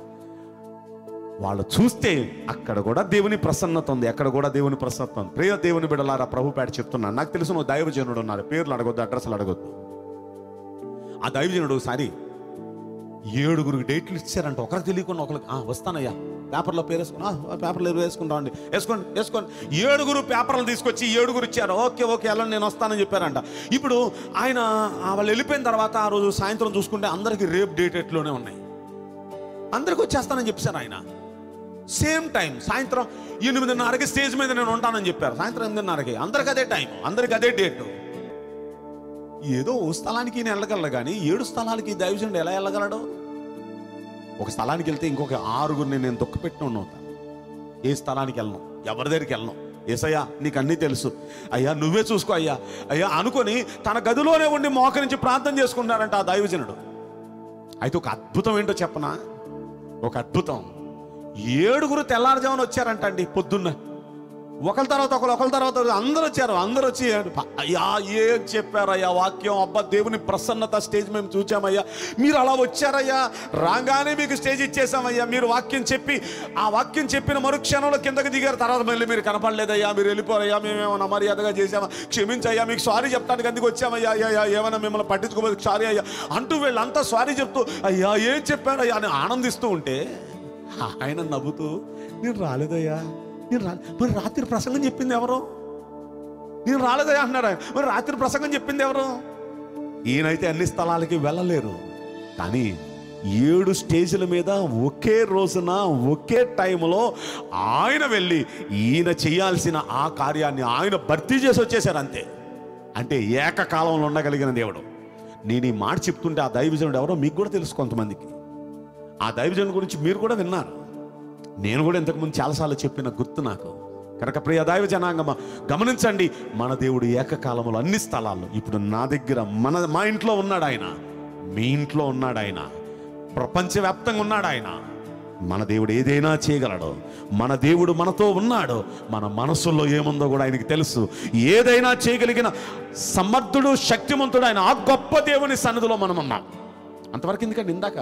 [SPEAKER 6] వాళ్ళు చూస్తే అక్కడ కూడా దేవుని ప్రసన్నత ఉంది అక్కడ కూడా దేవుని ప్రసన్నత ఉంది ప్రియ దేవుని బిడలారా ప్రభు పేట చెప్తున్నాను నాకు తెలుసు నువ్వు దైవజనుడు ఉన్నారు పేర్లు అడగొద్దు అడ్రస్లు అడగొద్దు ఆ దైవజనుడు ఒకసారి ఏడుగురికి డేట్లు ఇచ్చారంట ఒకరికి తెలియకుండా ఒకరికి "ఆ, వస్తానయ్యా పేపర్లో పేరు వేసుకుని "ఆ, పేపర్లో వేసుకుంటా అండి వేసుకోండి వేసుకోండి ఏడుగురు పేపర్లు తీసుకొచ్చి ఏడుగురు ఇచ్చారు ఓకే ఓకే వెళ్ళండి నేను వస్తానని చెప్పారంట ఇప్పుడు ఆయన ఆ వాళ్ళు వెళ్ళిపోయిన తర్వాత ఆ రోజు సాయంత్రం చూసుకుంటే అందరికి రేపు డేట్ ఎట్లోనే ఉన్నాయి అందరికి వచ్చేస్తానని చెప్పారు ఆయన సేమ్ టైం సాయంత్రం ఎనిమిదిన్నరకి స్టేజ్ మీద నేను ఉంటానని చెప్పారు సాయంత్రం ఎనిమిదిన్నరకి అందరికి అదే టైం అందరికి అదే డేట్ ఏదో ఓ స్థలానికి నేను వెళ్ళగలను కానీ ఏడు స్థలాలకి ఈ దైవజనుడు ఎలా వెళ్ళగలడు ఒక స్థలానికి వెళ్తే ఇంకొక ఆరుగురిని నేను దుఃఖపెట్టిన ఉంటాను ఏ స్థలానికి వెళ్ళను ఎవరి దగ్గరికి వెళ్ళను ఏసయ్యా నీకు అన్నీ తెలుసు అయ్యా నువ్వే చూసుకో అయ్యా అయ్యా అనుకొని తన గదిలోనే ఉండి మోకరించి ప్రార్థన చేసుకున్నారంట ఆ దైవజనుడు అయితే ఒక అద్భుతం ఏంటో చెప్పనా ఒక అద్భుతం ఏడుగురు తెల్లారుజామున వచ్చారంటండి పొద్దున్న ఒకరి తర్వాత ఒకరు ఒకరి తర్వాత ఒకరు అందరూ వచ్చారు అందరూ వచ్చి అయ్యా ఏం చెప్పారయ్యా వాక్యం అబ్బా దేవుని ప్రసన్నత స్టేజ్ మేము చూచామయ్యా మీరు అలా వచ్చారయ్యా రాగానే మీకు స్టేజ్ ఇచ్చేసామయ్యా మీరు వాక్యం చెప్పి ఆ వాక్యం చెప్పిన మరుక్షణంలో కిందకి దిగారు తర్వాత మళ్ళీ మీరు కనపడలేదయ్యా మీరు వెళ్ళిపోరయ్యా మేమేమన్నా మర్యాదగా చేసామా క్షమించయ్యా మీకు సారీ చెప్తానికి అందుకు వచ్చామయ్యా అయ్యా అయ్యా ఏమైనా మిమ్మల్ని పట్టించుకోలేదు సారీ అయ్యా అంటూ వీళ్ళంతా సారీ చెప్తూ అయ్యా ఏం చెప్పారయ్యా అని ఆనందిస్తూ ఉంటే ఆయన నవ్వుతూ నేను రాలేదయ్యా నేను రా మరి రాత్రి ప్రసంగం చెప్పింది ఎవరు నేను రాలేదయ్యా అంటున్నాడు ఆయన మరి రాత్రి ప్రసంగం చెప్పింది ఎవరు ఈయనైతే అన్ని స్థలాలకి వెళ్ళలేరు కానీ ఏడు స్టేజ్ల మీద ఒకే రోజున ఒకే టైంలో ఆయన వెళ్ళి ఈయన చేయాల్సిన ఆ కార్యాన్ని ఆయన భర్తీ చేసి వచ్చేసారు అంతే అంటే ఏకకాలంలో ఉండగలిగిన దేవుడు నేను ఈ మాట చెప్తుంటే ఆ దైవజనుడు ఎవరో మీకు కూడా తెలుసు కొంతమందికి ఆ దైవజనుడి గురించి మీరు కూడా విన్నారు నేను కూడా ఇంతకుముందు చాలాసార్లు చెప్పిన గుర్తు నాకు కనుక ప్రియ దైవ జనాంగమ గమనించండి మన దేవుడు ఏకకాలంలో అన్ని స్థలాల్లో ఇప్పుడు నా దగ్గర మన మా ఇంట్లో ఉన్నాడు ఆయన మీ ఇంట్లో ఉన్నాడు ఆయన ప్రపంచవ్యాప్తంగా ఉన్నాడు ఆయన మన దేవుడు ఏదైనా చేయగలడు మన దేవుడు మనతో ఉన్నాడు మన మనసులో ఏముందో కూడా ఆయనకి తెలుసు ఏదైనా చేయగలిగిన సమర్థుడు శక్తిమంతుడు ఆయన ఆ గొప్ప దేవుని సన్నిధిలో మనం ఉన్నాం అంతవరకు ఎందుకంటే ఇందాక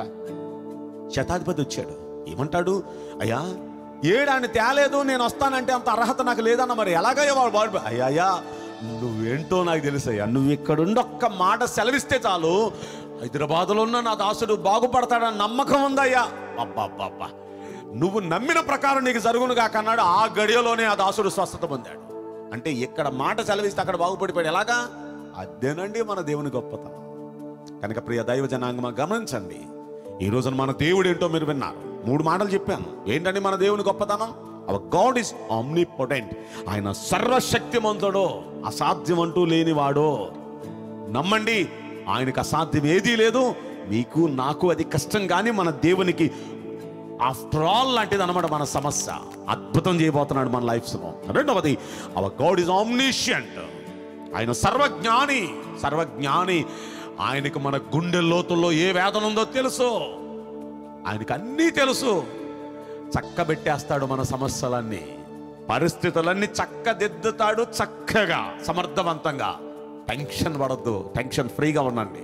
[SPEAKER 6] శతాధిపతి వచ్చాడు ఏమంటాడు అయ్యా ఏడాన్ని తేలేదు నేను వస్తానంటే అంత అర్హత నాకు లేదన్న మరి ఎలాగయ్యా వాడు వాడు అయ్యా అయ్యా నువ్వేంటో నాకు తెలుసు అయ్యా నువ్వు ఇక్కడుండి ఒక్క మాట సెలవిస్తే చాలు హైదరాబాద్లో ఉన్న నా దాసుడు బాగుపడతాడని నమ్మకం ఉందయ్యా అబ్బా నువ్వు నమ్మిన ప్రకారం నీకు జరుగును కాకన్నాడు ఆ గడియలోనే ఆ దాసుడు స్వస్థత పొందాడు అంటే ఇక్కడ మాట సెలవిస్తే అక్కడ బాగుపడిపోయాడు ఎలాగా అదేనండి మన దేవుని గొప్పతనం కనుక ప్రియ దైవ జనాంగమ గమనించండి ఈ రోజున మన దేవుడు ఏంటో మీరు విన్నారు మూడు మాటలు చెప్పాను ఏంటండి మన దేవుని గొప్పతనం our God is omnipotent ఆయన సర్వశక్తిమంతుడో అసాధ్యం అంటూ లేనివాడో నమ్మండి ఆయనకు అసాధ్యం ఏదీ లేదు మీకు నాకు అది కష్టం కానీ మన దేవునికి ఆఫ్టర్ ఆల్ లాంటిది అనమాట మన సమస్య అద్భుతం చేయబోతున్నాడు మన లైఫ్స్లో రెండవది అవర్ గాడ్ ఇస్ ఆమ్నిషియంట్ ఆయన సర్వజ్ఞాని సర్వజ్ఞాని ఆయనకు మన గుండె లోతుల్లో ఏ వేదన ఉందో తెలుసు ఆయనకు అన్నీ తెలుసు చక్కబెట్టేస్తాడు మన సమస్యలన్నీ పరిస్థితులన్నీ చక్కదిద్దుతాడు చక్కగా సమర్థవంతంగా టెన్షన్ పడద్దు టెన్షన్ ఫ్రీగా ఉండండి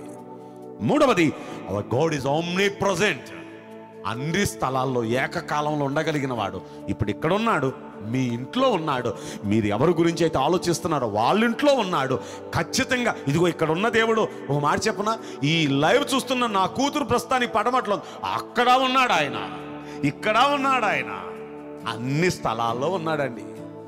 [SPEAKER 6] మూడవది our God is omnipresent అన్ని స్థలాల్లో ఏకకాలంలో ఉండగలిగిన వాడు ఇప్పుడు ఇక్కడ ఉన్నాడు మీ ఇంట్లో ఉన్నాడు మీరు ఎవరి గురించి అయితే ఆలోచిస్తున్నారో వాళ్ళ ఇంట్లో ఉన్నాడు ఖచ్చితంగా ఇదిగో ఇక్కడ ఉన్న దేవుడు ఒక మాట చెప్పనా ఈ లైవ్ చూస్తున్న నా కూతురు ప్రస్తుతానికి పడమట్లో ఉంది. అక్కడ ఉన్నాడు ఆయన ఇక్కడ ఉన్నాడు ఆయన అన్ని స్థలాల్లో ఉన్నాడండి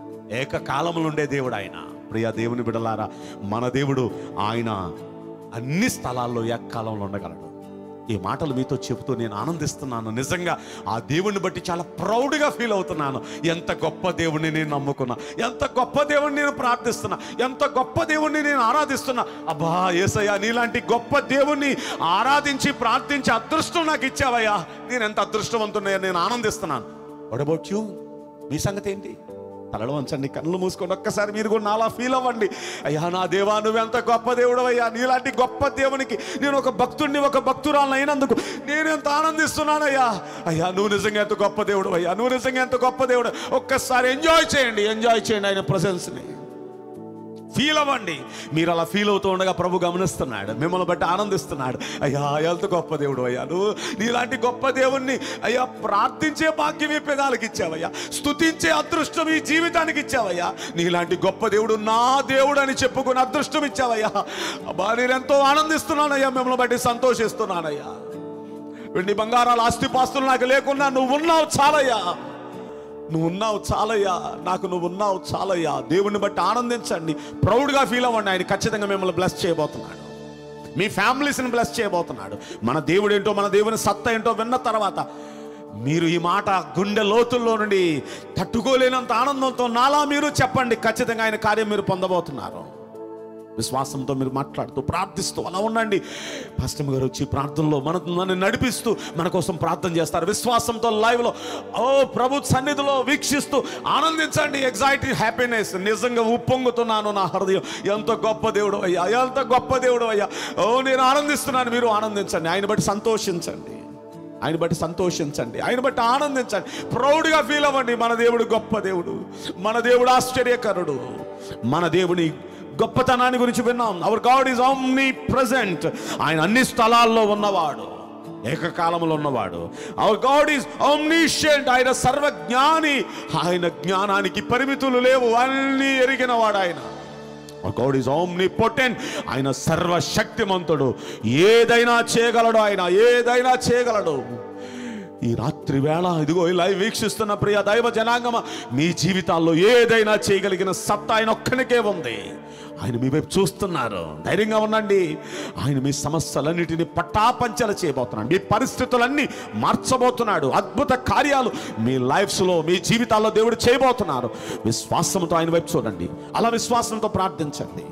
[SPEAKER 6] ఏకకాలంలో ఉండే దేవుడు ఆయన ప్రియ దేవుని బిడలారా మన దేవుడు ఆయన అన్ని స్థలాల్లో ఏకకాలంలో ఉండగలడు ఈ మాటలు మీతో చెబుతూ నేను ఆనందిస్తున్నాను నిజంగా ఆ దేవుణ్ణి బట్టి చాలా ప్రౌడ్గా ఫీల్ అవుతున్నాను ఎంత గొప్ప దేవుణ్ణి నేను నమ్ముకున్నా ఎంత గొప్ప దేవుణ్ణి నేను ప్రార్థిస్తున్నా ఎంత గొప్ప దేవుణ్ణి నేను ఆరాధిస్తున్నా అబ్బా ఏసయ్యా నీలాంటి గొప్ప దేవుణ్ణి ఆరాధించి ప్రార్థించి అదృష్టం నాకు ఇచ్చావయ్యా నేను ఎంత అదృష్టవంతున్నాయో నేను ఆనందిస్తున్నాను వాట్ అబౌట్ యూ మీ సంగతి ఏంటి
[SPEAKER 2] తలలో ఉంచండి కళ్ళు మూసుకోండి ఒక్కసారి మీరు కూడా నాలా ఫీల్ అవ్వండి అయ్యా నా దేవా నువ్వెంత గొప్ప దేవుడు అయ్యా నీలాంటి గొప్ప దేవునికి నేను ఒక భక్తుడిని ఒక భక్తురాలను అయినందుకు నేను ఎంత ఆనందిస్తున్నానయ్యా అయ్యా నువ్వు నిజంగా ఎంత గొప్ప దేవుడు అయ్యా నువ్వు నిజంగా ఎంత గొప్ప దేవుడు ఒక్కసారి ఎంజాయ్ చేయండి ఎంజాయ్ చేయండి ఆయన ప్రజెన్స్ని ఫీల్ అవ్వండి మీరు అలా ఫీల్ అవుతూ ఉండగా ప్రభు గమనిస్తున్నాడు మిమ్మల్ని బట్టి ఆనందిస్తున్నాడు అయ్యా ఎంత గొప్ప దేవుడు అయ్యా నువ్వు నీలాంటి గొప్ప దేవుణ్ణి అయ్యా ప్రార్థించే భాగ్యం ఈ పెదాలకు ఇచ్చావయ్యా స్తుతించే అదృష్టం ఈ జీవితానికి ఇచ్చావయ్యా నీలాంటి గొప్ప దేవుడు నా దేవుడు అని చెప్పుకుని అదృష్టం ఇచ్చావయ్యా అబ్బా నేను ఎంతో ఆనందిస్తున్నానయ్యా మిమ్మల్ని బట్టి సంతోషిస్తున్నానయ్యా వెండి బంగారాలు ఆస్తిపాస్తులు నాకు లేకున్నా నువ్వు ఉన్నావు చాలయ్యా నువ్వు ఉన్నావు చాలయ్యా నాకు నువ్వు ఉన్నావు చాలయ్యా దేవుని బట్టి ఆనందించండి ప్రౌడ్గా ఫీల్ అవ్వండి ఆయన ఖచ్చితంగా మిమ్మల్ని బ్లెస్ చేయబోతున్నాడు మీ ఫ్యామిలీస్ని బ్లెస్ చేయబోతున్నాడు మన దేవుడు ఏంటో మన దేవుని సత్తా ఏంటో విన్న తర్వాత మీరు ఈ మాట గుండె లోతుల్లో నుండి తట్టుకోలేనంత ఆనందంతో నాలా మీరు చెప్పండి ఖచ్చితంగా ఆయన కార్యం మీరు పొందబోతున్నారు విశ్వాసంతో మీరు మాట్లాడుతూ ప్రార్థిస్తూ అలా ఉండండి పాస్టమ్ గారు వచ్చి ప్రార్థనలో మన నన్ను నడిపిస్తూ మన కోసం ప్రార్థన చేస్తారు విశ్వాసంతో లైవ్లో ఓ ప్రభు సన్నిధిలో వీక్షిస్తూ ఆనందించండి ఎగ్జైటీ హ్యాపీనెస్ నిజంగా ఉప్పొంగుతున్నాను నా హృదయం ఎంత గొప్ప దేవుడు అయ్యా ఎంత గొప్ప దేవుడు అయ్యా ఓ నేను ఆనందిస్తున్నాను మీరు ఆనందించండి ఆయన బట్టి సంతోషించండి ఆయన బట్టి సంతోషించండి ఆయన బట్టి ఆనందించండి ప్రౌడ్గా ఫీల్ అవ్వండి మన దేవుడు గొప్ప దేవుడు మన దేవుడు ఆశ్చర్యకరుడు మన దేవుని గొప్పతనాన్ని గురించి విన్నాం our God is omnipresent ఆయన అన్ని స్థలాల్లో ఉన్నవాడు ఏకకాలంలో ఉన్నవాడు అవర్ గాడ్ ఈజ్ ఆమ్నిషియంట్ ఆయన సర్వజ్ఞాని ఆయన జ్ఞానానికి పరిమితులు లేవు అన్ని ఎరిగిన వాడు ఆయన గాడ్ ఈజ్ ఓమ్ని పొటెంట్ ఆయన సర్వశక్తిమంతుడు ఏదైనా చేయగలడు ఆయన ఏదైనా చేయగలడు ఈ రాత్రి వేళ ఇదిగో ఈ లైవ్ వీక్షిస్తున్న ప్రియ దైవ జనాంగమ మీ జీవితాల్లో ఏదైనా చేయగలిగిన సత్తా ఆయన ఒక్కనికే ఉంది ఆయన మీ వైపు చూస్తున్నారు ధైర్యంగా ఉండండి ఆయన మీ సమస్యలన్నిటిని పట్టాపంచల చేయబోతున్నాడు మీ పరిస్థితులన్నీ మార్చబోతున్నాడు అద్భుత కార్యాలు మీ లైఫ్స్లో మీ జీవితాల్లో దేవుడు చేయబోతున్నారు విశ్వాసంతో ఆయన వైపు చూడండి అలా విశ్వాసంతో ప్రార్థించండి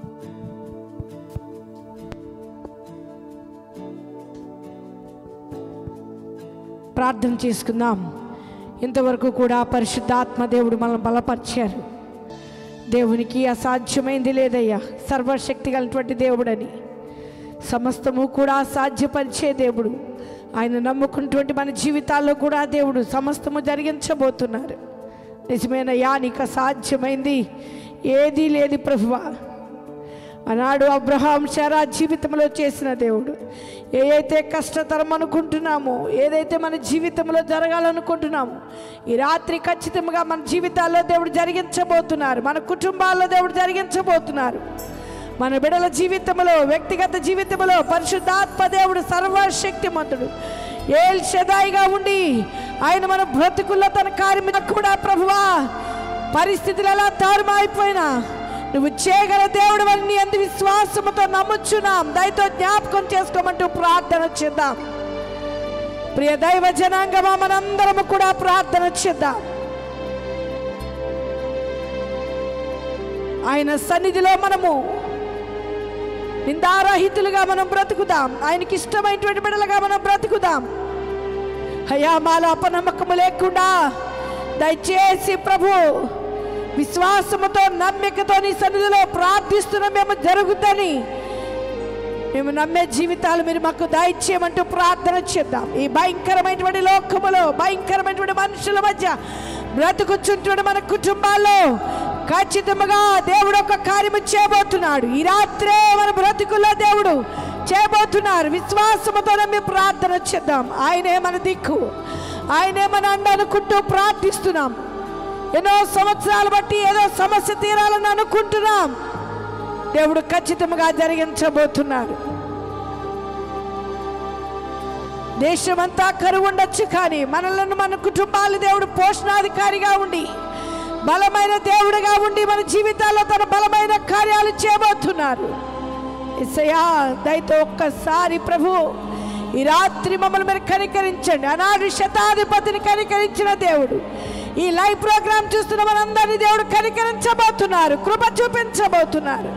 [SPEAKER 5] ప్రార్థన చేసుకుందాం ఇంతవరకు కూడా పరిశుద్ధాత్మ దేవుడు మనల్ని బలపరిచారు దేవునికి అసాధ్యమైంది లేదయ్యా సర్వశక్తి కలిగినటువంటి దేవుడని సమస్తము కూడా సాధ్యపరిచే దేవుడు ఆయన నమ్ముకున్నటువంటి మన జీవితాల్లో కూడా దేవుడు సమస్తము జరిగించబోతున్నారు నిజమేనయ్యా నీకు అసాధ్యమైంది ఏదీ లేదు ప్రభువా ఆనాడు అబ్రహాం శారా జీవితంలో చేసిన దేవుడు ఏ అయితే కష్టతరం అనుకుంటున్నామో ఏదైతే మన జీవితంలో జరగాలనుకుంటున్నామో ఈ రాత్రి ఖచ్చితంగా మన జీవితాల్లో దేవుడు జరిగించబోతున్నారు మన కుటుంబాల్లో దేవుడు జరిగించబోతున్నారు మన బిడల జీవితంలో వ్యక్తిగత జీవితంలో పరిశుద్ధాత్మ దేవుడు సర్వశక్తిమంతుడు ఏల్ షదాయిగా ఉండి ఆయన మన బ్రతుకుల్లో తన కార్యం కూడా ప్రభువా పరిస్థితులు ఎలా తారుమారిపోయినా నువ్వు చేయగల దేవుడు అని నీ అందు విశ్వాసముతో నమ్ముచున్నాం దయతో జ్ఞాపకం చేసుకోమంటూ ప్రార్థన చేద్దాం ప్రియ దైవ జనాంగమా మనందరము కూడా ప్రార్థన చేద్దాం ఆయన సన్నిధిలో మనము నిందారహితులుగా మనం బ్రతుకుదాం ఆయనకి ఇష్టమైనటువంటి బిడలుగా మనం బ్రతుకుదాం అయ్యా మాలో అపనమ్మకము లేకుండా దయచేసి ప్రభు విశ్వాసముతో నమ్మికతో నీ సన్నిధిలో ప్రార్థిస్తున్న మేము జరుగుద్దని మేము నమ్మే జీవితాలు మీరు మాకు దయచేయమంటూ ప్రార్థన చేద్దాం ఈ భయంకరమైనటువంటి లోకములో భయంకరమైనటువంటి మనుషుల మధ్య బ్రతుకుచుంటున్న మన కుటుంబాల్లో ఖచ్చితంగా దేవుడు ఒక కార్యము చేయబోతున్నాడు ఈ రాత్రే మన బ్రతుకుల్లో దేవుడు చేయబోతున్నారు విశ్వాసముతో నమ్మి ప్రార్థన చేద్దాం ఆయనే మన దిక్కు ఆయనే మన అండ అనుకుంటూ ప్రార్థిస్తున్నాం ఎన్నో సంవత్సరాలు బట్టి ఏదో సమస్య తీరాలని అనుకుంటున్నాం దేవుడు ఖచ్చితంగా జరిగించబోతున్నాడు దేశమంతా కరువు ఉండొచ్చు కానీ మనలను మన కుటుంబాలు దేవుడు పోషణాధికారిగా ఉండి బలమైన దేవుడిగా ఉండి మన జీవితాల్లో తన బలమైన కార్యాలు చేయబోతున్నారు ఇసయా దయతో ఒక్కసారి ప్రభు ఈ రాత్రి మమ్మల్ని మీరు కనికరించండి ఆనాడు శతాధిపతిని కనికరించిన దేవుడు ఈ లైవ్ ప్రోగ్రామ్ చూస్తున్న మనందరినీ దేవుడు కనికరించబోతున్నారు కృప చూపించబోతున్నారు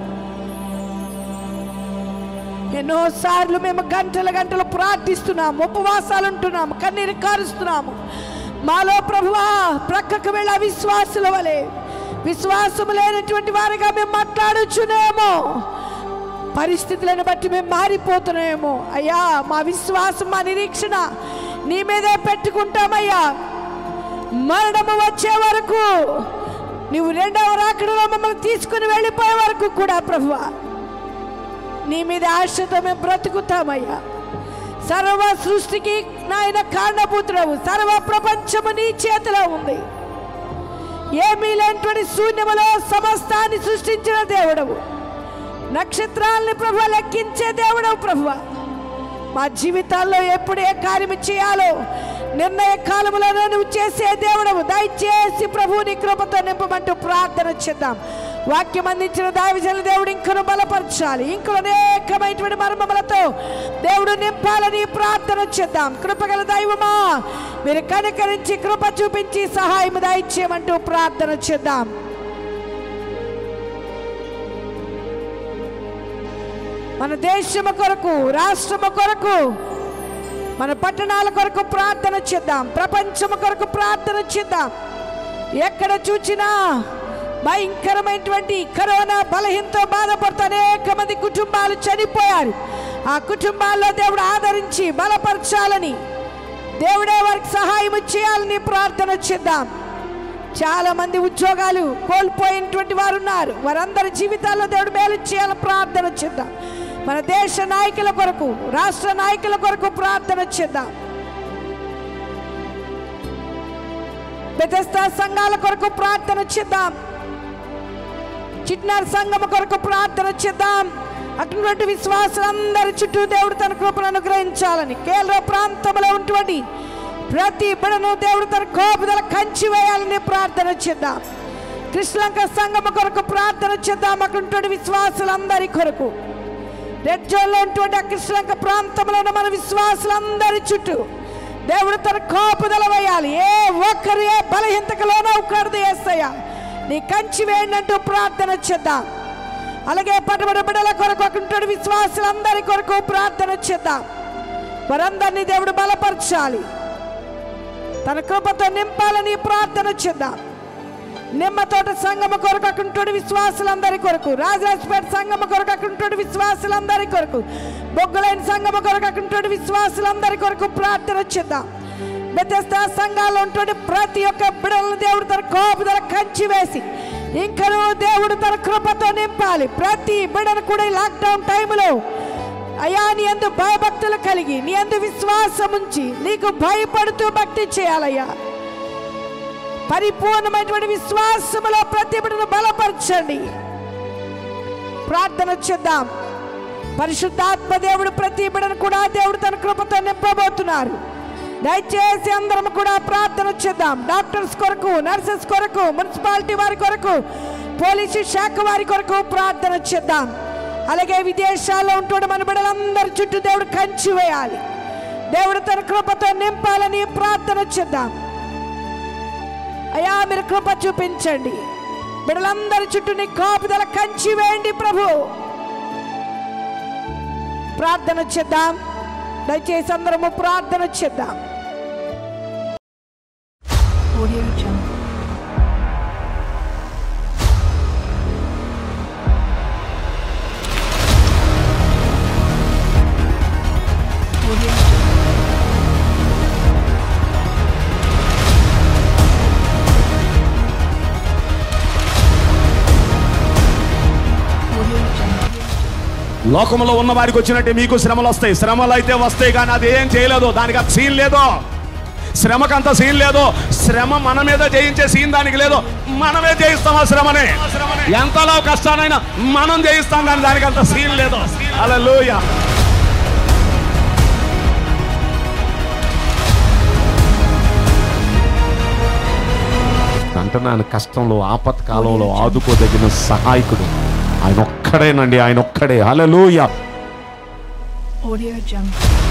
[SPEAKER 5] ఎన్నోసార్లు మేము గంటల గంటలు ప్రార్థిస్తున్నాము ఉపవాసాలు ఉంటున్నాము కన్నీరు కారుస్తున్నాము మాలో ప్రభువా ప్రక్కకు వెళ్ళ విశ్వాసుల వలె విశ్వాసం లేనటువంటి వారిగా మేము మాట్లాడుచునేమో పరిస్థితులను బట్టి మేము మారిపోతున్నామేమో అయ్యా మా విశ్వాసం మా నిరీక్షణ నీ మీదే పెట్టుకుంటామయ్యా మరణము వచ్చే వరకు నువ్వు రెండవ రాకడలో మమ్మల్ని తీసుకుని వెళ్ళిపోయే వరకు కూడా ప్రభువా నీ మీద ఆశతో మేము బ్రతుకుతామయ్యా సర్వ సృష్టికి నాయన కారణభూతుడవు సర్వ ప్రపంచము నీ చేతిలో ఉంది ఏమీ లేనటువంటి శూన్యములో సమస్తాన్ని సృష్టించిన దేవుడవు నక్షత్రాలని ప్రభు లెక్కించే దేవుడవు ప్రభు మా జీవితాల్లో ఎప్పుడు ఏ కార్యం చేయాలో నిర్ణయ కాలములో నువ్వు చేసే దేవుడవు దయచేసి ప్రభు నీ కృపతో నింపమంటూ ప్రార్థన చేద్దాం వాక్యం అందించిన దావిజల దేవుడు ఇంకను బలపరచాలి ఇంకను అనేకమైనటువంటి మర్మములతో దేవుడు నింపాలని ప్రార్థన చేద్దాం కృపగల దైవమా మీరు కనికరించి కృప చూపించి సహాయం దయచేయమంటూ ప్రార్థన చేద్దాం మన దేశము కొరకు రాష్ట్రము కొరకు మన పట్టణాల కొరకు ప్రార్థన చేద్దాం ప్రపంచము కొరకు ప్రార్థన చేద్దాం ఎక్కడ చూచినా భయంకరమైనటువంటి కరోనా బలహీనతో బాధపడుతూ అనేక మంది కుటుంబాలు చనిపోయారు ఆ కుటుంబాల్లో దేవుడు ఆదరించి బలపరచాలని దేవుడే వారికి సహాయం చేయాలని ప్రార్థన చేద్దాం చాలా మంది ఉద్యోగాలు కోల్పోయినటువంటి వారు ఉన్నారు వారందరి జీవితాల్లో దేవుడు మేలు చేయాలని ప్రార్థన చేద్దాం మన దేశ నాయకుల కొరకు రాష్ట్ర నాయకుల కొరకు ప్రార్థన చేద్దాం బెతస్తా సంఘాల కొరకు ప్రార్థన చేద్దాం చిట్నార్ సంఘం కొరకు ప్రార్థన చేద్దాం అటువంటి విశ్వాసులందరి చుట్టూ దేవుడు తన కృపను అనుగ్రహించాలని కేరళ ప్రాంతంలో ఉన్నటువంటి ప్రతి బిడను దేవుడు తన కోపుదల కంచి వేయాలని ప్రార్థన చేద్దాం కృష్ణలంక సంఘం కొరకు ప్రార్థన చేద్దాం అక్కడ విశ్వాసులందరి కొరకు రెడ్ జోన్లో ఉన్నటువంటి ఆ కృష్ణలంక ప్రాంతంలో ఉన్న మన విశ్వాసులందరి చుట్టూ దేవుడు తన కోపుదల వేయాలి ఏ ఒక్కరు ఏ బలహీనతకు లోనవుకూడదు ఏసయ్య నీ కంచి వేయండి ప్రార్థన చేద్దాం అలాగే పటబడి బిడ్డల కొరకు అక్కడ విశ్వాసులందరి కొరకు ప్రార్థన చేద్దాం వారందరినీ దేవుడు బలపరచాలి తన కృపతో నింపాలని ప్రార్థన చేద్దాం నిమ్మతోట సంగమ కొరకు అక్కడ విశ్వాసులందరి కొరకు రాజరాజపేట సంగమ కొరకు అక్కడ విశ్వాసులందరి కొరకు బొగ్గులైన సంగమ కొరకు అక్కడ విశ్వాసులందరి కొరకు ప్రార్థన చేద్దాం బెతస్తా సంఘాల్లో ఉన్నటువంటి ప్రతి ఒక్క బిడలను దేవుడు తన కోపుదల కంచి వేసి ఇంకను దేవుడు తన కృపతో నింపాలి ప్రతి బిడను కూడా ఈ లాక్డౌన్ టైంలో అయ్యా నీ ఎందు భయభక్తులు కలిగి నీ ఎందు విశ్వాసం ఉంచి నీకు భయపడుతూ భక్తి చేయాలయ్యా పరిపూర్ణమైనటువంటి విశ్వాసములో ప్రతి బిడ్డను బలపరచండి ప్రార్థన చేద్దాం పరిశుద్ధాత్మ దేవుడు ప్రతి బిడ్డను కూడా దేవుడు తన కృపతో నింపబోతున్నారు దయచేసి అందరం కూడా ప్రార్థన చేద్దాం డాక్టర్స్ కొరకు నర్సెస్ కొరకు మున్సిపాలిటీ వారి కొరకు పోలీసు శాఖ వారి కొరకు ప్రార్థన చేద్దాం అలాగే విదేశాల్లో ఉంటున్న మన బిడ్డలందరి చుట్టూ దేవుడు కంచి వేయాలి దేవుడు తన కృపతో నింపాలని ప్రార్థన చేద్దాం అయ్యా మీరు కృప చూపించండి బిడ్డలందరి చుట్టూ నీ కాపుదల కంచి వేయండి ప్రభు ప్రార్థన చేద్దాం దయచేసి అందరము ప్రార్థన చేద్దాం
[SPEAKER 1] Audio Jungle. Audio Jungle. Audio Jungle.
[SPEAKER 2] లోకంలో ఉన్న వారికి వచ్చినట్టే మీకు శ్రమలు వస్తాయి శ్రమలు అయితే వస్తాయి కానీ అది ఏం చేయలేదు దానికి అంత సీన్ లేదు శ్రమకంత సీన్ లేదు శ్రమ మన మీద జయించే సీన్ దానికి లేదు మనమే జయిస్తాం ఆ శ్రమని ఎంతలో కష్టానైనా మనం జయిస్తాం కానీ దానికి అంత సీన్ లేదు అలా అంటున్నాను కష్టంలో ఆపత్కాలంలో ఆదుకోదగిన సహాయకుడు ఆయన ఒక్కడేనండి ఆయన ఒక్కడే హల్లెలూయా
[SPEAKER 1] Audio Jungle.